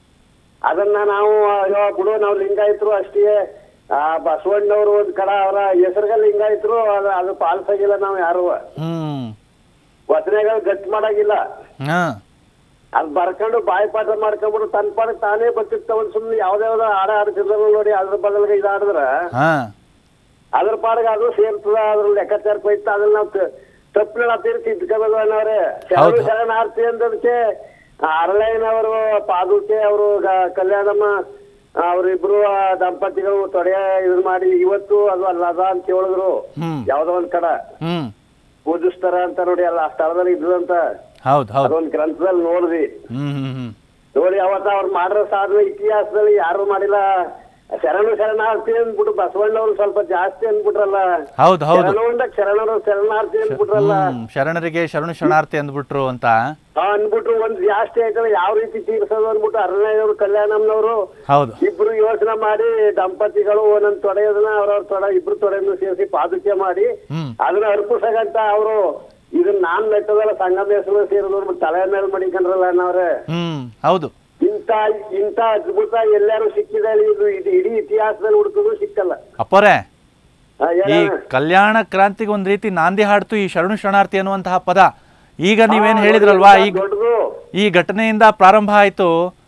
S5: ಅದನ್ನ ನಾವು ಅಯ್ಯೋ ಬಿಡು ನಾವು ಲಿಂಗಾಯತರು ಅಷ್ಟೇ ಆ ಬಸವಣ್ಣವ್ರು ಒಂದ್ ಕಡ ಅವರ ಹೆಸರುಗ ಲಿಂಗಾಯತರು ಅದ ಅದು ಪಾಲಿಸಾಗಿಲ್ಲ ನಾವು ಯಾರು
S1: ಹ್ಮ್
S5: ವಚನಗಳು ಗಟ್ಟಿ ಮಾಡಾಗಿಲ್ಲ
S1: ಹಾ
S5: ಅದ್ ಬರ್ಕೊಂಡು ಬಾಯಿ ಪಾಠ ಮಾಡ್ಕೊಂಡ್ಬಿಟ್ಟು ತನ್ನ ಪಾಡಕ್ ತಾನೇ ಬರ್ತಿರ್ತಾವ ಸುಮ್ನೆ ಯಾವ್ದೇ ಯಾವ್ದೋ ಹಾಡ ಆಡ್ತಿದ್ರು ನೋಡಿ ಅದ್ರ ಬದಲಿಗೆ ಇದು ಆಡಿದ್ರ
S1: ಹಾ
S5: ಅದ್ರ ಪಾಡಿಗೆ ಅದು ಸೇರ್ತದ ಅದ್ರ ಲೆಕ್ಕಾಚಾರಕ್ಕೆ ಹೋಯ್ತು ಅದನ್ನ ನಾವು ತಪ್ಪು ತಿದ್ಕೋಬೇಕು ಅನ್ನೋರೆ
S1: ಹೌದು.
S5: ಶರಣ ಶರಣಾರ್ಥಿ ಅಂದದಕ್ಕೆ ಅರಳಯ್ಯನವರು ಪಾದುಕೆ ಅವರು ಕಲ್ಯಾಣಮ್ಮ ಅವರಿಬ್ರು ದಂಪತಿಗಳು ತೊಡೆಯ ಇದು ಮಾಡಿ ಇವತ್ತು ಅದು ಅಲ್ಲದ ಅಂತ ಹೇಳಿದ್ರು
S1: ಹ್ಮ್
S5: ಯಾವ್ದೋ ಒಂದ್ ಕಡ
S1: ಹ್ಮ್
S5: ಪೂಜಿಸ್ತಾರ ಅಂತ ನೋಡಿ ಅಲ್ಲ ಆ ಸ್ಥಳದಲ್ಲಿ ಇದ್ರಂತ
S1: ಹೌದು ಹೌದು
S5: ಅದೊಂದ್ ಗ್ರಂಥದಲ್ಲಿ ನೋಡ್ದಿ
S1: ಹ್ಮ್ ಹ್ಮ್ ಹ್ಮ್
S5: ನೋಡಿ ಅವತ್ತ ಅವ್ರು ಮಾಡಿರೋ ಸಾಧನೆ ಇತಿಹಾಸದಲ್ಲಿ ಯಾರು ಮಾಡಿಲ್ಲ ಶರಣು ಶರಣಾರ್ಥಿ ಅಂದ್ಬಿಟ್ಟು ಬಸವಣ್ಣವ್ರು ಸ್ವಲ್ಪ ಜಾಸ್ತಿ ಅಂದ್ಬಿಟ್ರಲ್ಲ
S1: ಹೌದು ಹೌದು
S5: ಶರಣು ಅಂದಾಗ ಶರಣರು ಶರಣಾರ್ಥಿ ಅಂದ್ಬಿಟ್ರಲ್ಲ
S1: ಹ್ಮ್ ಶರಣರಿಗೆ ಶರಣು ಶರಣಾರ್ಥಿ ಅಂದ್ಬಿಟ್ರು ಅಂತ
S5: ಆ ಅಂದ್ಬಿಟ್ರು ಒಂದ್ ಜಾಸ್ತಿ ಆಯ್ತಲ್ಲ ಯಾವ ರೀತಿ ತೀರ್ಸೋದು ಅಂದ್ಬಿಟ್ಟು ಅರಣ್ಯವರು ಕಲ್ಯಾಣಮ್ನವರು
S1: ಹೌದು
S5: ಇಬ್ರು ಯೋಚನೆ ಮಾಡಿ ದಂಪತಿಗಳು ಒಂದೊಂದ್ ತೊಡೆಯೋದನ್ನ ಅವ್ರವ್ರ ತೊಡೆ ಇಬ್ರು ತೊಡೆಯನ್ನು ಸೇರಿಸಿ ಪಾದುಕೆ ಮಾಡಿ
S1: ಹ್ಮ್
S5: ಅದನ್ನ ಅರ್ಪಿಸಗಂತ ಅವರು ಇದನ್ನ ನಾನ್ ಮೆಟ್ಟದಲ್ಲ ಸಂಗಮೇಶ್ವರ ಸೇರಿದ್ರು ತಲೆ ಮೇಲೆ ಮಡಿಕೊಂಡ್ರಲ್ಲ ಅನ್ನವ್ರೆ
S1: ಹ್ಮ್ ಹೌದು
S5: ಇಂತ ಇಂತ ಅದ್ಭುತ ಎಲ್ಲಾರು ಸಿಕ್ಕಿದೆ ಇದು ಇದು ಇಡೀ ಇತಿಹಾಸದಲ್ಲಿ ಹುಡುಕಿದ್ರು ಸಿಕ್ಕಲ್ಲ
S1: ಅಪ್ಪರೇ
S5: ಆ,
S1: ಈ
S5: ಏನ-
S1: ಕಲ್ಯಾಣ ಕ್ರಾಂತಿಗೆ ಒಂದ್ ರೀತಿ ನಾಂದಿ ಹಾಡ್ತು ಈ ಶರಣು ಶರಣಾರ್ಥಿ ಅನ್ನುವಂತಹ ಪದ ಈಗ ನೀವೇನ್ ಹೇಳಿದ್ರಲ್ವಾ
S5: ಇಂತ
S1: ಈಗ
S5: ದೊಡ್ಡದು
S1: ಈ ಘಟನೆಯಿಂದ ಪ್ರಾರಂಭ ಆಯ್ತು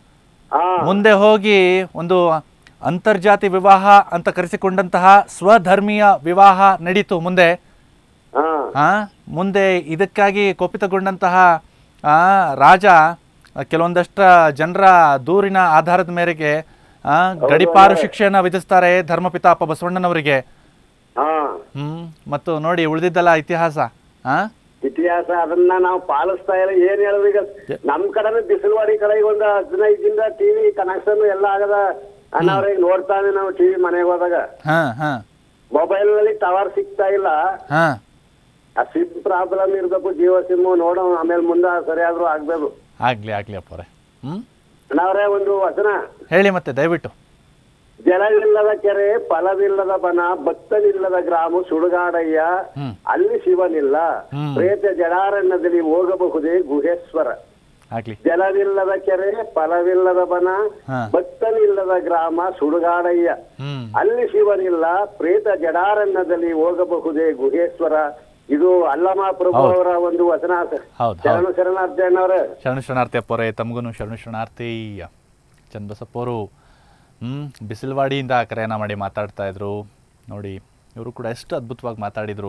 S5: ಆ
S1: ಮುಂದೆ ಹೋಗಿ ಒಂದು ಅಂತರ್ಜಾತಿ ವಿವಾಹ ಅಂತ ಕರೆಸಿಕೊಂಡಂತಹ ಸ್ವಧರ್ಮೀಯ ವಿವಾಹ ನಡೀತು ಮುಂದೆ
S5: ಆ
S1: ಆ ಮುಂದೆ ಇದಕ್ಕಾಗಿ ಕೋಪಿತಗೊಂಡಂತಹ ಆ, ರಾಜ ಕೆಲವೊಂದಷ್ಟ ಜನರ ದೂರಿನ ಆಧಾರದ ಮೇರೆಗೆ ಆ, ಗಡಿಪಾರು ಶಿಕ್ಷೆಯನ್ನ ವಿಧಿಸ್ತಾರೆ ಧರ್ಮಪಿತಾಪ ಬಸವಣ್ಣನವರಿಗೆ
S5: ಹಾ
S1: ಹ್ಮ್ ಮತ್ತು ನೋಡಿ ಉಳಿದಿದ್ದಲ್ಲ ಇತಿಹಾಸ ಆ
S5: ಇತಿಹಾಸ ಅದನ್ನ ನಾವು ಪಾಲಿಸ್ತಾ ಇಲ್ಲ ಏನ್ ಹೇಳೋದು ಈಗ ನಮ್ ಕಡೆನೂ ಬಿಸಿಲುವಾಡಿ ಕಡೆ ಈಗ ಒಂದು ಹದಿನೈದು ದಿನದ ಟಿವಿ ಕನೆಕ್ಷನ್ ಎಲ್ಲ ಆಗದ ಅನ್ನೋರು ಈಗ ನೋಡ್ತಾನೆ ನಾವು ಟಿವಿ ಮನೆಗೆ ಹೋದಾಗ
S1: ಹಾ ಹಾ
S5: ಮೊಬೈಲ್ ನಲ್ಲಿ ಟವರ್ ಸಿಗ್ತಾ ಇಲ್ಲ
S1: ಹಾ
S5: ಆ ಸಿಮ್ ಪ್ರಾಬ್ಲಮ್ ಇರ್ಬೇಕು ಜಿಯೋ ಸಿಮ್ ನೋಡೋ ಆಮೇಲೆ ಮುಂದೆ ಸರಿಯಾದ್ರೂ ಆಗ್ಬೇಕು
S1: ಆಗ್ಲಿ ಆಗ್ಲಿ ಅಪ್ಪವ್ರೆ ಹ್ಮ್
S5: ನಾವ್ರೆ ಒಂದು ವಚನ
S1: ಹೇಳಿ ಮತ್ತೆ ದಯವಿಟ್ಟು
S5: ಜಲವಿಲ್ಲದ ಕೆರೆ ಫಲವಿಲ್ಲದ ಬನ ಭಕ್ತನಿಲ್ಲದ ಗ್ರಾಮ ಸುಡುಗಾಡಯ್ಯ
S1: ಹ್ಮ್
S5: ಅಲ್ಲಿ ಶಿವನಿಲ್ಲ
S1: ಹ್ಮ್.
S5: ಪ್ರೇತ ಜಡಾರಣ್ಯದಲ್ಲಿ ಹೋಗಬಹುದೇ ಗುಹೇಶ್ವರ
S1: ಆಗ್ಲಿ
S5: ಜಲವಿಲ್ಲದ ಕೆರೆ ಫಲವಿಲ್ಲದ ಬನ
S1: ಹಾ.
S5: ಭಕ್ತನಿಲ್ಲದ ಗ್ರಾಮ ಸುಡುಗಾಡಯ್ಯ
S1: ಹ್ಮ್
S5: ಅಲ್ಲಿ ಶಿವನಿಲ್ಲ ಪ್ರೇತ ಜಡಾರಣ್ಯದಲ್ಲಿ ಹೋಗಬಹುದೇ ಗುಹೇಶ್ವರ ಇದು ಅಲ್ಲಮ ಪ್ರಭು
S1: ಹೌದು.
S5: ಅವರ ಒಂದು ವಚನ ಸರ್.
S1: ಹೌದು,
S5: ಶರಣು ಶರಣಾರ್ಥಿ ಅಣ್ಣವ್ರೆ
S1: ಶರಣು ಶರಣಾರ್ಥಿ ಅಪ್ಪರೇ ತಮಗೂ ಶರಣು ಶರಣಾರ್ಥಿ ಚನ್ನಬಸಪ್ಪವರು ಹ್ಞೂ ಬಿಸಿಲವಾಡಿಯಿಂದ ಕರೆಯನ್ನು ಮಾಡಿ ಮಾತಾಡ್ತಾ ಇದ್ರು ನೋಡಿ ಇವರು ಕೂಡ ಎಷ್ಟು ಅದ್ಭುತವಾಗಿ ಮಾತಾಡಿದರು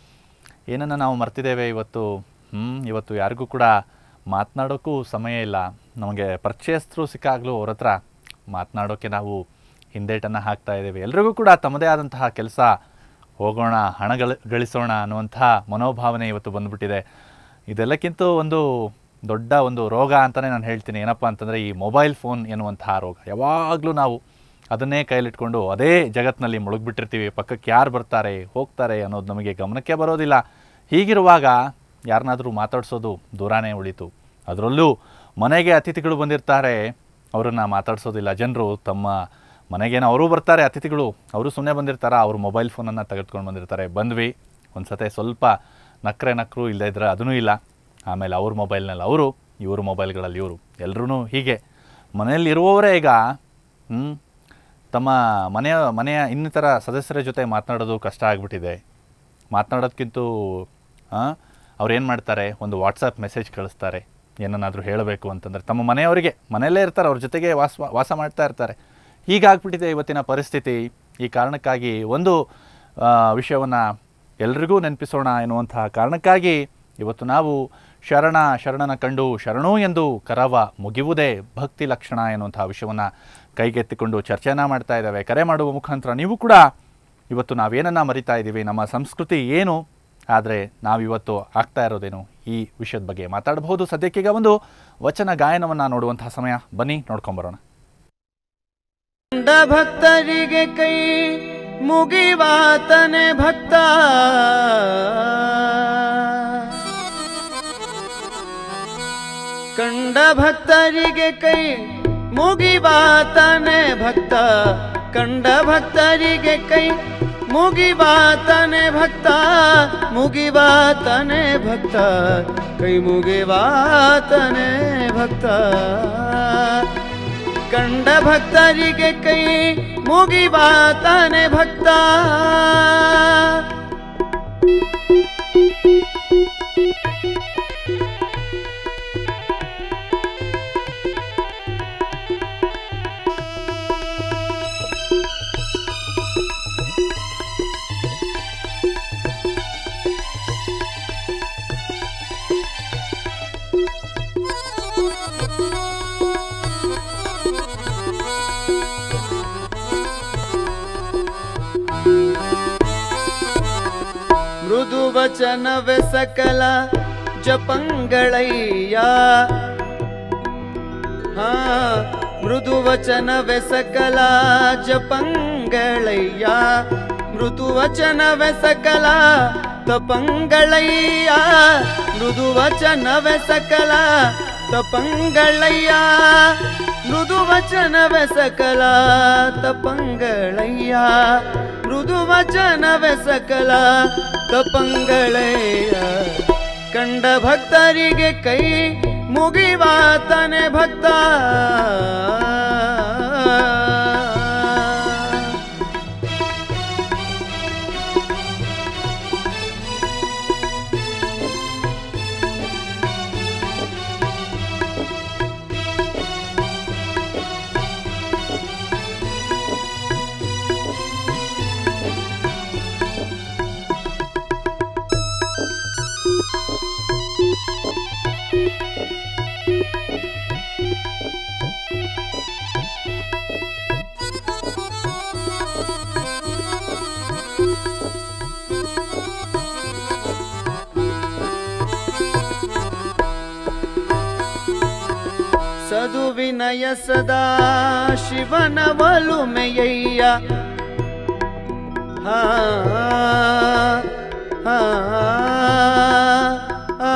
S1: ಏನನ್ನು ನಾವು ಮರ್ತಿದ್ದೇವೆ ಇವತ್ತು ಹ್ಞೂ ಇವತ್ತು ಯಾರಿಗೂ ಕೂಡ ಮಾತನಾಡೋಕ್ಕೂ ಸಮಯ ಇಲ್ಲ ನಮಗೆ ಪರಿಚಯಸ್ಥರು ಸಿಕ್ಕಾಗಲೂ ಅವ್ರ ಹತ್ರ ಮಾತನಾಡೋಕ್ಕೆ ನಾವು ಹಿಂದೇಟನ್ನು ಹಾಕ್ತಾ ಇದ್ದೇವೆ ಎಲ್ರಿಗೂ ಕೂಡ ತಮ್ಮದೇ ಆದಂತಹ ಕೆಲಸ ಹೋಗೋಣ ಹಣ ಗಳ ಗಳಿಸೋಣ ಅನ್ನುವಂಥ ಮನೋಭಾವನೆ ಇವತ್ತು ಬಂದ್ಬಿಟ್ಟಿದೆ ಇದೆಲ್ಲಕ್ಕಿಂತ ಒಂದು ದೊಡ್ಡ ಒಂದು ರೋಗ ಅಂತಲೇ ನಾನು ಹೇಳ್ತೀನಿ ಏನಪ್ಪ ಅಂತಂದರೆ ಈ ಮೊಬೈಲ್ ಫೋನ್ ಎನ್ನುವಂತಹ ರೋಗ ಯಾವಾಗಲೂ ನಾವು ಅದನ್ನೇ ಕೈಲಿಟ್ಕೊಂಡು ಅದೇ ಜಗತ್ತಿನಲ್ಲಿ ಮುಳುಗ್ಬಿಟ್ಟಿರ್ತೀವಿ ಪಕ್ಕಕ್ಕೆ ಯಾರು ಬರ್ತಾರೆ ಹೋಗ್ತಾರೆ ಅನ್ನೋದು ನಮಗೆ ಗಮನಕ್ಕೆ ಬರೋದಿಲ್ಲ ಹೀಗಿರುವಾಗ ಯಾರನ್ನಾದರೂ ಮಾತಾಡಿಸೋದು ದೂರಾನೇ ಉಳಿತು ಅದರಲ್ಲೂ ಮನೆಗೆ ಅತಿಥಿಗಳು ಬಂದಿರ್ತಾರೆ ಅವರನ್ನು ಮಾತಾಡಿಸೋದಿಲ್ಲ ಜನರು ತಮ್ಮ ಮನೆಗೇನೋ ಅವರು ಬರ್ತಾರೆ ಅತಿಥಿಗಳು ಅವರು ಸುಮ್ಮನೆ ಬಂದಿರ್ತಾರ ಅವ್ರ ಮೊಬೈಲ್ ಫೋನನ್ನು ತೆಗೆದುಕೊಂಡು ಬಂದಿರ್ತಾರೆ ಬಂದ್ವಿ ಒಂದು ಸತೆ ಸ್ವಲ್ಪ ನಕ್ರೆ ನಕ್ರು ಇಲ್ಲದೇ ಇದ್ರೆ ಅದೂ ಇಲ್ಲ ಆಮೇಲೆ ಅವ್ರ ಮೊಬೈಲ್ನಲ್ಲಿ ಅವರು ಇವ್ರ ಮೊಬೈಲ್ಗಳಲ್ಲಿ ಇವರು ಎಲ್ಲರೂ ಹೀಗೆ ಮನೆಯಲ್ಲಿ ಇರುವವರೇ ಈಗ ಹ್ಞೂ ತಮ್ಮ ಮನೆಯ ಮನೆಯ ಇನ್ನಿತರ ಸದಸ್ಯರ ಜೊತೆ ಮಾತನಾಡೋದು ಕಷ್ಟ ಆಗಿಬಿಟ್ಟಿದೆ ಮಾತನಾಡೋದಕ್ಕಿಂತ ಅವ್ರು ಏನು ಮಾಡ್ತಾರೆ ಒಂದು ವಾಟ್ಸಪ್ ಮೆಸೇಜ್ ಕಳಿಸ್ತಾರೆ ಏನನ್ನಾದರೂ ಹೇಳಬೇಕು ಅಂತಂದರೆ ತಮ್ಮ ಮನೆಯವರಿಗೆ ಮನೆಯಲ್ಲೇ ಇರ್ತಾರೆ ಅವ್ರ ಜೊತೆಗೆ ವಾಸ ವಾಸ ಮಾಡ್ತಾ ಇರ್ತಾರೆ ಹೀಗಾಗ್ಬಿಟ್ಟಿದೆ ಇವತ್ತಿನ ಪರಿಸ್ಥಿತಿ ಈ ಕಾರಣಕ್ಕಾಗಿ ಒಂದು ವಿಷಯವನ್ನು ಎಲ್ರಿಗೂ ನೆನಪಿಸೋಣ ಎನ್ನುವಂತಹ ಕಾರಣಕ್ಕಾಗಿ ಇವತ್ತು ನಾವು ಶರಣ ಶರಣನ ಕಂಡು ಶರಣು ಎಂದು ಕರವ ಮುಗಿಯುವುದೇ ಭಕ್ತಿ ಲಕ್ಷಣ ಎನ್ನುವಂತಹ ವಿಷಯವನ್ನು ಕೈಗೆತ್ತಿಕೊಂಡು ಚರ್ಚೆನ ಮಾಡ್ತಾ ಇದ್ದಾವೆ ಕರೆ ಮಾಡುವ ಮುಖಾಂತರ ನೀವು ಕೂಡ ಇವತ್ತು ನಾವೇನನ್ನ ಮರಿತಾ ಇದ್ದೀವಿ ನಮ್ಮ ಸಂಸ್ಕೃತಿ ಏನು ಆದರೆ ನಾವಿವತ್ತು ಆಗ್ತಾ ಇರೋದೇನು ಈ ವಿಷಯದ ಬಗ್ಗೆ ಮಾತಾಡಬಹುದು ಸದ್ಯಕ್ಕೀಗ ಒಂದು ವಚನ ಗಾಯನವನ್ನು ನೋಡುವಂತಹ ಸಮಯ ಬನ್ನಿ ನೋಡ್ಕೊಂಬರೋಣ
S6: ಕಂಡ ಭಕ್ತರಿಗೆ ಕೈ ಮುಗಿವಾತನೆ ಭಕ್ತ ಕಂಡ ಭಕ್ತರಿಗೆ ಕೈ ಮುಗಿವಾತನೆ ಭಕ್ತ ಕಂಡ ಭಕ್ತರಿಗೆ ಕೈ ಮುಗಿವಾತನೆ ಭಕ್ತ ಮುಗಿವಾತನೆ ಭಕ್ತ ಕೈ ಮುಗಿವಾತನೆ ಭಕ್ತ ಕಂಡ ಭಕ್ತರಿಗೆ ಕೈ ಮುಗಿವಾತನೆ ಭಕ್ತ ಮೃದು ವಚನವೆ ಸಕಲ ಜಪಂಗಳಯ್ಯ ಹಾ ಮೃದುವಚನವೆ ಸಕಲ ಜಪಂಗಳಯ್ಯ ಮೃದುವಚನವೆ ಸಕಲ ತಪಂಗಳಯ್ಯ ಮೃದುವಚನವೆ ಸಕಲ ತಪಂಗಳಯ್ಯ ಮೃದುವಚನವೆ ಸಕಲ ತಪಂಗಳಯ್ಯ ಮೃದುವಚನವೆ ಸಕಲ ತಪಂಗಳಯ್ಯ ಕಂಡ ಭಕ್ತರಿಗೆ ಕೈ ಮುಗಿವಾತನೆ ಭಕ್ತ ಸದು ವಿನಯ ಸದಾ ಶಿವನ ಒಲುಮೆಯಯ್ಯ ಹಾ ಹಾ ಆ,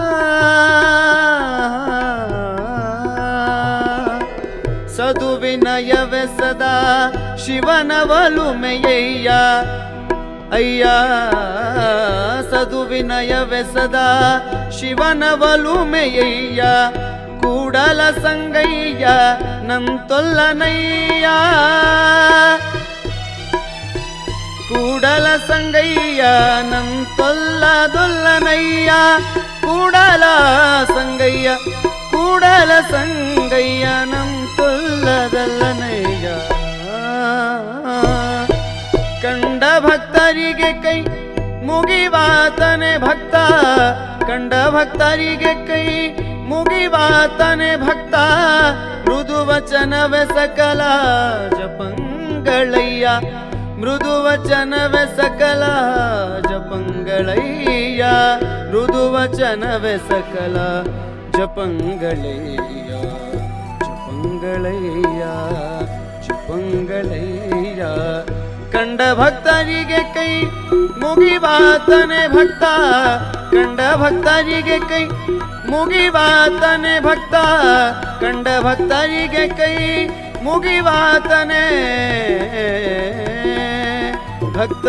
S6: ಸದು ವಿನಯವೇ ಸದಾ ಶಿವನ ಒಲುಮೆಯಯ್ಯ ಅಯ್ಯ ಸದು ವಿನಯವೇ ಸದಾ ಶಿವನ ಒಲುಮೆಯಯ್ಯ ಕೂಡಲ ಸಂಗಯ್ಯ ನಂತೊಲ್ಲನಯ್ಯ ಕೂಡಲ ಸಂಗಯ್ಯ ನಂತೊಲ್ಲದೊಲ್ಲನಯ್ಯ ಕೂಡಲ ಸಂಗಯ್ಯ ಕೂಡಲ ಸಂಗಯ್ಯ ನಂತೊಲ್ಲದಲ್ಲನಯ್ಯ ಕಂಡ ಭಕ್ತರಿಗೆ ಕೈ ಮುಗಿವಾತನೆ ಭಕ್ತ ಕಂಡ ಭಕ್ತರಿಗೆ ಕೈ ಮುಗಿವಾತನೆ ಭಕ್ತ ಮೃದು ವಚನವೆ ಸಕಲ ಜಪಂಗಳಯ್ಯ ಮೃದು ವಚನವೆ ಸಕಲ ಜಪಂಗಳಯ್ಯ ಮೃದು ವಚನವೆ ಸಕಲ ಜಪಂಗಳಯ್ಯ ಜಪಂಗಳಯ್ಯ ಜಪಂಗಳಯ್ಯ ಕಂಡ ಭಕ್ತರಿಗೆ ಕೈ ಮುಗಿವಾತನೆ ಭಕ್ತ ಕಂಡ ಭಕ್ತರಿಗೆ ಕೈ ಮುಗಿವಾತನೆ ಭಕ್ತ ಕಂಡ ಭಕ್ತರಿಗೆ ಕೈ ಮುಗಿವಾತನೆ ಭಕ್ತ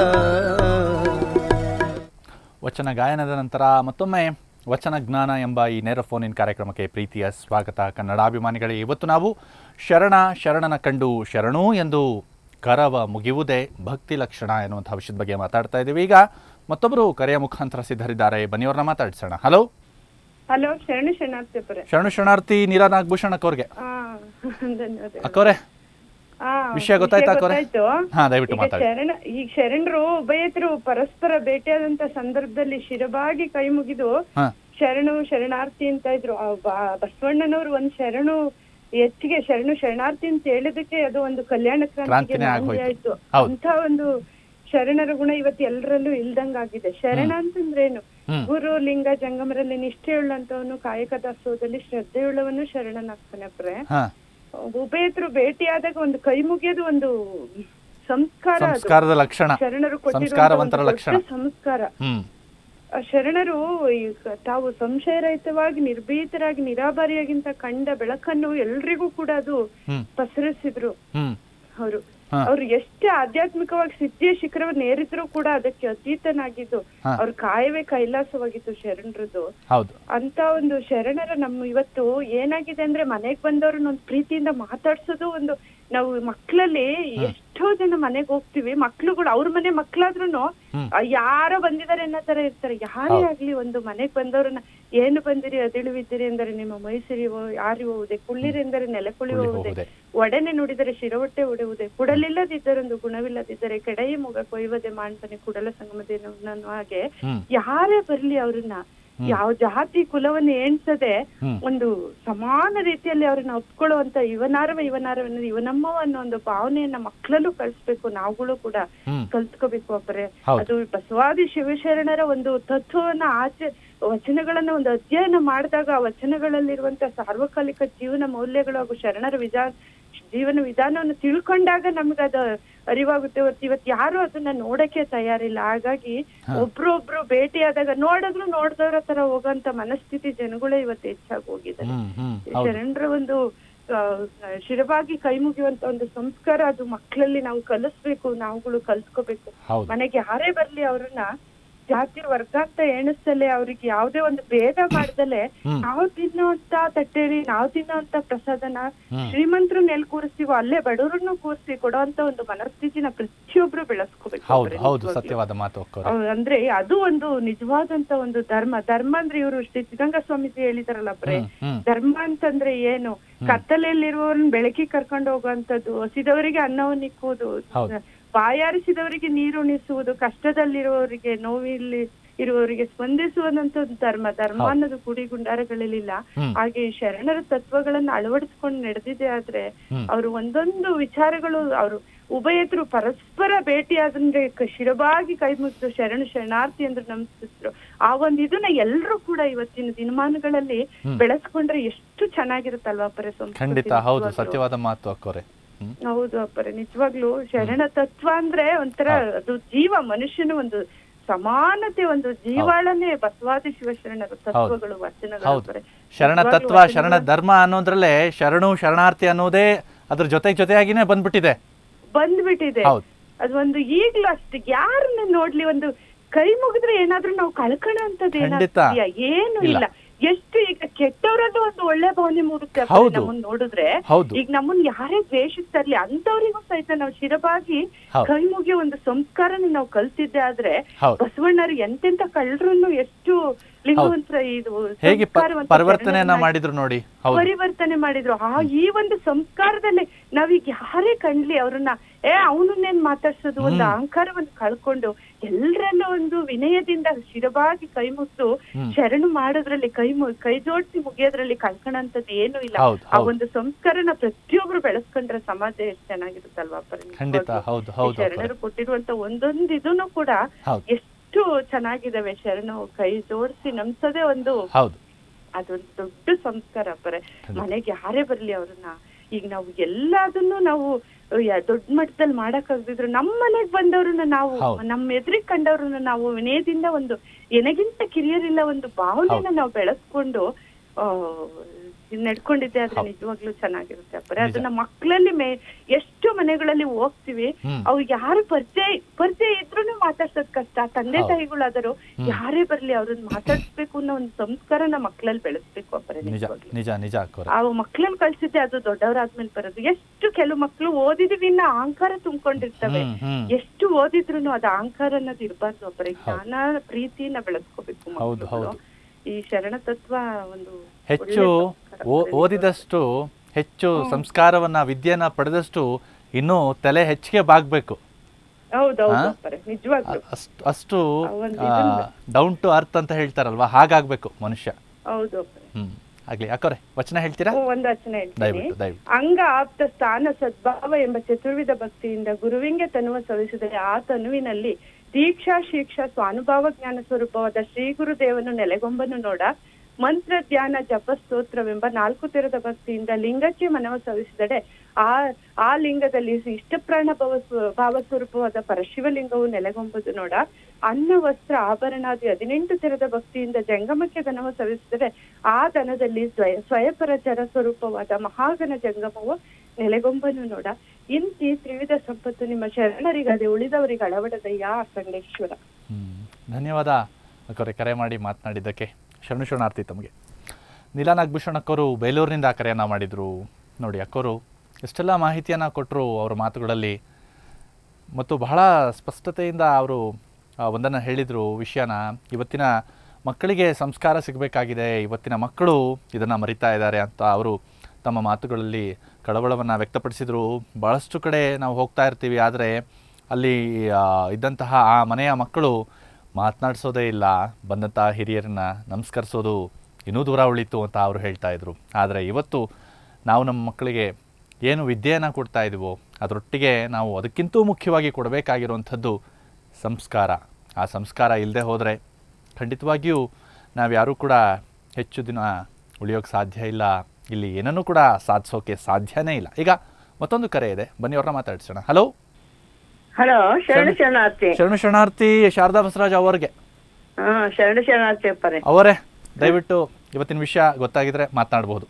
S1: ವಚನ ಗಾಯನದ ನಂತರ ಮತ್ತೊಮ್ಮೆ ವಚನ ಜ್ಞಾನ ಎಂಬ ಈ ನೇರ ಫೋನ್ ಇನ್ ಕಾರ್ಯಕ್ರಮಕ್ಕೆ ಪ್ರೀತಿಯ ಸ್ವಾಗತ ಕನ್ನಡಾಭಿಮಾನಿಗಳೇ ಇವತ್ತು ನಾವು ಶರಣ ಶರಣನ ಕಂಡು ಶರಣು ಎಂದು ಕರವ ಮುಗಿಯುವುದೇ ಭಕ್ತಿ ಲಕ್ಷಣ ಎನ್ನುವಂಥ ವಿಷಯದ ಬಗ್ಗೆ ಮಾತಾಡ್ತಾ ಇದ್ದೀವಿ ಈಗ ಮತ್ತೊಬ್ಬರು ಕರೆಯ ಮುಖಾಂತರ ಸಿದ್ಧರಿದ್ದಾರೆ ಬನ್ನಿಯವ್ರನ್ನ ಮಾತಾಡ್ಸೋಣ ಹಲೋ
S7: ಹಲೋ ಶರಣು ಶರಣಾರ್ಥಿಪುರ
S1: ಶರಣು ಶರಣಾರ್ಥಿ ನೀರಾ ನಾಗಭೂಷಣ್ ಅಕ್ಕವ್ರಿಗೆ
S7: ಹಾ ಧನ್ಯವಾದ
S1: ಅಕ್ಕವ್ರೆ
S7: ಆ,
S1: ವಿಷಯ ಗೊತ್ತಾಯ್ತಾ ಅಕ್ಕವ್ರೆ?
S7: ಗೊತ್ತಾಯ್ತು.
S1: ಹಾ, ದಯವಿಟ್ಟು
S7: ಈಗ
S1: ಮಾತಾಡಿ.
S7: ಶರಣ ಈಗ ಶರಣರು ಉಭಯತರು ಪರಸ್ಪರ ಭೇಟಿಯಾದಂತ ಸಂದರ್ಭದಲ್ಲಿ ಶಿರಬಾಗಿ ಕೈ ಮುಗಿದು
S1: ಹಾ
S7: ಶರಣು ಶರಣಾರ್ಥಿ ಅಂತ ಇದ್ರು ಆ ಬ- ಬಸವಣ್ಣನವರು ಒಂದ್ ಶರಣು ಹೆಚ್ಚಿಗೆ ಶರಣು ಶರಣಾರ್ಥಿ ಅಂತ ಹೇಳಿದಕ್ಕೆ ಅದು ಒಂದು ಕಲ್ಯಾಣ ಕ್ರಾಂತಿಗೆ
S1: ಕ್ರಾಂತಿನೇ
S7: ನಾಂದಿ
S1: ಆಗೋಯ್ತು.
S7: ಆಯ್ತು
S1: ಹೌದು.
S7: ಅಂತ ಒಂದು ಶರಣರ ಗುಣ ಇವತ್ತು ಎಲ್ಲರಲ್ಲೂ ಇಲ್ದಂಗಾಗಿದೆ ಶರಣ ಅಂತಂದ್ರೇನು
S1: ಹ್ಮ್.
S7: ಗುರು ಲಿಂಗ ಜಂಗಮರಲ್ಲಿ ನಿಷ್ಠೆಯುಳ್ಳಂತವನು ಕಾಯಕ ದಾಸೋಹದಲ್ಲಿ ಶ್ರದ್ಧೆಯುಳ್ಳವನು ಶರಣನಾಗ್ತಾನೆ ಅಪ್ರೆ
S1: ಹಾ
S7: ಉಭಯತರು ಭೇಟಿಯಾದಾಗ ಒಂದು ಕೈ ಮುಗಿಯೋದು ಒಂದು ಸಂಸ್ಕಾರ ಅದು.
S1: ಸಂಸ್ಕಾರದ ಲಕ್ಷಣ
S7: ಶರಣರು ಕೊಟ್ಟಿರುವಂತ
S1: ಸಂಸ್ಕಾರವಂತರ
S7: ಒಂದು
S1: ಲಕ್ಷಣ
S7: ದೊಡ್ಡ ಸಂಸ್ಕಾರ
S1: ಹ್ಮ್
S7: ಆ ಶರಣರು ಈಗ ತಾವು ಸಂಶಯರಹಿತವಾಗಿ ನಿರ್ಭೀತರಾಗಿ ನಿರಾಭಾರಿಯಾಗಿಂತ ಕಂಡ ಬೆಳಕನ್ನು ಎಲ್ರಿಗೂ ಕೂಡ ಅದು
S1: ಹ್ಮ್
S7: ಪಸರಿಸಿದ್ರು
S1: ಹ್ಮ್
S7: ಅವರು
S1: ಹಾ.
S7: ಅವ್ರು ಎಷ್ಟೇ ಆಧ್ಯಾತ್ಮಿಕವಾಗಿ ಸಿದ್ಧಿಯ ಶಿಖರವನ್ನು ಏರಿದ್ರು ಕೂಡ ಅದಕ್ಕೆ ಅತೀತನಾಗಿದ್ದು
S1: ಹಾ.
S7: ಅವ್ರ ಕಾಯವೇ ಕೈಲಾಸವಾಗಿತ್ತು ಶರಣರದ್ದು
S1: ಹೌದು
S7: ಅಂತ ಒಂದು ಶರಣರ ನಮ್ಮ ಇವತ್ತು ಏನಾಗಿದೆ ಅಂದ್ರೆ ಮನೆಗ್ ಬಂದವ್ರನ್ನ ಒಂದು ಪ್ರೀತಿಯಿಂದ ಮಾತಾಡ್ಸೋದು ಒಂದು ನಾವು ಮಕ್ಳಲ್ಲಿ ಎಷ್ಟೋ ಜನ ಮನೆಗ್ ಹೋಗ್ತಿವಿ ಮಕ್ಳುಗಳು ಅವ್ರ ಮನೆ ಮಕ್ಳಾದ್ರೂನು
S1: ಹ್ಮ್.
S7: ಆ, ಯಾರೋ ಬಂದಿದ್ದಾರೆ ಅನ್ನೋ ತರ ಇರ್ತಾರೆ ಯಾರೇ ಆಗ್ಲಿ ಒಂದು ಮನೆಗ್ ಬಂದವ್ರನ್ನ ಏನು ಬಂದಿರಿ ಅದಿಳುವಿದ್ದೀರಿ ಎಂದರೆ ನಿಮ್ಮ ಮೈಸೂರಿವೋ ಯಾರಿವುದೇ ಕುಳ್ಳಿರಿ ಎಂದರೆ ನೆಲೆ ಕುಳಿಯುವುದೇ
S1: ಕುಳಿಯುವುದೇ.
S7: ಒಡನೆ ನುಡಿದರೆ ಶಿರವಟ್ಟೆ ಒಡೆಯುವುದೇ ಕುಡಲಿಲ್ಲದಿದ್ದರೊಂದು ಗುಣವಿಲ್ಲದಿದ್ದರೆ ಕೆಡಯಿ ಮುಗ ಕೊಯ್ಯುವುದೇ ಮಾಡ್ತಾನೆ ಕುಡಲ ಸಂಗಮದೇನು ಅನ್ನೋ ಹಾಗೆ
S1: ಹ್ಮ್
S7: ಯಾರೇ ಬರ್ಲಿ ಅವ್ರನ್ನ ಯಾವ ಜಾತಿ ಕುಲವನ್ನು ಎಣಿಸದೆ
S1: ಹ್ಮ್.
S7: ಒಂದು ಸಮಾನ ರೀತಿಯಲ್ಲಿ ಅವ್ರನ್ನ ಒಪ್ಕೊಳ್ಳುವಂತ ಇವನಾರವ ಇವನಾರವ ಅನ್ನೋದು ಇವನಮ್ಮವ ಅನ್ನೋ ಒಂದು ಭಾವನೆಯನ್ನ ಮಕ್ಕಳಲ್ಲೂ ಕಳಿಸ್ಬೇಕು ನಾವುಗಳು ಕೂಡ
S1: ಹ್ಮ್.
S7: ಕಲ್ತ್ಕೋಬೇಕು ಒಬ್ಬರೇ
S1: ಹೌದು.
S7: ಅದು ಬಸವಾದಿ ಶಿವಶರಣರ ಒಂದು ತತ್ವವನ್ನ ಆಚೆ ವಚನಗಳನ್ನ ಒಂದು ಅಧ್ಯಯನ ಮಾಡಿದಾಗ ಆ ವಚನಗಳಲ್ಲಿರುವಂತ ಸಾರ್ವಕಾಲಿಕ ಜೀವನ ಮೌಲ್ಯಗಳು ಹಾಗೂ ಶರಣರ ವಿಧಾನ ಜೀವನ ವಿಧಾನವನ್ನು ತಿಳ್ಕೊಂಡಾಗ ನಮ್ಗೆ ಅದು ಅರಿವಾಗುತ್ತೆ ಇವತ್ತು ಇವತ್ತು ಯಾರು ಅದನ್ನ ನೋಡಕ್ಕೆ ತಯಾರಿಲ್ಲ ಹಾಗಾಗಿ ಒಬ್ರೊಬ್ರು ಭೇಟಿಯಾದಾಗ ನೋಡಿದ್ರು ನೋಡ್ದವ್ರ ತರ ಹೋಗಂತ ಮನಸ್ಥಿತಿ ಜನಗಳೇ ಇವತ್ತು ಹೆಚ್ಚಾಗಿ ಹೋಗಿದ್ದಾರೆ
S1: ಹ್ಮ್ ಹ್ಮ್ ಹೌದು
S7: ಶರಣರ ಒಂದು ಆ, ಶಿರವಾಗಿ ಕೈ ಮುಗಿಯುವಂತ ಒಂದು ಸಂಸ್ಕಾರ ಅದು ಮಕ್ಕಳಲ್ಲಿ ನಾವು ಕಲಿಸ್ಬೇಕು ನಾವುಗಳು ಕಲ್ತ್ಕೋಬೇಕು
S1: ಹೌದು
S7: ಮನೆಗೆ ಯಾರೇ ಬರ್ಲಿ ಅವ್ರನ್ನ ಜಾತಿ ವರ್ಗ ಅಂತ ಎಣಿಸ್ತಲೇ ಅವ್ರಿಗೆ ಯಾವ್ದೇ ಒಂದು ಭೇದ ಮಾಡ್ದಲೆ
S1: ಹ್ಮ್.
S7: ನಾವು ತಿನ್ನೋಂತ ತಟ್ಟೆಲಿ ನಾವು ತಿನ್ನೋಂತ ಪ್ರಸಾದನ ಶ್ರೀಮಂತರು ನೆಲ್ ಕೂರಿಸ್ತೀವೋ ಅಲ್ಲೇ ಬಡವರನ್ನು ಕೂರಿಸಿ ಕೊಡೋಂತ ಒಂದು ಮನಸ್ಥಿತಿನ ಪ್ರತಿಯೊಬ್ರು ಬೆಳೆಸ್ಕೋಬೇಕು
S1: ಹೌದು
S7: ಒಬ್ರೇ
S1: ಹೌದು
S7: ನಿಜವಾಗ್ಲೂ.
S1: ಸತ್ಯವಾದ ಮಾತು ಅಕ್ಕೋರೆ
S7: ಅವ್- ಅಂದ್ರೆ ಅದು ಒಂದು ನಿಜವಾದಂತ ಒಂದು ಧರ್ಮ ಧರ್ಮ ಅಂದ್ರೆ ಇವರು ಶ್ರೀ ಸಿದ್ಧಗಂಗಾ ಸ್ವಾಮೀಜಿ ಹೇಳಿದಾರಲ್ಲ ಪ್ರೇ
S1: ಹ್ಮ್ ಹ್ಮ್
S7: ಧರ್ಮ ಅಂತಂದ್ರೆ ಏನು ಕತ್ತಲೆಯಲ್ಲಿರುವವ್ರನ್ನ ಬೆಳಕಿಗೆ ಕರ್ಕೊಂಡು ಹೋಗುವಂತದ್ದು ಹಸಿದವರಿಗೆ ಅನ್ನವನ್ನಿಕ್ಕುವುದು
S1: ಹೌದು.
S7: ಬಾಯಾರಿಸಿದವರಿಗೆ ನೀರುಣಿಸುವುದು ಕಷ್ಟದಲ್ಲಿರುವವರಿಗೆ ನೋವಿಲ್ಲಿ ಇರುವವರಿಗೆ ಸ್ಪಂದಿಸುವಂತದ್ದು ಧರ್ಮ ಧರ್ಮ
S1: ಹೌದು.
S7: ಅನ್ನೋದು ಗುಡಿ ಗುಂಡಾರಗಳಲ್ಲಿಲ್ಲ
S1: ಹ್ಮ್.
S7: ಹಾಗೆ ಶರಣರ ತತ್ವಗಳನ್ನ ಅಳವಡಿಸ್ಕೊಂಡು ನಡೆದಿದೆ ಆದ್ರೆ
S1: ಹ್ಮ್.
S7: ಅವರು ಒಂದೊಂದು ವಿಚಾರಗಳು ಅವರು ಉಭಯತರು ಪರಸ್ಪರ ಭೇಟಿಯಾದ್ರೆ ಕ- ಶಿರವಾಗಿ ಕೈ ಮುಗಿದು ಶರಣ ಶರಣಾರ್ಥಿ ಅಂದ್ರೆ ನಮಸ್ಕರಿಸಿದ್ರು ಆ ಒಂದ್ ಇದನ್ನ ಎಲ್ರೂ ಕೂಡ ಇವತ್ತಿನ ದಿನಮಾನಗಳಲ್ಲಿ ಬೆಳೆಸ್ಕೊಂಡ್ರೆ ಎಷ್ಟು ಚೆನ್ನಾಗಿರುತ್ತಲ್ವಾ ಅಪ್ಪರೆ ಸಂಸ್ಕೃತಿ
S1: ಖಂಡಿತ ಹೌದು
S7: ನಿಜವಾಗ್ಲೂ.
S1: ಸತ್ಯವಾದ ಮಾತು ಅಕ್ಕೋರೆ ಹ್ಮ್
S7: ಹೌದು ಅಪ್ಪರೆ ನಿಜವಾಗ್ಲೂ ಶರಣ ತತ್ವ ಅಂದ್ರೆ ಒಂಥರ ಅದು ಜೀವ ಮನುಷ್ಯನ ಒಂದು ಸಮಾನತೆ ಒಂದು ಜೀವಾಳನೆ ಬಸವಾದಿ ಶಿವಶರಣರ ತತ್ವಗಳು ವಚನಗಳು
S1: ಹೌದು
S7: ಅಪ್ಪರೆ.
S1: ಶರಣ
S7: ನಿಜವಾಗ್ಲೂ
S1: ತತ್ವ
S7: ವಚನಗಳು-
S1: ಶರಣ ಧರ್ಮ ಅನ್ನೋದ್ರಲ್ಲೇ ಶರಣು ಶರಣಾರ್ಥಿ ಅನ್ನೋದೇ ಅದ್ರ ಜೊತೆ ಜೊತೆಯಾಗಿನೇ ಬಂದ್ಬಿಟ್ಟಿದೆ
S7: ಬಂದ್ಬಿಟ್ಟಿದೆ
S1: ಹೌದು.
S7: ಅದು ಒಂದು ಈಗ್ಲೂ ಅಷ್ಟೇ ಯಾರನ್ನ ನೋಡ್ಲಿ ಒಂದು ಕೈ ಮುಗಿದ್ರೆ ಏನಾದ್ರೂ ನಾವು ಕಳ್ಕೊಳ್ಳೋ ಅಂತದ್ದು
S1: ಖಂಡಿತ.
S7: ಏನು
S1: ಇಲ್ಲ.
S7: ಇಲ್ಲ ಎಷ್ಟು ಈಗ ಕೆಟ್ಟವರದ್ದು ಒಂದು ಒಳ್ಳೆ ಭಾವನೆ ಮೂಡುತ್ತೆ ಅಪ್ಪ
S1: ಹೌದು.
S7: ನಮ್ಮನ್ನ ನೋಡಿದ್ರೆ
S1: ಹೌದು.
S7: ಈಗ ನಮ್ಮನ್ನ ಯಾರೇ ದ್ವೇಷಿಸ್ತಾ ಇರ್ಲಿ ಅಂತವ್ರಿಗೂ ಸಹಿತ ನಾವು ಶಿರಬಾಗಿ
S1: ಹೌದು.
S7: ಕೈ ಮುಗಿಯೋ ಒಂದು ಸಂಸ್ಕಾರನ ನಾವು ಕಲ್ತಿದ್ದೆ ಆದ್ರೆ
S1: ಹೌದು.
S7: ಬಸವಣ್ಣರು ಎಂತೆಂತ ಕಳ್ಳರನ್ನು ಎಷ್ಟು ಲಿಂಗವಂತರ ಇದು
S1: ಹೇಗೆ ಪ-
S7: ಸಂಸ್ಕಾರವಂತ
S1: ಪರಿವರ್ತನೆಯನ್ನ
S7: ಶರಣರನ್ನ
S1: ಮಾಡಿದ್ರು ನೋಡಿ ಹೌದು
S7: ಪರಿವರ್ತನೆ ಮಾಡಿದ್ರು ಆ ಈ ಒಂದು ಸಂಸ್ಕಾರದಲ್ಲಿ ನಾವೀಗ ಯಾರೇ ಕಂಡ್ಲಿ ಅವ್ರನ್ನ ಏ ಅವನನ್ನೇನ್ ಮಾತಾಡ್ಸೋದು ಒಂದು ಅಹಂಕಾರವನ್ನು ಕಳ್ಕೊಂಡು ಎಲ್ಲರನ್ನ ಒಂದು ವಿನಯದಿಂದ ಶಿರವಾಗಿ ಕೈ ಮುಗ್ದು ಶರಣು ಮಾಡೋದ್ರಲ್ಲಿ ಕೈ ಮು ಕೈ ಜೋಡಿಸಿ ಮುಗಿಯೋದ್ರಲ್ಲಿ ಕಳ್ಕೊಳಂತದ್ದು ಏನು ಇಲ್ಲ
S1: ಹೌದು,
S7: ಆ
S1: ಹೌದು.
S7: ಒಂದು ಸಂಸ್ಕಾರನ ಪ್ರತಿಯೊಬ್ರು ಬೆಳೆಸ್ಕೊಂಡ್ರೆ ಸಮಾಜ ಎಷ್ಟು ಚೆನ್ನಾಗಿರುತ್ತಲ್ವಾ ಅಪ್ಪರೆ
S1: ಖಂಡಿತ,
S7: ನಿಜವಾಗ್ಲೂ.
S1: ಹೌದು,
S7: ಈ
S1: ಹೌದು ಅಪ್ಪರೆ.
S7: ಶರಣರು ಕೊಟ್ಟಿರುವಂತ ಒಂದೊಂದು ಇದನ್ನು ಕೂಡ
S1: ಹೌದು.
S7: ಎಷ್ಟು ಚೆನ್ನಾಗಿದಾವೆ ಶರಣು ಕೈ ಜೋಡಿಸಿ ನಮ್ಸೋದೇ ಒಂದು
S1: ಹೌದು
S7: ಅದೊಂದು ದೊಡ್ಡ ಸಂಸ್ಕಾರ ಅಪ್ಪರೆ ಮನೆಗೆ ಯಾರೇ ಬರ್ಲಿ ಅವ್ರನ್ನ ಈಗ ನಾವು ಎಲ್ಲದನ್ನು ನಾವು ಯ- ದೊಡ್ಡ ಮಟ್ಟದಲ್ಲಿ ಮಾಡಕ್ ಆಗದಿದ್ರು ನಮ್ಮ ಮನೆಗ್ ಬಂದವ್ರನ್ನ ನಾವು
S1: ಹೌದು.
S7: ನಮ್ಮ ಎದುರಿಗೆ ಕಂಡವ್ರನ್ನ ನಾವು ವಿನಯದಿಂದ ಒಂದು ಎನಗಿಂತ ಕಿರಿಯರಿಲ್ಲ ಒಂದು ಭಾವನೆನ ನಾವು ಬೆಳೆಸ್ಕೊಂಡು ಆ ನಡ್ಕೊಂಡಿದ್ದೆ ಆದ್ರೆ ನಿಜವಾಗ್ಲೂ ಚೆನ್ನಾಗಿರುತ್ತೆ ಅಪ್ಪರೆ ಅದನ್ನ ಮಕ್ಕಳಲ್ಲಿ ಮೇ ಎಷ್ಟು ಮನೆಗಳಲ್ಲಿ ಹೋಗ್ತಿವಿ
S1: ಹ್ಮ್.
S7: ಅವ್ ಯಾರು ಪರಿಚಯ ಪರಿಚಯ ಇದ್ರೂನು ಮಾತಾಡ್ಸೋದ್ ಕಷ್ಟ ತಂದೆ ತಾಯಿಗಳಾದರೂ ಯಾರೇ ಬರ್ಲಿ ಅವ್ರನ್ನ ಮಾತಾಡ್ಸ್ಬೇಕು ಅನ್ನೋ ಒಂದು ಸಂಸ್ಕಾರನ ಮಕ್ಕಳಲ್ಲಿ ಬೆಳೆಸ್ಬೇಕು ಅಪ್ಪರೆ
S1: ನಿಜ
S7: ನಿಜವಾಗ್ಲೂ
S1: ನಿಜ ನಿಜ ಅಕ್ಕೋರೆ
S7: ಆ ಮಕ್ಕಳಲ್ಲಿ ಕಳ್ಸಿದ್ದೆ ಅದು ದೊಡ್ಡವರಾದ್ಮೇಲೆ ಬರೋದು ಎಷ್ಟು ಕೆಲವು ಮಕ್ಕಳು ಓದಿದೀವಿ ಇನ್ನ ಅಹಂಕಾರ ತುಂಬಿಕೊಂಡಿರ್ತವೆ
S1: ಹ್ಮ್ ಹ್ಮ್
S7: ಎಷ್ಟು ಓದಿದ್ರು ಅದು ಅಹಂಕಾರ ಅನ್ನೋದು ಇರಬಾರ್ದು ಒಬ್ಬರಿಗೆ ಜ್ಞಾನ ಪ್ರೀತಿನ ಬೆಳೆಸ್ಕೋಬೇಕು
S1: ಹೌದು,
S7: ಮಕ್ಕಳು
S1: ಹೌದು.
S7: ಈ ಶರಣ ತತ್ವ ಒಂದು
S1: ಹೆಚ್ಚು
S7: ಒಳ್ಳೆ ಸಂಸ್ಕಾರ
S1: ಓ-
S7: ಅಪ್ಪರೆ.
S1: ಓದಿದಷ್ಟು ಹೆಚ್ಚು ಸಂಸ್ಕಾರವನ್ನ ವಿದ್ಯೆನ ಪಡೆದಷ್ಟು ಇನ್ನೂ ತಲೆ ಹೆಚ್ಚಿಗೆ ಬಾಗ್ಬೇಕು
S7: ಹೌದೌದು
S1: ಹಾ?
S7: ಅಪ್ಪರೆ ನಿಜವಾಗ್ಲು
S1: ಅಷ್ಟು ಅಷ್ಟು
S7: ಆ ಒಂದು ಇದನ್ನ-
S1: ಡೌನ್ ಟು ಅರ್ತ್ ಅಂತ ಹೇಳ್ತಾರಲ್ವಾ ಹಾಗಾಗ್ಬೇಕು ಮನುಷ್ಯ
S7: ಹೌದು ಅಪ್ಪರೆ
S1: ಹ್ಮ್ ಆಗ್ಲಿ ಅಕ್ಕೋರೆ ವಚನ ಹೇಳ್ತೀರಾ
S7: ಓ, ಒಂದು ವಚನ ಹೇಳ್ತೀನಿ
S1: ದಯವಿಟ್ಟು ದಯವಿಟ್ಟು
S7: ಅಂಗ ಆಪ್ತ ಸ್ಥಾನ ಸದ್ಭಾವ ಎಂಬ ಚತುರ್ವಿಧ ಭಕ್ತಿಯಿಂದ ಗುರುವಿಂಗೆ ತನುವ ಸವಿಸಿದರೆ ಆ ತನುವಿನಲ್ಲಿ ದೀಕ್ಷಾ ಶಿಕ್ಷಾ ಸ್ವಾನುಭಾವ ಜ್ಞಾನ ಸ್ವರೂಪವಾದ ಶ್ರೀ ಗುರುದೇವನು ನೆಲೆಗೊಂಬನು ನೋಡ ಮಂತ್ರ ಧ್ಯಾನ ಜಪ ಸ್ತೋತ್ರವೆಂಬ ನಾಲ್ಕು ತೆರದ ಭಕ್ತಿಯಿಂದ ಲಿಂಗಕ್ಕೆ ಮನವ ಸವಿಸಿದಡೆ ಆ ಆ ಲಿಂಗದಲ್ಲಿ ಇಷ್ಟಪ್ರಾಣ ಭವ ಸ್ವ- ಭಾವ ಸ್ವರೂಪವಾದ ಪರಶಿವಲಿಂಗವು ನೆಲೆಗೊಂಬುದು ನೋಡ ಅನ್ನ ವಸ್ತ್ರ ಆಭರಣಾದಿ ಹದಿನೆಂಟು ತೆರದ ಭಕ್ತಿಯಿಂದ ಜಂಗಮಕ್ಕೆ ಧನವ ಸವಿಸಿದರೆ ಆ ದನದಲ್ಲಿ ಸ್ವಯ ಸ್ವಯಪರ ಜರ ಸ್ವರೂಪವಾದ ಮಹಾಗಣ ಜಂಗಮವು ನೆಲೆಗೊಂಬನು ನೋಡ ಇಂತಿ ತ್ರಿವಿಧ ಸಂಪತ್ತು ನಿಮ್ಮ ಶರಣರಿಗದೆ ಉಳಿದವರಿಗೆ ಅಳವಡದಯ್ಯ ಸಂಗೇಶ್ವರ
S1: ಹ್ಮ್. ಧನ್ಯವಾದ ಅಕ್ಕವ್ರೆ ಕರೆ ಮಾಡಿ ಮಾತನಾಡಿದ್ದಕ್ಕೆ ಶರಣು ಶರಣಾರ್ಥಿ ತಮಗೆ ನೀಲಾ ನಾಗಭೂಷಣ್ ಅಕ್ಕವರು ಬೇಲೂರಿನಿಂದ ಕರೆಯನ್ನು ಮಾಡಿದರು ನೋಡಿ ಅಕ್ಕವರು ಎಷ್ಟೆಲ್ಲ ಮಾಹಿತಿಯನ್ನು ಕೊಟ್ಟರು ಅವರ ಮಾತುಗಳಲ್ಲಿ ಮತ್ತು ಬಹಳ ಸ್ಪಷ್ಟತೆಯಿಂದ ಅವರು ಒಂದನ್ನು ಹೇಳಿದರು ವಿಷಯನ ಇವತ್ತಿನ ಮಕ್ಕಳಿಗೆ ಸಂಸ್ಕಾರ ಸಿಗಬೇಕಾಗಿದೆ ಇವತ್ತಿನ ಮಕ್ಕಳು ಇದನ್ನು ಮರಿತಾ ಇದ್ದಾರೆ ಅಂತ ಅವರು ತಮ್ಮ ಮಾತುಗಳಲ್ಲಿ ಕಳವಳವನ್ನು ವ್ಯಕ್ತಪಡಿಸಿದರು ಭಾಳಷ್ಟು ಕಡೆ ನಾವು ಹೋಗ್ತಾ ಇರ್ತೀವಿ ಆದರೆ ಅಲ್ಲಿ ಆ, ಇದ್ದಂತಹ ಆ ಮನೆಯ ಮಕ್ಕಳು ಮಾತನಾಡಿಸೋದೇ ಇಲ್ಲ ಬಂದಂಥ ಹಿರಿಯರನ್ನ ನಮಸ್ಕರಿಸೋದು ಇನ್ನೂ ದೂರ ಉಳಿತು ಅಂತ ಅವರು ಹೇಳ್ತಾ ಇದ್ರು ಆದರೆ ಇವತ್ತು ನಾವು ನಮ್ಮ ಮಕ್ಕಳಿಗೆ ಏನು ವಿದ್ಯೆಯನ್ನು ಕೊಡ್ತಾ ಇದ್ದೀವೋ ಅದರೊಟ್ಟಿಗೆ ನಾವು ಅದಕ್ಕಿಂತೂ ಮುಖ್ಯವಾಗಿ ಕೊಡಬೇಕಾಗಿರುವಂಥದ್ದು ಸಂಸ್ಕಾರ ಆ ಸಂಸ್ಕಾರ ಇಲ್ಲದೆ ಹೋದರೆ ಖಂಡಿತವಾಗಿಯೂ ನಾವು ಯಾರೂ ಕೂಡ ಹೆಚ್ಚು ದಿನ ಉಳಿಯೋಕ್ಕೆ ಸಾಧ್ಯ ಇಲ್ಲ ಇಲ್ಲಿ ಏನನ್ನೂ ಕೂಡ ಸಾಧಿಸೋಕೆ ಸಾಧ್ಯನೇ ಇಲ್ಲ ಈಗ ಮತ್ತೊಂದು ಕರೆ ಇದೆ ಬನ್ನಿ ಅವ್ರನ್ನ ಮಾತಾಡ್ಸೋಣ ಹಲೋ
S8: ಹಲೋ ಶರಣ ಶರಣಾರ್ಥಿ
S1: ಶರಣು ಶರಣಾರ್ಥಿ ಶಾರದಾ ಬಸವರಾಜ್ ಅವರಿಗೆ
S8: ಹಾ ಶರಣ ಶರಣಾರ್ಥಿ ಅಪ್ಪರೇ
S1: ಅವರೇ ದಯವಿಟ್ಟು ಇವತ್ತಿನ ವಿಷಯ ಗೊತ್ತಾಗಿದ್ರೆ ಮಾತನಾಡಬಹುದು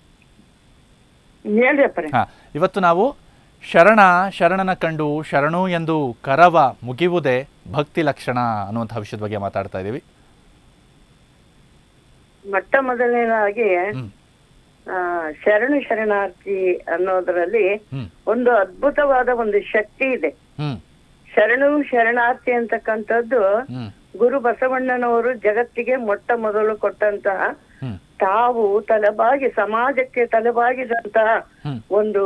S8: ಹೇಳ್ರಿ ಅಪ್ಪರೇ
S1: ಹಾ ಇವತ್ತು ನಾವು ಶರಣ ಶರಣನ ಕಂಡು ಶರಣು ಎಂದು ಕರವ ಮುಗಿಯುವುದೇ ಭಕ್ತಿ ಲಕ್ಷಣ ಅನ್ನುವಂತಹ ವಿಷಯದ ಬಗ್ಗೆ ಮಾತಾಡ್ತಾ ಇದ್ದೀವಿ
S8: ಮೊಟ್ಟ ಮೊದಲನೇದಾಗಿ
S1: ಹ್ಮ್.
S8: ಆ, ಶರಣು ಶರಣಾರ್ಥಿ ಅನ್ನೋದ್ರಲ್ಲಿ
S1: ಹ್ಮ್
S8: ಒಂದು ಅದ್ಭುತವಾದ ಒಂದು ಶಕ್ತಿ ಇದೆ
S1: ಹ್ಮ್
S8: ಶರಣು ಶರಣಾರ್ಥಿ ಅಂತಕ್ಕಂಥದ್ದು
S1: ಹ್ಮ್
S8: ಗುರು ಬಸವಣ್ಣನವರು ಜಗತ್ತಿಗೆ ಮೊಟ್ಟ ಮೊದಲು ಕೊಟ್ಟಂತಹ
S1: ಹ್ಮ್
S8: ತಾವು ತಲೆಬಾಗಿ ಸಮಾಜಕ್ಕೆ ತಲೆಬಾಗಿದಂತಹ
S1: ಹ್ಮ್.
S8: ಒಂದು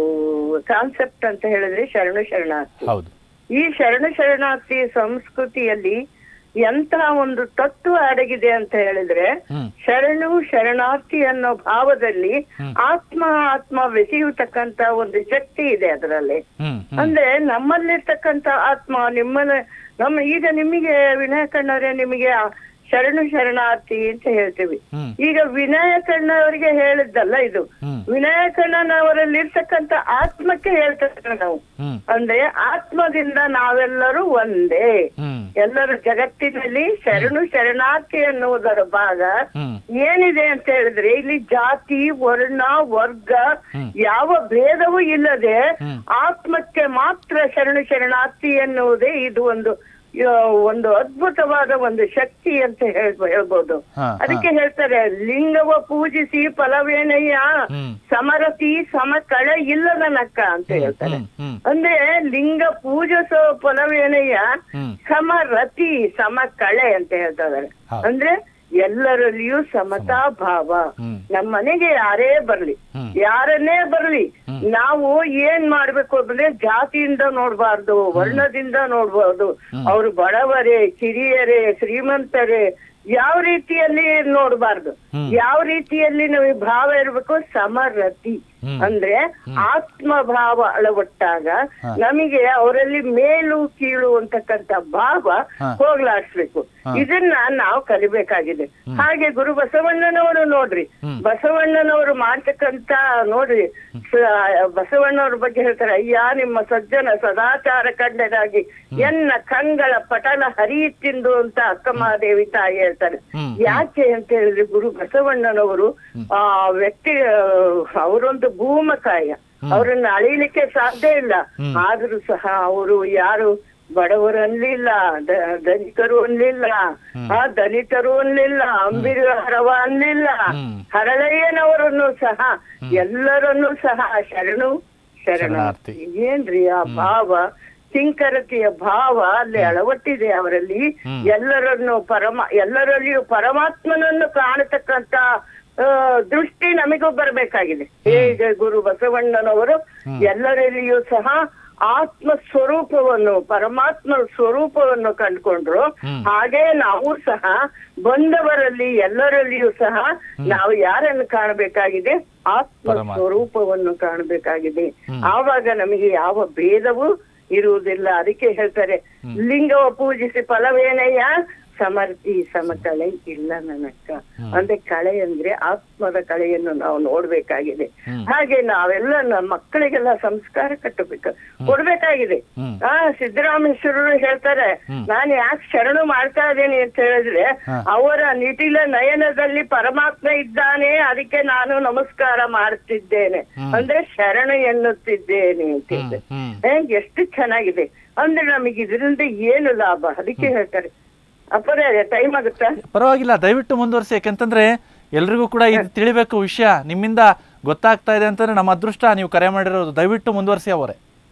S8: ಕಾನ್ಸೆಪ್ಟ್ ಅಂತ ಹೇಳಿದ್ರೆ ಶರಣು ಶರಣಾರ್ಥಿ
S1: ಹೌದು
S8: ಈ ಶರಣ ಶರಣಾರ್ಥಿ ಸಂಸ್ಕೃತಿಯಲ್ಲಿ ಎಂತಹ ಒಂದು ತತ್ವ ಅಡಗಿದೆ ಅಂತ ಹೇಳಿದ್ರೆ
S1: ಹ್ಮ್
S8: ಶರಣು ಶರಣಾರ್ಥಿ ಅನ್ನೋ ಭಾವದಲ್ಲಿ
S1: ಹ್ಮ್.
S8: ಆತ್ಮ ಆತ್ಮ ಬೆಸೆಯತಕ್ಕಂತ ಒಂದು ಶಕ್ತಿ ಇದೆ ಅದರಲ್ಲಿ
S1: ಹ್ಮ್ ಹ್ಮ್
S8: ಅಂದ್ರೆ ನಮ್ಮಲ್ಲಿರ್ತಕ್ಕಂತ ಆತ್ಮ ನಿಮ್ಮನ್ನ ನಮ್ಮ ಈಗ ನಿಮಗೆ ವಿನಾಯಕಣ್ಣವರೇ ನಿಮಗೆ ಆ ಶರಣು ಶರಣಾರ್ಥಿ ಅಂತ ಹೇಳ್ತೀವಿ
S1: ಹ್ಮ್
S8: ಈಗ ವಿನಾಯಕಣ್ಣವರಿಗೆ ಹೇಳಿದ್ದಲ್ಲ ಇದು
S1: ಹ್ಮ್
S8: ವಿನಾಯಕಣ್ಣನವರಲ್ಲಿ ಇರ್ತಕ್ಕಂತ ಆತ್ಮಕ್ಕೆ ಹೇಳ್ತಾರೆ ನಾವು
S1: ಹ್ಮ್
S8: ಅಂದ್ರೆ ಆತ್ಮದಿಂದ ನಾವೆಲ್ಲರೂ ಒಂದೇ
S1: ಹ್ಮ್
S8: ಎಲ್ಲರೂ ಜಗತ್ತಿನಲ್ಲಿ ಶರಣು ಶರಣಾರ್ಥಿ ಎನ್ನುವುದರ ಭಾಗ
S1: ಹ್ಮ್
S8: ಏನಿದೆ ಅಂತ ಹೇಳಿದ್ರೆ ಇಲ್ಲಿ ಜಾತಿ ವರ್ಣ ವರ್ಗ
S1: ಹ್ಮ್.
S8: ಯಾವ ಭೇದವೂ ಇಲ್ಲದೆ
S1: ಹ್ಮ್.
S8: ಆತ್ಮಕ್ಕೆ ಮಾತ್ರ ಶರಣು ಶರಣಾರ್ಥಿ ಎನ್ನುವುದೇ ಇದು ಒಂದು ಆ, ಒಂದು ಅದ್ಭುತವಾದ ಒಂದು ಶಕ್ತಿ ಅಂತ ಹೇಳ್ ಹೇಳ್ಬೋದು
S1: ಹಾ, ಹಾ.
S8: ಅದಕ್ಕೆ ಹೇಳ್ತಾರೆ ಲಿಂಗವ ಪೂಜಿಸಿ ಫಲವೇನಯ್ಯ
S1: ಹ್ಮ್.
S8: ಸಮರತಿ ಸಮಕಳೆ ಇಲ್ಲದ ನಕ್ಕ ಅಂತ ಹೇಳ್ತಾರೆ
S1: ಹ್ಮ್ ಹ್ಮ್
S8: ಅಂದ್ರೆ ಲಿಂಗ ಪೂಜಿಸೋ ಫಲವೇನಯ್ಯ
S1: ಹ್ಮ್
S8: ಸಮರತಿ ಸಮಕಳೆ ಅಂತ ಹೇಳ್ತಾ ಇದಾರೆ
S1: ಹೌದು.
S8: ಅಂದ್ರೆ ಎಲ್ಲರಲ್ಲಿಯೂ ಸಮತಾ ಭಾವ
S1: ಹ್ಮ್.
S8: ನಮ್ಮ ಮನೆಗೆ ಯಾರೇ ಬರ್ಲಿ
S1: ಹ್ಮ್.
S8: ಯಾರನ್ನೇ ಬರ್ಲಿ ನಾವು ಏನ್ ಮಾಡ್ಬೇಕು ಅಂದ್ರೆ ಜಾತಿಯಿಂದ ನೋಡ್ಬಾರ್ದು ವರ್ಣದಿಂದ ನೋಡ್ಬಾರ್ದು ಅವ್ರು ಬಡವರೇ ಕಿರಿಯರೇ ಶ್ರೀಮಂತರೇ ಯಾವ ರೀತಿಯಲ್ಲಿ ನೋಡ್ಬಾರ್ದು
S1: ಹ್ಮ್.
S8: ಯಾವ ರೀತಿಯಲ್ಲಿ ನಮಗೆ ಭಾವ ಇರ್ಬೇಕು ಸಮರತಿ
S1: ಹ್ಮ್.
S8: ಅಂದ್ರೆ ಆತ್ಮ ಭಾವ ಅಳವಟ್ಟಾಗ
S1: ಹಾ.
S8: ನಮಗೆ ಅವರಲ್ಲಿ ಮೇಲು ಕೀಳು ಅಂತಕ್ಕಂತ ಭಾವ
S1: ಹಾ.
S8: ಹೋಗ್ಲಾಡ್ಸ್ಬೇಕು
S1: ಹಾ.
S8: ಇದನ್ನ ನಾವು ಕಲಿಬೇಕಾಗಿದೆ ಹಾಗೆ ಗುರು ಬಸವಣ್ಣನವರು ನೋಡ್ರಿ
S1: ಹ್ಮ್.
S8: ಬಸವಣ್ಣನವರು ಮಾಡ್ತಕ್ಕಂತ ನೋಡ್ರಿ ಸ- ಬಸವಣ್ಣವ್ರ ಬಗ್ಗೆ ಹೇಳ್ತಾರೆ ಅಯ್ಯ ನಿಮ್ಮ ಸಜ್ಜನ ಸದಾಚಾರ ಕಂಡರಾಗಿ ಎನ್ನ ಕಂಗಳ ಪಟಲ ಹರಿಯುತ್ತಿಂದು ಅಂತ ಅಕ್ಕಮಹಾದೇವಿ ತಾಯಿ ಹೇಳ್ತಾರೆ
S1: ಹ್ಮ್.
S8: ಯಾಕೆ ಅಂತ ಹೇಳಿದ್ರೆ ಗುರು ಬಸವಣ್ಣನವರು ಆ ವ್ಯಕ್ತಿ ಅವರೊಂದು ಭೂಮಕಾಯ ಅವರನ್ನ ಅಳಿಲಿಕ್ಕೆ ಸಾಧ್ಯ ಇಲ್ಲ ಆದ್ರೂ ಸಹ ಅವರು ಯಾರು ಬಡವರು ಅನ್ಲಿಲ್ಲ ದ- ಧನಿಕರು ಅನ್ಲಿಲ್ಲ ಆ ದಲಿತರು ಅನ್ಲಿಲ್ಲ ಅಂಬಿಗರವ ಅನ್ಲಿಲ್ಲ
S1: ಹ್ಮ್.
S8: ಹರಳಯ್ಯನವರನ್ನು ಸಹ ಎಲ್ಲರನ್ನೂ ಸಹ ಶರಣು
S1: ಶರಣಾರ್ಥಿ.
S8: ಶರಣಾರ್ಥಿ ಏನ್ರಿ ಆ ಭಾವ ಕಿಂಕರತಿಯ ಭಾವ ಅಲ್ಲಿ ಅಳವಟ್ಟಿದೆ ಅವರಲ್ಲಿ ಎಲ್ಲರನ್ನು ಪರಮ ಎಲ್ಲರಲ್ಲಿಯೂ ಪರಮಾತ್ಮನನ್ನು ಕಾಣತಕ್ಕಂತ ಆ, ದೃಷ್ಟಿ ನಮಗೂ ಬರಬೇಕಾಗಿದೆ ಹೇಗೆ ಗುರು ಬಸವಣ್ಣನವರು ಎಲ್ಲರಲ್ಲಿಯೂ ಸಹ ಆತ್ಮ ಸ್ವರೂಪವನ್ನು ಪರಮಾತ್ಮ ಸ್ವರೂಪವನ್ನು ಕಂಡುಕೊಂಡ್ರು ಹಾಗೆ ನಾವು ಸಹ ಬಂದವರಲ್ಲಿ ಎಲ್ಲರಲ್ಲಿಯೂ ಸಹ ನಾವು ಯಾರನ್ನು ಕಾಣಬೇಕಾಗಿದೆ ಆತ್ಮ
S1: ಪರಮಾತ್ಮ.
S8: ಸ್ವರೂಪವನ್ನು ಕಾಣಬೇಕಾಗಿದೆ ಆವಾಗ ನಮಗೆ ಯಾವ ಭೇದವೂ ಇರುವುದಿಲ್ಲ ಅದಕ್ಕೆ ಹೇಳ್ತಾರೆ ಲಿಂಗವ ಪೂಜಿಸಿ ಫಲವೇನಯ್ಯ ಸಮರ್ಥಿ ಸಮಕಳೆ ಇಲ್ಲ ನನಕ್ಕ ಅಂದ್ರೆ ಕಳೆ ಅಂದ್ರೆ ಆತ್ಮದ ಕಳೆಯನ್ನು ನಾವು ನೋಡ್ಬೇಕಾಗಿದೆ ಹಾಗೆ ನಾವೆಲ್ಲ ನಮ್ಮ ಮಕ್ಕಳಿಗೆಲ್ಲ ಸಂಸ್ಕಾರ ಕಟ್ಟಬೇಕು ಕೊಡ್ಬೇಕಾಗಿದೆ
S1: ಹ್ಮ್.
S8: ಆ ಸಿದ್ದರಾಮೇಶ್ವರರು ಹೇಳ್ತಾರೆ ನಾನು ಯಾಕೆ ಶರಣು ಮಾಡ್ತಾ ಇದ್ದೇನೆ ಅಂತ ಹೇಳಿದ್ರೆ ಅವರ ನಿಟಿಲ ನಯನದಲ್ಲಿ ಪರಮಾತ್ಮ ಇದ್ದಾನೆ ಅದಕ್ಕೆ ನಾನು ನಮಸ್ಕಾರ ಮಾಡ್ತಿದ್ದೇನೆ ಅಂದ್ರೆ ಶರಣ ಎನ್ನುತ್ತಿದ್ದೇನೆ ಅಂತ ಹೇಳಿದೆ
S1: ಹ್ಮ್
S8: ಏ, ಎಷ್ಟು ಚೆನ್ನಾಗಿದೆ ಅಂದ್ರೆ ನಮಗೆ ಇದರಿಂದ ಏನು ಲಾಭ ಅದಕ್ಕೆ ಹೇಳ್ತಾರೆ ಅಪ್ಪರೇ ಟೈಮ್ ಆಗುತ್ತಾ
S1: ಪರವಾಗಿಲ್ಲ ದಯವಿಟ್ಟು ಮುಂದುವರಿಸಿ ಯಾಕೆಂತಂದ್ರೆ ಎಲ್ರಿಗೂ ಕೂಡ ಇದು ತಿಳಿಬೇಕು ವಿಷಯ ನಿಮ್ಮಿಂದ ಗೊತ್ತಾಗ್ತಾ ಇದೆ ಅಂತಂದ್ರೆ ನಮ್ಮ ಅದೃಷ್ಟ ನೀವು ಕರೆ ಮಾಡಿರೋದು ದಯವಿಟ್ಟು ಮುಂದುವರಿಸಿ ಅವರೇ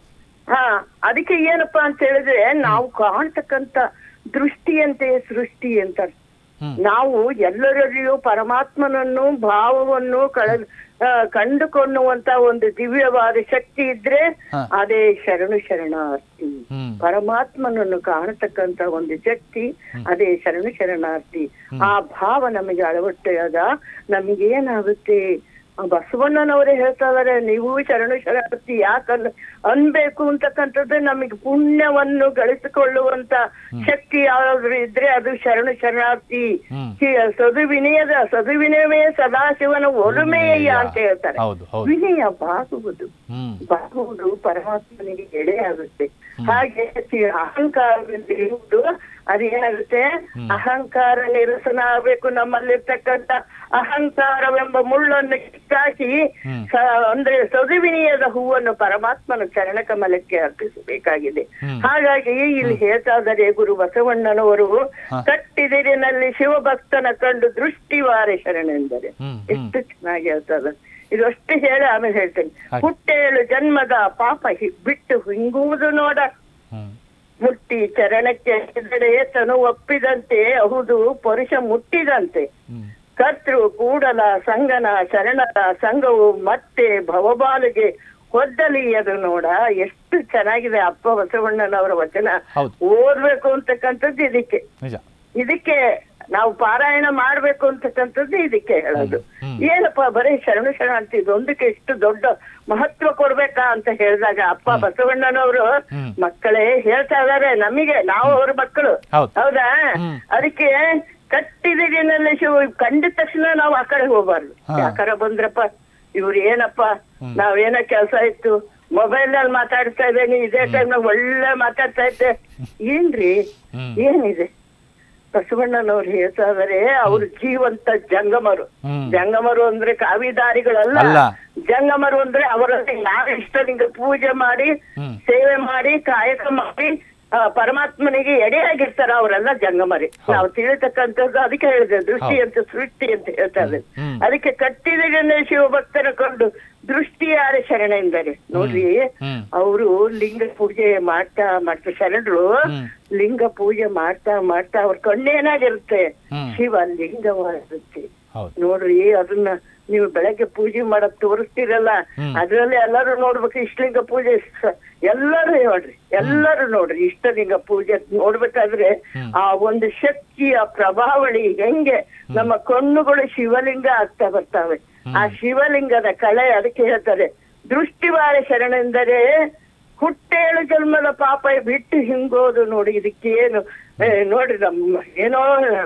S8: ಹಾ ಅದಕ್ಕೆ ಏನಪ್ಪಾ ಅಂತ ಹೇಳಿದ್ರೆ ನಾವು ಕಾಣ್ತಕ್ಕಂತ ದೃಷ್ಟಿಯಂತೆ ಸೃಷ್ಟಿ ಅಂತ ನಾವು ಎಲ್ಲರಲ್ಲಿಯೂ ಪರಮಾತ್ಮನನ್ನು ಭಾವವನ್ನು ಕಳ ಆ, ಕಂಡುಕೊಳ್ಳುವಂತ ಒಂದು ದಿವ್ಯವಾದ ಶಕ್ತಿ ಇದ್ರೆ
S1: ಹಾ.
S8: ಅದೇ ಶರಣು ಶರಣಾರ್ಥಿ
S1: ಹ್ಮ್
S8: ಪರಮಾತ್ಮನನ್ನು ಕಾಣತಕ್ಕಂತ ಒಂದು ಶಕ್ತಿ ಅದೇ ಶರಣು ಶರಣಾರ್ಥಿ ಆ ಭಾವ ನಮಗೆ ಅಳವಟ್ಟಾಗ ನಮಗೇನಾಗುತ್ತೆ ಆ ಬಸವಣ್ಣನವರೇ ಹೇಳ್ತಾ ಇದಾರೆ ನೀವು ಶರಣು ಶರಣಾರ್ಥಿ ಯಾಕಂದ್ರೆ ಅನ್ಬೇಕು ಅಂತಕ್ಕಂಥದ್ದು ನಮಗೆ ಪುಣ್ಯವನ್ನು ಗಳಿಸಿಕೊಳ್ಳುವಂತ ಶಕ್ತಿ ಯಾವ್ದಾದ್ರು ಇದ್ರೆ ಅದು ಶರಣು ಶರಣಾರ್ಥಿ
S1: ಹ್ಮ್.
S8: ಹಿ- ಸದುವಿನಯದ ಸದುವಿನಯವೇ ಸದಾಶಿವನ ಒಲುಮೆಯ ಅಂತ ಹೇಳ್ತಾರೆ
S1: ಹೌದು ಹೌದು
S8: ವಿನಯ ಬಾಗುವುದು
S1: ಹ್ಮ್
S8: ಬಾಗುವುದು ಪರಮಾತ್ಮನಿಗೆ ಎಡೆಯಾಗುತ್ತೆ ಹಾಗೆ ಸಿ- ಅಹಂಕಾರದಿಂದ ಇರುವುದು ಅದೇನಾಗುತ್ತೆ ಅಹಂಕಾರ ನಿರಸನ ಆಗ್ಬೇಕು ನಮ್ಮಲ್ಲಿರ್ತಕ್ಕಂಥ ಅಹಂಕಾರವೆಂಬ ಮುಳ್ಳನ್ನು ಕಿತ್ತಾಕಿ ಸ- ಅಂದ್ರೆ ಸದುವಿನಯದ ಹೂವನ್ನು ಪರಮಾತ್ಮನ ಚರಣ ಕಮಲಕ್ಕೆ ಅರ್ಪಿಸಬೇಕಾಗಿದೆ ಹಾಗಾಗಿ ಇಲ್ಲಿ ಹೇಳ್ತಾ ಇದ್ದಾರೆ ಗುರು ಬಸವಣ್ಣನವರು ಕಟ್ಟಿದಿರಿನಲ್ಲಿ ಶಿವಭಕ್ತನ ಕಂಡು ದೃಷ್ಟಿವಾರೆ ಶರಣೆಂದರೆ
S1: ಹ್ಮ್
S8: ಎಷ್ಟು ಚೆನ್ನಾಗಿ ಹೇಳ್ತದ ಇದು ಅಷ್ಟು ಹೇಳಿ ಆಮೇಲೆ ಹೇಳ್ತೇನೆ ಹುಟ್ಟೇಳು ಜನ್ಮದ ಪಾಪ ಹಿ- ಬಿಟ್ಟು ಹಿಂಗುವುದು ನೋಡ
S1: ಹ್ಮ್
S8: ಮುಟ್ಟಿ ಚರಣಕ್ಕೆ ಎದುಡೆ ತನು ಒಪ್ಪಿದಂತೆ ಹೌದು ಪರುಷ ಮುಟ್ಟಿದಂತೆ
S1: ಹ್ಮ್
S8: ಕರ್ತೃ ಕೂಡಲ ಸಂಗನ ಶರಣರ ಸಂಘವು ಮತ್ತೆ ಭವಬಾಲಿಗೆ ಹೊದ್ದಲಿಯದು ನೋಡ ಎಷ್ಟು ಚೆನ್ನಾಗಿದೆ ಅಪ್ಪ ಬಸವಣ್ಣನವರ ವಚನ
S1: ಹೌದು.
S8: ಓದ್ಬೇಕು ಅಂತಕ್ಕಂಥದ್ದು ಇದಕ್ಕೆ
S1: ನಿಜ
S8: ಇದಕ್ಕೆ ನಾವು ಪಾರಾಯಣ ಮಾಡ್ಬೇಕು ಅಂತಕ್ಕಂಥದ್ದು ಇದಕ್ಕೆ ಹೇಳೋದು ಏನಪ್ಪ ಬರೀ ಶರಣು ಶರಣ ಅಂತ ಇದೊಂದಕ್ಕೆ ಎಷ್ಟು ದೊಡ್ಡ ಮಹತ್ವ ಕೊಡ್ಬೇಕಾ ಅಂತ ಹೇಳಿದಾಗ ಅಪ್ಪ ಬಸವಣ್ಣನವರು ಮಕ್ಕಳೇ ಹೇಳ್ತಾ ಇದಾರೆ ನಮಗೆ ನಾವು ಅವ್ರ ಮಕ್ಕಳು
S1: ಹೌದು.
S8: ಹೌದಾ ಅದಕ್ಕೆ ಕಟ್ಟಿದ ದಿನಲ್ಲಿ ಶಿವ ಕಂಡಿದ ತಕ್ಷಣ ನಾವು ಆ ಕಡೆ ಹೋಗ್ಬಾರ್ದು
S1: ಹಾ.
S8: ಯಾಕಾರ ಬಂದ್ರಪ್ಪ ಇವ್ರು ಏನಪ್ಪ ನಾವೇನೋ ಕೆಲಸ ಇತ್ತು ಮೊಬೈಲ್ ನಲ್ಲಿ ಮಾತಾಡ್ತಾ ಇದ್ದೇನೆ ಇದೇ ಟೈಮ್ ಒಳ್ಳೆ ಮಾತಾಡ್ತಾ ಇದ್ದೆ ಏನ್ರಿ ಏನಿದೆ ಬಸವಣ್ಣನವ್ರು ಹೇಳ್ತಾ ಇದಾರೆ ಅವ್ರು ಜೀವಂತ ಜಂಗಮರು
S1: ಹ್ಮ್.
S8: ಜಂಗಮರು ಅಂದ್ರೆ ಕಾವಿದಾರಿಗಳಲ್ಲ
S1: ಅಲ್ಲ.
S8: ಜಂಗಮರು ಅಂದ್ರೆ ಅವರಲ್ಲಿ ಯಾರ ಇಷ್ಟಲಿಂಗ ಪೂಜೆ ಮಾಡಿ
S1: ಹ್ಮ್.
S8: ಸೇವೆ ಮಾಡಿ ಕಾಯಕ ಮಾಡಿ ಆ, ಪರಮಾತ್ಮನಿಗೆ ಎಡೆಯಾಗಿರ್ತಾರ ಅವರೆಲ್ಲ ಜಂಗಮರಿ ನಾವು ತಿಳಿತಕ್ಕಂಥದ್ದು ಅದಕ್ಕೆ ಹೇಳಿದೆ ದೃಷ್ಟಿ ಅಂತ ಸೃಷ್ಟಿ ಅಂತ ಹೇಳ್ತಾ ಇದ್ದಾರೆ
S1: ಹ್ಮ್.
S8: ಅದಕ್ಕೆ ಕಟ್ಟಿದ ಶಿವಭಕ್ತರ ಕೊಂಡು ದೃಷ್ಟಿ ಯಾರ ಶರಣ ಎಂದರೆ ನೋಡ್ರಿ
S1: ಹ್ಮ್.
S8: ಅವರು ಲಿಂಗ ಪೂಜೆ ಮಾಡ್ತಾ ಮಾಡ್ತಾ ಶರಣರು
S1: ಹ್ಮ್.
S8: ಲಿಂಗ ಪೂಜೆ ಮಾಡ್ತಾ ಮಾಡ್ತಾ ಅವ್ರ ಕಣ್ಣೇನಾಗಿರುತ್ತೆ
S1: ಹ್ಮ್.
S8: ಶಿವ ಲಿಂಗವಾಗಿರುತ್ತೆ
S1: ಹೌದು
S8: ನೋಡ್ರಿ ಅದನ್ನ ನೀವು ಬೆಳಗ್ಗೆ ಪೂಜೆ ಮಾಡಕ್ ತೋರಿಸ್ತೀರಲ್ಲ ಅದ್ರಲ್ಲಿ ಎಲ್ಲರೂ ನೋಡ್ಬೇಕು ಇಷ್ಟಲಿಂಗ ಪೂಜೆ ಸ- ಎಲ್ಲರೂ ಹೇಳ್ರಿ ಎಲ್ಲರೂ ನೋಡ್ರಿ ಇಷ್ಟಲಿಂಗ ಪೂಜೆ ನೋಡ್ಬೇಕಾದ್ರೆ ಆ ಒಂದು ಶಕ್ತಿಯ ಪ್ರಭಾವಳಿ ಹೆಂಗೆ ನಮ್ಮ ಕಣ್ಣುಗಳು ಶಿವಲಿಂಗ ಆಗ್ತಾ ಬರ್ತಾವೆ ಆ ಶಿವಲಿಂಗದ ಕಳೆ ಅದಕ್ಕೆ ಹೇಳ್ತಾರೆ ದೃಷ್ಟಿವಾರ ಶರಣೆಂದರೆ ಹುಟ್ಟೇಳು ಜನ್ಮದ ಪಾಪ ಬಿಟ್ಟು ಹಿಂಗೋದು ನೋಡಿ ಇದಕ್ಕೇನು ಏ, ನೋಡ್ರಿ ನಮ್ಮ ಏನೋ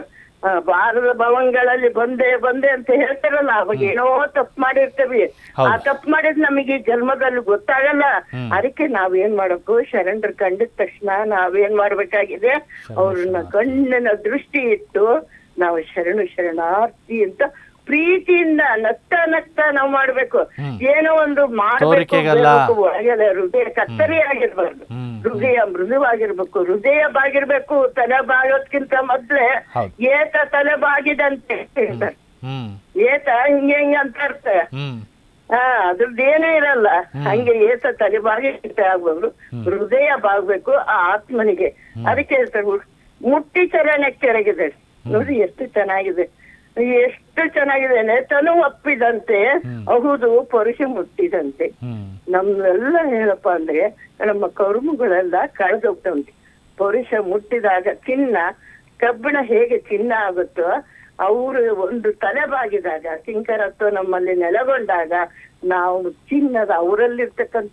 S8: ಆ, ಭಾರತ ಭವನಗಳಲ್ಲಿ ಬಂದೆ ಬಂದೆ ಅಂತ ಹೇಳ್ತಾರಲ್ಲ ಅವಾಗ ಏನೋ ತಪ್ಪು ಮಾಡಿರ್ತೇವೆ ಆ ತಪ್ಪು ಮಾಡಿದ್ ನಮಗೆ ಈ ಜನ್ಮದಲ್ಲಿ ಗೊತ್ತಾಗಲ್ಲ ಅದಕ್ಕೆ ನಾವೇನ್ ಮಾಡಬೇಕು ಶರಣರು ಕಂಡಿದ ತಕ್ಷಣ ನಾವೇನ್ ಮಾಡ್ಬೇಕಾಗಿದೆ ಅವ್ರನ್ನ ಕಣ್ಣಿನ ದೃಷ್ಟಿ ಇಟ್ಟು ನಾವು ಶರಣು ಶರಣಾರ್ಥಿ ಅಂತ ಪ್ರೀತಿಯಿಂದ ನಗ್ತಾ ನಗ್ತಾ ನಾವು ಮಾಡ್ಬೇಕು ಏನೋ ಒಂದು ಮಾಡ್ಬೇಕು
S1: ತೋರಿಕೆಗಲ್ಲ.
S8: ಬೇಕು, ಒಳಗೆಲ್ಲ ಹೃದಯ ಕತ್ತರಿ ಆಗಿರ್ಬಾರ್ದು ಹೃದಯ ಮೃದುವಾಗಿರ್ಬೇಕು ಹೃದಯ ಬಾಗಿರ್ಬೇಕು ತಲೆ ಬಾಗೋದ್ಕಿಂತ ಮೊದ್ಲೇ
S1: ಹೌದು.
S8: ಏತ ತಲೆ ಬಾಗಿದಂತೆ ಹೇಳ್ತಾರೆ.
S1: ಹ್ಮ್
S8: ಏತ ಹಿಂಗೆ ಹಿಂಗೆ ಅಂತ ಇರ್ತಾರೆ
S1: ಹ್ಮ್
S8: ಹಾ ಅದ್ರದ್ದು ಏನೇ ಇರಲ್ಲ ಹಂಗೆ ಏತ ತಲೆ ಬಾಗಿ ಆಗ್ಬೇಕು ಹೃದಯ ಬಾಗ್ಬೇಕು ಆ ಆತ್ಮನಿಗೆ ಅದಕ್ಕೆ ಹೇಳ್ತಾರೆ ಹು- ಮುಟ್ಟಿ ಚರಣಕ್ಕೆ ಕೆರಗಿದೆ ನೋಡಿ ಎಷ್ಟು ಚೆನ್ನಾಗಿದೆ ಎಷ್ಟು ಚೆನ್ನಾಗಿದೆ ತನು ಒಪ್ಪಿದಂತೆ ಹೌದು ಪರುಷ ಮುಟ್ಟಿದಂತೆ
S1: ಹ್ಮ್
S8: ನಮ್ಮೆಲ್ಲ ಏನಪ್ಪ ಅಂದ್ರೆ ನಮ್ಮ ಕರುಮುಗಳೆಲ್ಲ ಕಳೆದೋಗ್ತವಂತೆ ಪರುಷ ಮುಟ್ಟಿದಾಗ ಚಿನ್ನ ಕಬ್ಬಿಣ ಹೇಗೆ ಚಿನ್ನ ಆಗುತ್ತೋ ಅವರು ಒಂದು ತಲೆ ಬಾಗಿದಾಗ ಕಿಂಕರತ್ವ ನಮ್ಮಲ್ಲಿ ನೆಲೆಗೊಂಡಾಗ ನಾವು ಚಿನ್ನದ ಅವರಲ್ಲಿರ್ತಕ್ಕಂತ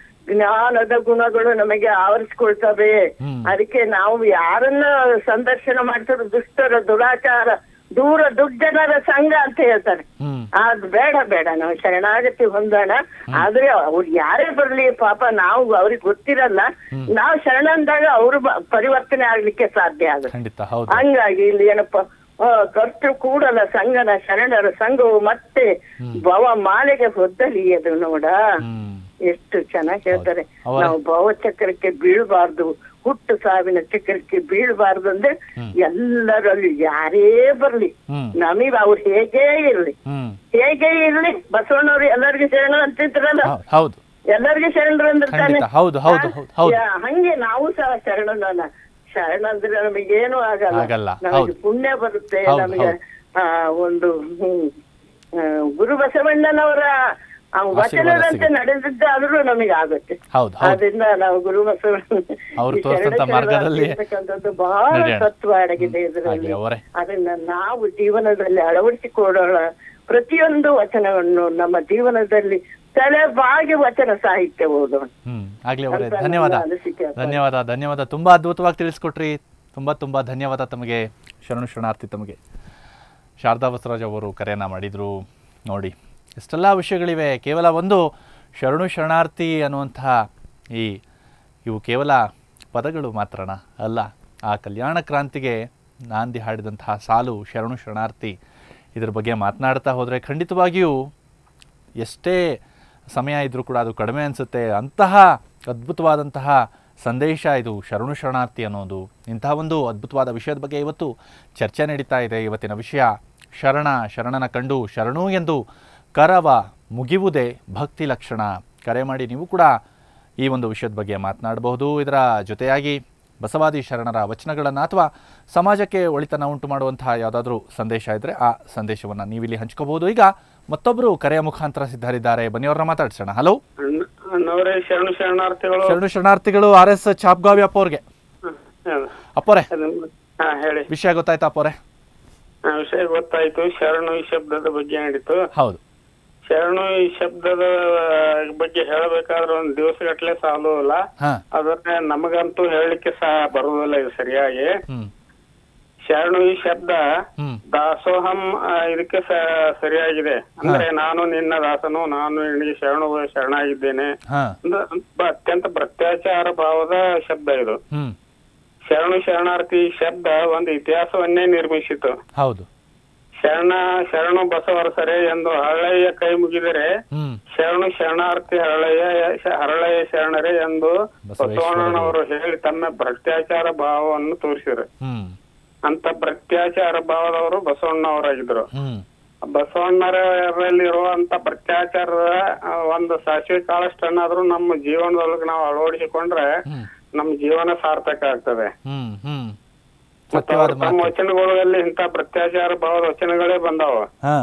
S8: ಜ್ಞಾನದ ಗುಣಗಳು ನಮಗೆ ಆವರಿಸ್ಕೊಳ್ತವೆ ಅದಕ್ಕೆ ನಾವು ಯಾರನ್ನ ಸಂದರ್ಶನ ಮಾಡ್ತಾರೋ ದುಷ್ಟರ ದುರಾಚಾರ ದೂರ ದುರ್ಜನರ ಸಂಘ ಅಂತ ಹೇಳ್ತಾರೆ
S1: ಹ್ಮ್
S8: ಅದ್ ಬೇಡ ಬೇಡ ನಾವು ಶರಣಾಗತಿ ಹೊಂದೋಣ ಆದ್ರೆ ಅವ್ರು ಯಾರೇ ಬರ್ಲಿ ಪಾಪ ನಾವು ಅವ್ರಿಗೆ ಗೊತ್ತಿರಲ್ಲ ನಾವು ಶರಣ ಅಂದಾಗ ಅವರು ಪರಿವರ್ತನೆ ಆಗ್ಲಿಕ್ಕೆ ಸಾಧ್ಯ ಆಗುತ್ತೆ
S1: ಖಂಡಿತ ಹೌದು
S8: ಹಂಗಾಗಿ ಇಲ್ಲಿ ಏನಪ್ಪ ಆ, ಕರ್ತೃ ಕೂಡಲ ಸಂಗನ ಶರಣರ ಸಂಘವು ಮತ್ತೆ ಭವ ಮಾಲೆಗೆ ಹೊದ್ದಲಿ ಅದು ನೋಡ
S1: ಹ್ಮ್
S8: ಎಷ್ಟು ಚೆನ್ನಾಗಿ ಹೇಳ್ತಾರೆ
S1: ಅವರ-
S8: ನಾವು ಭವಚಕ್ರಕ್ಕೆ ಬೀಳ್ಬಾರ್ದು ಹುಟ್ಟು ಸಾವಿನ ಚಕ್ರಕ್ಕೆ ಬೀಳ್ಬಾರ್ದು ಅಂದ್ರೆ ಎಲ್ಲರಲ್ಲಿ ಯಾರೇ ಬರ್ಲಿ
S1: ಹ್ಮ್
S8: ನಮಗ್ ಅವ್ರು ಹೇಗೇ ಇರ್ಲಿ
S1: ಹ್ಮ್
S8: ಹೇಗೆ ಇರ್ಲಿ ಬಸವಣ್ಣವ್ರು ಎಲ್ಲರಿಗೂ ಶರಣ ಅಂತಿದ್ರಲ್ಲ
S1: ಹೌ- ಹೌದು
S8: ಎಲ್ಲರಿಗೂ ಶರಣರು ಅಂದ್ರೆ ತಾನೆ
S1: ಖಂಡಿತ ಹೌದು ಹೌದು ಹೌದು ಹೌದು
S8: ಯಾ, ಹಂಗೆ ನಾವು ಸಹ ಶರಣನ ಶರಣ ಅಂದ್ರೆ ನಮಗೇನು ಆಗಲ್ಲ
S1: ಆಗಲ್ಲ,
S8: ನಮಗೆ
S1: ಹೌದು.
S8: ಪುಣ್ಯ ಬರುತ್ತೆ
S1: ಹೌದು,
S8: ನಮಗೆ
S1: ಹೌದು.
S8: ಆ ಒಂದು ಹ್ಮ್, ಆ, ಗುರು ಬಸವಣ್ಣನವರ ಆ ವಚನದಂತೆ
S1: ಸಿಗುತ್ತೆ.
S8: ನಡೆದಿದ್ದಾದ್ರೂ ನಮಗೆ ಆಗುತ್ತೆ
S1: ಹೌದು ಹೌದು
S8: ಆದ್ರಿಂದ ನಾವು ಗುರು ಬಸವಣ್ಣ
S1: ಅವ್ರು
S8: ಈ
S1: ತೋರಿಸಿದಂತ
S8: ಶರಣ
S1: ಮಾರ್ಗದಲ್ಲಿ
S8: ಇರ್ತಕ್ಕಂಥದ್ದು ಬಹಳ
S1: ನಡೆಯೋಣ.
S8: ತತ್ವ ಅಡಗಿದೆ ಇದರಲ್ಲಿ
S1: ಆಗ್ಲಿ ಅವರೇ
S8: ಅದನ್ನ ನಾವು ಜೀವನದಲ್ಲಿ ಅಳವಡಿಸಿಕೊಳ್ಳೋಣ ಪ್ರತಿಯೊಂದು ವಚನವನ್ನು ನಮ್ಮ ಜೀವನದಲ್ಲಿ ತಲೆಬಾಗಿ ವಚನ ಸಾಹಿತ್ಯ ಓದೋಣ
S1: ಹ್ಮ್ ಆಗ್ಲಿ ಅವರೇ
S8: ಅಂತ ನನ್ನ
S1: ಧನ್ಯವಾದ
S8: ಅನಿಸಿಕೆ ಅಪ್ಪ.
S1: ಧನ್ಯವಾದ ಧನ್ಯವಾದ ತುಂಬಾ ಅದ್ಭುತವಾಗಿ ತಿಳಿಸ್ಕೊಟ್ರಿ ತುಂಬಾ ತುಂಬಾ ಧನ್ಯವಾದ ತಮಗೆ ಶರಣು ಶರಣಾರ್ಥಿ ತಮಗೆ ಶಾರದಾ ಬಸವರಾಜ್ ಅವರು ಕರೆಯನ್ನ ಮಾಡಿದ್ರು ನೋಡಿ ಎಷ್ಟೆಲ್ಲ ವಿಷಯಗಳಿವೆ ಕೇವಲ ಒಂದು ಶರಣು ಶರಣಾರ್ಥಿ ಅನ್ನುವಂತಹ ಈ ಇವು ಕೇವಲ ಪದಗಳು ಮಾತ್ರನಾ ಅಲ್ಲ ಆ ಕಲ್ಯಾಣ ಕ್ರಾಂತಿಗೆ ನಾಂದಿ ಹಾಡಿದಂತಹ ಸಾಲು ಶರಣು ಶರಣಾರ್ಥಿ ಇದ್ರ ಬಗ್ಗೆ ಮಾತನಾಡ್ತಾ ಹೋದರೆ ಖಂಡಿತವಾಗಿಯೂ ಎಷ್ಟೇ ಸಮಯ ಇದ್ದರೂ ಕೂಡ ಅದು ಕಡಿಮೆ ಅನಿಸುತ್ತೆ ಅಂತಹ ಅದ್ಭುತವಾದಂತಹ ಸಂದೇಶ ಇದು ಶರಣು ಶರಣಾರ್ಥಿ ಅನ್ನೋದು ಇಂತಹ ಒಂದು ಅದ್ಭುತವಾದ ವಿಷಯದ ಬಗ್ಗೆ ಇವತ್ತು ಚರ್ಚೆ ನಡೀತಾ ಇದೆ ಇವತ್ತಿನ ವಿಷಯ ಶರಣ ಶರಣನ ಕಂಡು ಶರಣು ಎಂದು ಕರವ ಮುಗಿವುದೇ ಭಕ್ತಿ ಲಕ್ಷಣ ಕರೆ ಮಾಡಿ ನೀವು ಕೂಡ ಈ ಒಂದು ವಿಷಯದ ಬಗ್ಗೆ ಮಾತನಾಡಬಹುದು ಇದರ ಜೊತೆಯಾಗಿ ಬಸವಾದಿ ಶರಣರ ವಚನಗಳನ್ನು ಅಥವಾ ಸಮಾಜಕ್ಕೆ ಒಳಿತನ ಉಂಟು ಮಾಡುವಂತಹ ಯಾವುದಾದ್ರೂ ಸಂದೇಶ ಇದ್ದರೆ ಆ ಸಂದೇಶವನ್ನು ನೀವಿಲ್ಲಿ ಹಂಚ್ಕೋಬಹುದು ಈಗ ಮತ್ತೊಬ್ಬರು ಕರೆಯ ಮುಖಾಂತರ ಸಿದ್ಧರಿದ್ದಾರೆ ಬನ್ನಿ ಅವ್ರನ್ನ ಮಾತಾಡ್ಸೋಣ ಹಲೋ
S9: ಅಣ್ಣ- ಅಣ್ಣವ್ರೆ ಶರಣು ಶರಣಾರ್ಥಿಗಳು
S1: ಶರಣು ಶರಣಾರ್ಥಿಗಳು ಆರ್ ಎಸ್ ಚಾಪ್ಗಾವಿ ಅಪ್ಪವ್ರಿಗೆ
S9: ಹ್ಮ್.
S1: ಅಪ್ಪೋರೆ
S9: ಅದು- ಹಾ ಹೇಳಿ
S1: ವಿಷಯ ಗೊತ್ತಾಯ್ತಾ ಅಪ್ಪೋರೆ
S9: ಆ ವಿಷಯ ಗೊತ್ತಾಯ್ತು ಶರಣು ಈ ಶಬ್ದದ ಬಗ್ಗೆ ನಡೀತು
S1: ಹೌದು
S9: ಶರಣು ಈ ಶಬ್ದದ ಬಗ್ಗೆ ಹೇಳಬೇಕಾದ್ರೆ ಒಂದ್ ದಿವಸಗಟ್ಲೆ ಸಾಲುವಲ್ಲ
S1: ಹಾ
S9: ಅದನ್ನ ನಮಗಂತೂ ಹೇಳಲಿಕ್ಕೆ ಸಹ ಬರುವುದಿಲ್ಲ ಇದು ಸರಿಯಾಗಿ
S1: ಹ್ಮ್
S9: ಶರಣು ಈ ಶಬ್ದ
S1: ಹ್ಮ್
S9: ದಾಸೋಹಂ ಆ, ಇದಕ್ಕೆ ಸ- ಸರಿಯಾಗಿದೆ ಅಂದ್ರೆ ನಾನು ನಿನ್ನ ದಾಸನು ನಾನು ನಿನಗೆ ಶರಣು ಶರಣಾಗಿದ್ದೇನೆ
S1: ಹಾ
S9: ಅಂದ್ರೆ ಅತ್ಯಂತ ಭ್ರಷ್ಟಾಚಾರ ಭಾವದ ಶಬ್ದ ಇದು
S1: ಹ್ಮ್
S9: ಶರಣು ಶರಣಾರ್ಥಿ ಶಬ್ದ ಒಂದು ಇತಿಹಾಸವನ್ನೇ ನಿರ್ಮಿಸಿತು
S1: ಹೌದು
S9: ಶರಣ ಶರಣು ಬಸವರಸರೆ ಎಂದು ಹರಳೆಯ ಕೈ ಮುಗಿದರೆ
S1: ಹ್ಮ್
S9: ಶರಣು ಶರಣಾರ್ಥಿ ಹರಳೆಯ ಶ- ಹರಳೆಯ ಶರಣರೇ ಎಂದು
S1: ಬಸವೇಶ್ವರರು.
S9: ಬಸವಣ್ಣನವರು ಹೇಳಿ ತಮ್ಮ ಭ್ರಷ್ಟಾಚಾರ ಭಾವವನ್ನು ತೋರಿಸಿದ್ರು
S1: ಹ್ಮ್
S9: ಅಂತ ಭ್ರಷ್ಟಾಚಾರ ಭಾವದವರು ಬಸವಣ್ಣವರಾಗಿದ್ರು
S1: ಹ್ಮ್
S9: ಬಸವಣ್ಣರಲ್ಲಿರುವಂತ ಭ್ರಷ್ಟಾಚಾರದ ಆ, ಒಂದು ಸಾಸಿವೆ ಕಾಳಷ್ಟನ್ನಾದ್ರೂ ನಮ್ಮ ಜೀವನದೊಳಗೆ ನಾವು ಅಳವಡಿಸಿಕೊಂಡ್ರೆ
S1: ಹ್ಮ್
S9: ನಮ್ಮ ಜೀವನ ಸಾರ್ಥಕ ಆಗ್ತದೆ
S1: ಹ್ಮ್ ಹ್ಮ್
S9: ಮತ್ತೆ
S1: ಸತ್ಯವಾದ
S9: ತಮ್ಮ
S1: ಮಾತು
S9: ವಚನಗಳಲ್ಲಿ ಇಂತ ಭ್ರಷ್ಟಾಚಾರ ಭಾವದ ವಚನಗಳೇ ಬಂದಾವ
S1: ಹಾ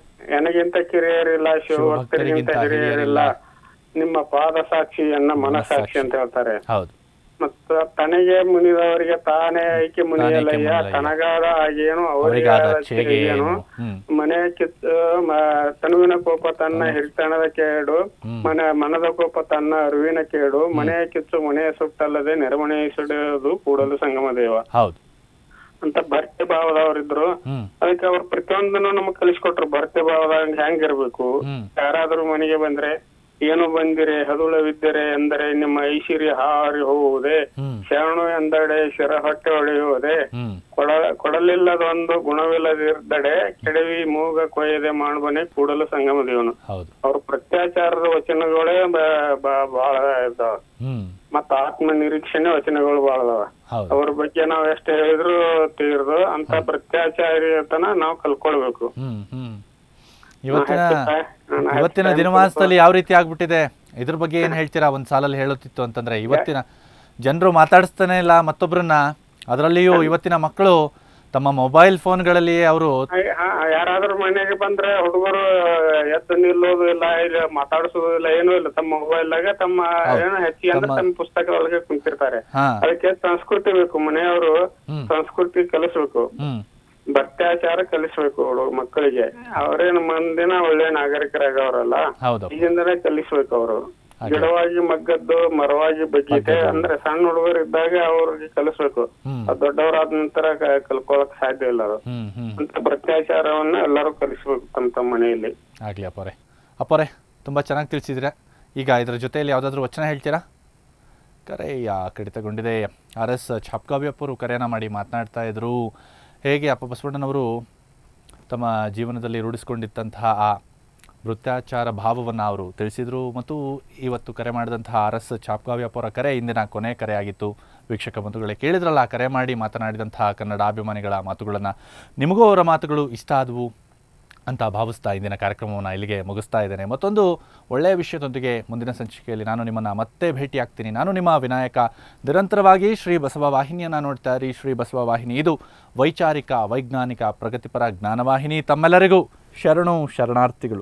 S9: ನನಗಿಂತ ಕಿರಿಯರಿಲ್ಲ
S1: ಶಿವಭಕ್ತರಿಗಿಂತ
S9: ಶಿವಭಕ್ತರಿಗಿಂತ ಹಿರಿಯರಿಲ್ಲ ನಿಮ್ಮ ಪಾದ ಸಾಕ್ಷಿ ಎನ್ನ ಮನಸಾಕ್ಷಿ ಅಂತ ಹೇಳ್ತಾರೆ
S1: ಹೌದು
S9: ಮತ್ತ ತನಗೆ ಮುನಿದವರಿಗೆ ತಾನೇ ಐಕೆ ಮುನಿಯಲಯ್ಯ
S1: ಮುನಿಯಲಯ್ಯ.
S9: ತನಗಾದ ಆಗೇನು
S1: ಅವರಿಗಾದ
S9: ಅವರಿಗಾದ
S1: ಚೇಗೆ
S9: ಚೇಗೇನು
S1: ಏನು? ಹ್ಮ್.
S9: ಮನೆ ಕಿತ್ತು ಮ- ತನುವಿನ ಕೋಪ ತನ್ನ ಹಿರಿತನದ ಕೇಡು
S1: ಹ್ಮ್.
S9: ಮನೆ ಮನದ ಕೋಪ ತನ್ನ ಅರಿವಿನ ಕೇಡು ಮನೆ ಕಿತ್ತು ಮನೆಯ ಸುಟ್ಟಲ್ಲದೆ ನೆರೆಮನೆ ಸುಡುವುದು ಕೂಡಲು ಸಂಗಮ ದೇವ
S1: ಹೌದು
S9: ಅಂತ ಭರ್ತಿ ಭಾವದವರಿದ್ರು
S1: ಹ್ಮ್
S9: ಅದಕ್ಕೆ ಅವ್ರು ಪ್ರತಿಯೊಂದನ್ನು ನಮಗ್ ಕಲಿಸ್ಕೊಟ್ರು ಭರ್ತಿ ಭಾವದಾಗ ಹೆಂಗಿರ್ಬೇಕು
S1: ಹ್ಮ್
S9: ಯಾರಾದ್ರೂ ಮನೆಗೆ ಬಂದ್ರೆ ಏನು ಬಂದಿರೆ ಹದುಳವಿದ್ದರೆ ಎಂದರೆ ನಿಮ್ಮ ಐಶ್ವರ್ಯ ಹಾರಿ ಹೋಗುವುದೇ
S1: ಹ್ಮ್
S9: ಶರಣು ಎಂದಡೆ ಶಿರ ಹೊಟ್ಟೆ ಹೊಳೆಯುವುದೇ
S1: ಹ್ಮ್
S9: ಕೊಡ ಕೊಡಲಿಲ್ಲದೊಂದು ಗುಣವಿಲ್ಲದಿರ್ದಡೆ ಕೆಡವಿ ಮೂಗ ಕೊಯ್ಯದೆ ಮಾಡುವನೆ ಕೂಡಲು ಸಂಗಮ ದೇವನು
S1: ಹೌದು
S9: ಅವ್ರ ಪ್ರತ್ಯಾಚಾರದ ವಚನಗಳೇ ಬ- ಬ- ಬಹಳ ಇದಾವ
S1: ಹ್ಮ್
S9: ಮತ್ತ ಆತ್ಮ ನಿರೀಕ್ಷಣೆ ವಚನಗಳು ಬಹಳ ಅದಾವ
S1: ಹೌದು
S9: ಅವ್ರ ಬಗ್ಗೆ ನಾವ್ ಎಷ್ಟ್ ಹೇಳಿದ್ರು ತೀರ್ದು ಅಂತ ಭ್ರಷ್ಟಾಚಾರಿಯತನ ನಾವ್ ಕಲ್ಕೊಳ್ಬೇಕು
S1: ಹ್ಮ್ ಹ್ಮ್ ಇವತ್ತಿನ
S9: ನಾನು
S1: ಇವತ್ತಿನ ದಿನಮಾನದಲ್ಲಿ ಯಾವ ರೀತಿ ಆಗ್ಬಿಟ್ಟಿದೆ ಇದ್ರ ಬಗ್ಗೆ ಏನ್ ಹೇಳ್ತೀರಾ ಒಂದ್ ಸಾಲಲ್ಲಿ ಹೇಳುತ್ತಿತ್ತು ಅಂತಂದ್ರೆ ಇವತ್ತಿನ ಜನರು ಮಾತಾಡಿಸ್ತಾನೆ ಇಲ್ಲ ಮತ್ತೊಬ್ಬರನ್ನ ಅದರಲ್ಲಿಯೂ ಇವತ್ತಿನ ಮಕ್ಕಳು ತಮ್ಮ ಮೊಬೈಲ್ ಫೋನ್ಗಳಲ್ಲಿ ಅವರು
S9: ಹಾ- ಹಾ, ಯಾರಾದ್ರೂ ಮನೆಗೆ ಬಂದ್ರೆ ಹುಡುಗರು ಎದ್ದು ನಿಲ್ಲೋದು ಇಲ್ಲ ಇಲ್ಲ ಮಾತಾಡಿಸೋದು ಇಲ್ಲ ಏನೂ ಇಲ್ಲ ತಮ್ಮ ಮೊಬೈಲ್ದಾಗ ತಮ್ಮ ಏನೋ ಹೆಚ್ಚಿಗೆ ಅಂದ್ರೆ
S1: ತಮ್ಮ-
S9: ತಮ್ಮ ಪುಸ್ತಕದೊಳಗೆ ಕುಂತಿರ್ತಾರೆ
S1: ಹಾ
S9: ಅದಕ್ಕೆ ಸಂಸ್ಕೃತಿ ಬೇಕು ಮನೆಯವರು
S1: ಹ್ಮ್.
S9: ಸಂಸ್ಕೃತಿ ಕಲಿಸ್ಬೇಕು
S1: ಹ್ಮ್
S9: ಭ್ರಷ್ಟಾಚಾರ ಕಲಿಸ್ಬೇಕು ಹುಡುಗ ಮಕ್ಕಳಿಗೆ ಅವರೇನು ಮಂದಿನ ಒಳ್ಳೆ ನಾಗರಿಕರಾಗವ್ರಲ್ಲ
S1: ಹೌದು
S9: ಈಗಿಂದನೇ ಕಲಿಸ್ಬೇಕು ಅವರು
S1: ಹಾಗೆ.
S9: ಗಿಡವಾಗಿ ಮಗ್ಗದ್ದು ಮರವಾಗಿ ಬಗ್ಗೀತೆ
S1: ಬಗ್ಗದ್ದು.
S9: ಅಂದ್ರೆ ಸಣ್ಣ ಹುಡುಗರು ಇದ್ದಾಗ ಅವ್ರಿಗೆ ಕಲಿಸ್ಬೇಕು
S1: ಹ್ಮ್
S9: ಅದು ದೊಡ್ಡವರಾದ ನಂತರ ಕ- ಕಲ್ಕೊಳಕ್ ಸಾಧ್ಯ ಇಲ್ಲ ಅದು
S1: ಹ್ಮ್ ಹ್ಮ್
S9: ಅಂತ ಭ್ರಷ್ಟಾಚಾರವನ್ನ ಎಲ್ಲರೂ ಕಲಿಸ್ಬೇಕು ತಮ್ಮ ತಮ್ಮ ಮನೆಯಲ್ಲಿ
S1: ಆಗಲಿ ಅಪ್ಪರೆ ಅಪ್ಪರೆ ತುಂಬ ಚೆನ್ನಾಗಿ ತಿಳಿಸಿದ್ರೆ ಈಗ ಇದರ ಜೊತೆಯಲ್ಲಿ ಯಾವುದಾದ್ರೂ ವಚನ ಹೇಳ್ತೀರಾ ಕರೆ ಯಾ ಕಡಿತಗೊಂಡಿದೆ ಆರ್ ಎಸ್ ಛಾಪ್ಕಾವಿ ಅಪ್ಪರು ಕರೆಯನ್ನ ಮಾಡಿ ಮಾತನಾಡ್ತಾ ಇದ್ರು ಹೇಗೆ ಅಪ್ಪ ಬಸವಣ್ಣನವರು ತಮ್ಮ ಜೀವನದಲ್ಲಿ ರೂಢಿಸ್ಕೊಂಡಿದ್ದಂತಹ ಆ ವೃತ್ತಾಚಾರ ಭಾವವನ್ನು ಅವರು ತಿಳಿಸಿದರು ಮತ್ತು ಇವತ್ತು ಕರೆ ಮಾಡಿದಂತಹ ಆರ್ ಎಸ್ ಛಾಪ್ಕಾವಿ ಅಪ್ಪರ ಕರೆ ಇಂದಿನ ಕೊನೆ ಕರೆ ಆಗಿತ್ತು ವೀಕ್ಷಕ ಬಂಧುಗಳೇ ಕೇಳಿದ್ರಲ್ಲ ಕರೆ ಮಾಡಿ ಮಾತನಾಡಿದಂತಹ ಕನ್ನಡ ಅಭಿಮಾನಿಗಳ ಮಾತುಗಳನ್ನು ನಿಮಗೂ ಅವರ ಮಾತುಗಳು ಇಷ್ಟ ಆದವು ಅಂತ ಭಾವಿಸ್ತಾ ಇಂದಿನ ಕಾರ್ಯಕ್ರಮವನ್ನು ಇಲ್ಲಿಗೆ ಮುಗಿಸ್ತಾ ಇದ್ದೇನೆ ಮತ್ತೊಂದು ಒಳ್ಳೆಯ ವಿಷಯದೊಂದಿಗೆ ಮುಂದಿನ ಸಂಚಿಕೆಯಲ್ಲಿ ನಾನು ನಿಮ್ಮನ್ನು ಮತ್ತೆ ಭೇಟಿಯಾಗ್ತೀನಿ ನಾನು ನಿಮ್ಮ ವಿನಾಯಕ ನಿರಂತರವಾಗಿ ಶ್ರೀ ಬಸವ ವಾಹಿನಿಯನ್ನು ನೋಡ್ತಾ ಇರಿ ಶ್ರೀ ಬಸವ ವಾಹಿನಿ ಇದು ವೈಚಾರಿಕ ವೈಜ್ಞಾನಿಕ ಪ್ರಗತಿಪರ ಜ್ಞಾನವಾಹಿನಿ ತಮ್ಮೆಲ್ಲರಿಗೂ ಶರಣು ಶರಣಾರ್ಥಿಗಳು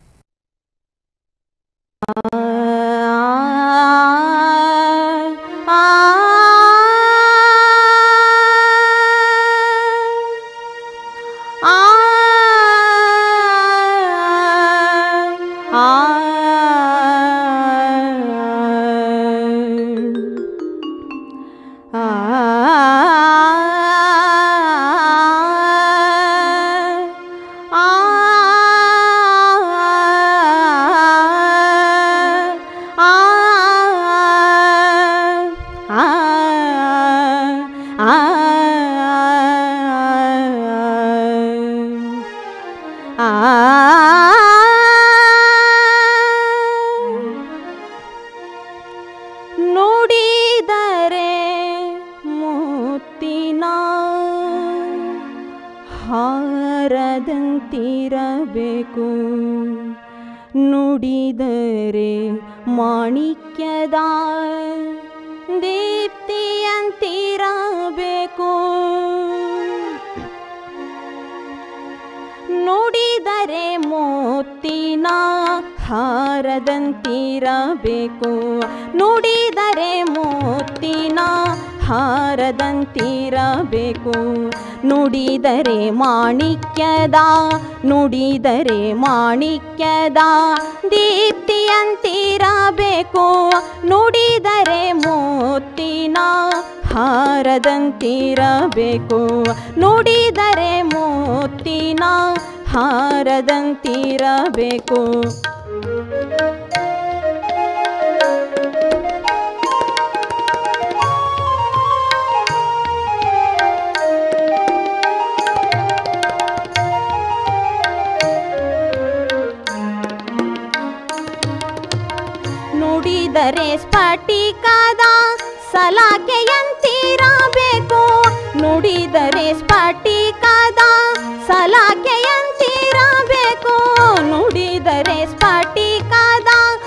S10: ನುಡಿದರೆ ಮುತ್ತಿನ ಹಾರದಂತಿರಬೇಕು ನುಡಿದರೆ ಮಾಣಿಕ್ಯದ ದೀಪ್ತಿಯಂತಿರಬೇಕು ನುಡಿದರೆ ಮೋತಿನ ಹಾರದಂತಿರಬೇಕು ನುಡಿದರೆ ಮೋತಿನ ಹಾರದಂತಿರಬೇಕು ನುಡಿದರೆ ಮಾಣಿಕ್ಯದ ನುಡಿದರೆ ಮಾಣಿಕ್ಯದ ದೀಪ್ತಿಯಂತಿರಬೇಕು ನುಡಿದರೆ ಮೋತಿನ ಹಾರದಂತಿರಬೇಕು ನುಡಿದರೆ ಮೋತಿನ ಹಾರದಂತಿರಬೇಕು ನುಡಿದರೆ ಸ್ಫಟಿಕದ ಸಲಾಕೆಯಂತಿರಬೇಕು ನುಡಿದರೆ ಸ್ಫಟಿಕದ ಸಲಾಕೆಯಂತಿರಬೇಕು ನುಡಿದರೆ ಸ್ಫಟಿಕದ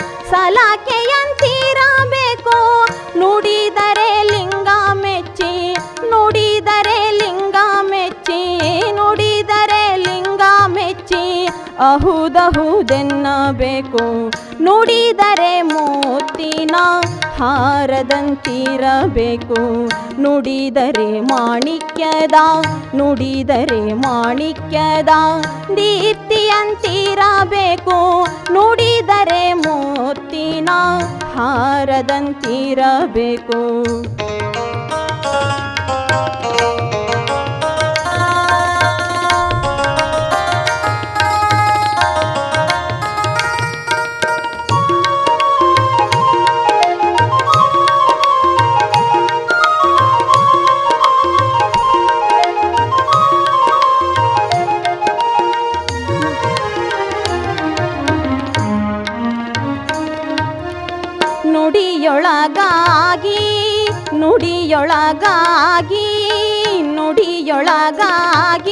S10: ಸಲಾಕೆಯಂತಿರಬೇಕು ನುಡಿದರೆ ಲಿಂಗ ಮೆಚ್ಚಿ ನುಡಿದರೆ ಲಿಂಗ ಮೆಚ್ಚಿ ನುಡಿದರೆ ಲಿಂಗ ಮೆಚ್ಚಿ ಅಹುದಹುದೆನ್ನಬೇಕು ನುಡಿದರೆ ಮೋತಿನ ಹಾರದಂತಿರಬೇಕು ನುಡಿದರೆ ಮಾಣಿಕ್ಯದ ನುಡಿದರೆ ಮಾಣಿಕ್ಯದ ದೀಪ್ತಿಯಂತಿರಬೇಕು ನುಡಿದರೆ ಮೋತಿನ ಹಾರದಂತಿರಬೇಕು ನುಡಿಯೊಳಗಾಗಿ ನುಡಿಯೊಳಗಾಗಿ ನುಡಿಯೊಳಗಾಗಿ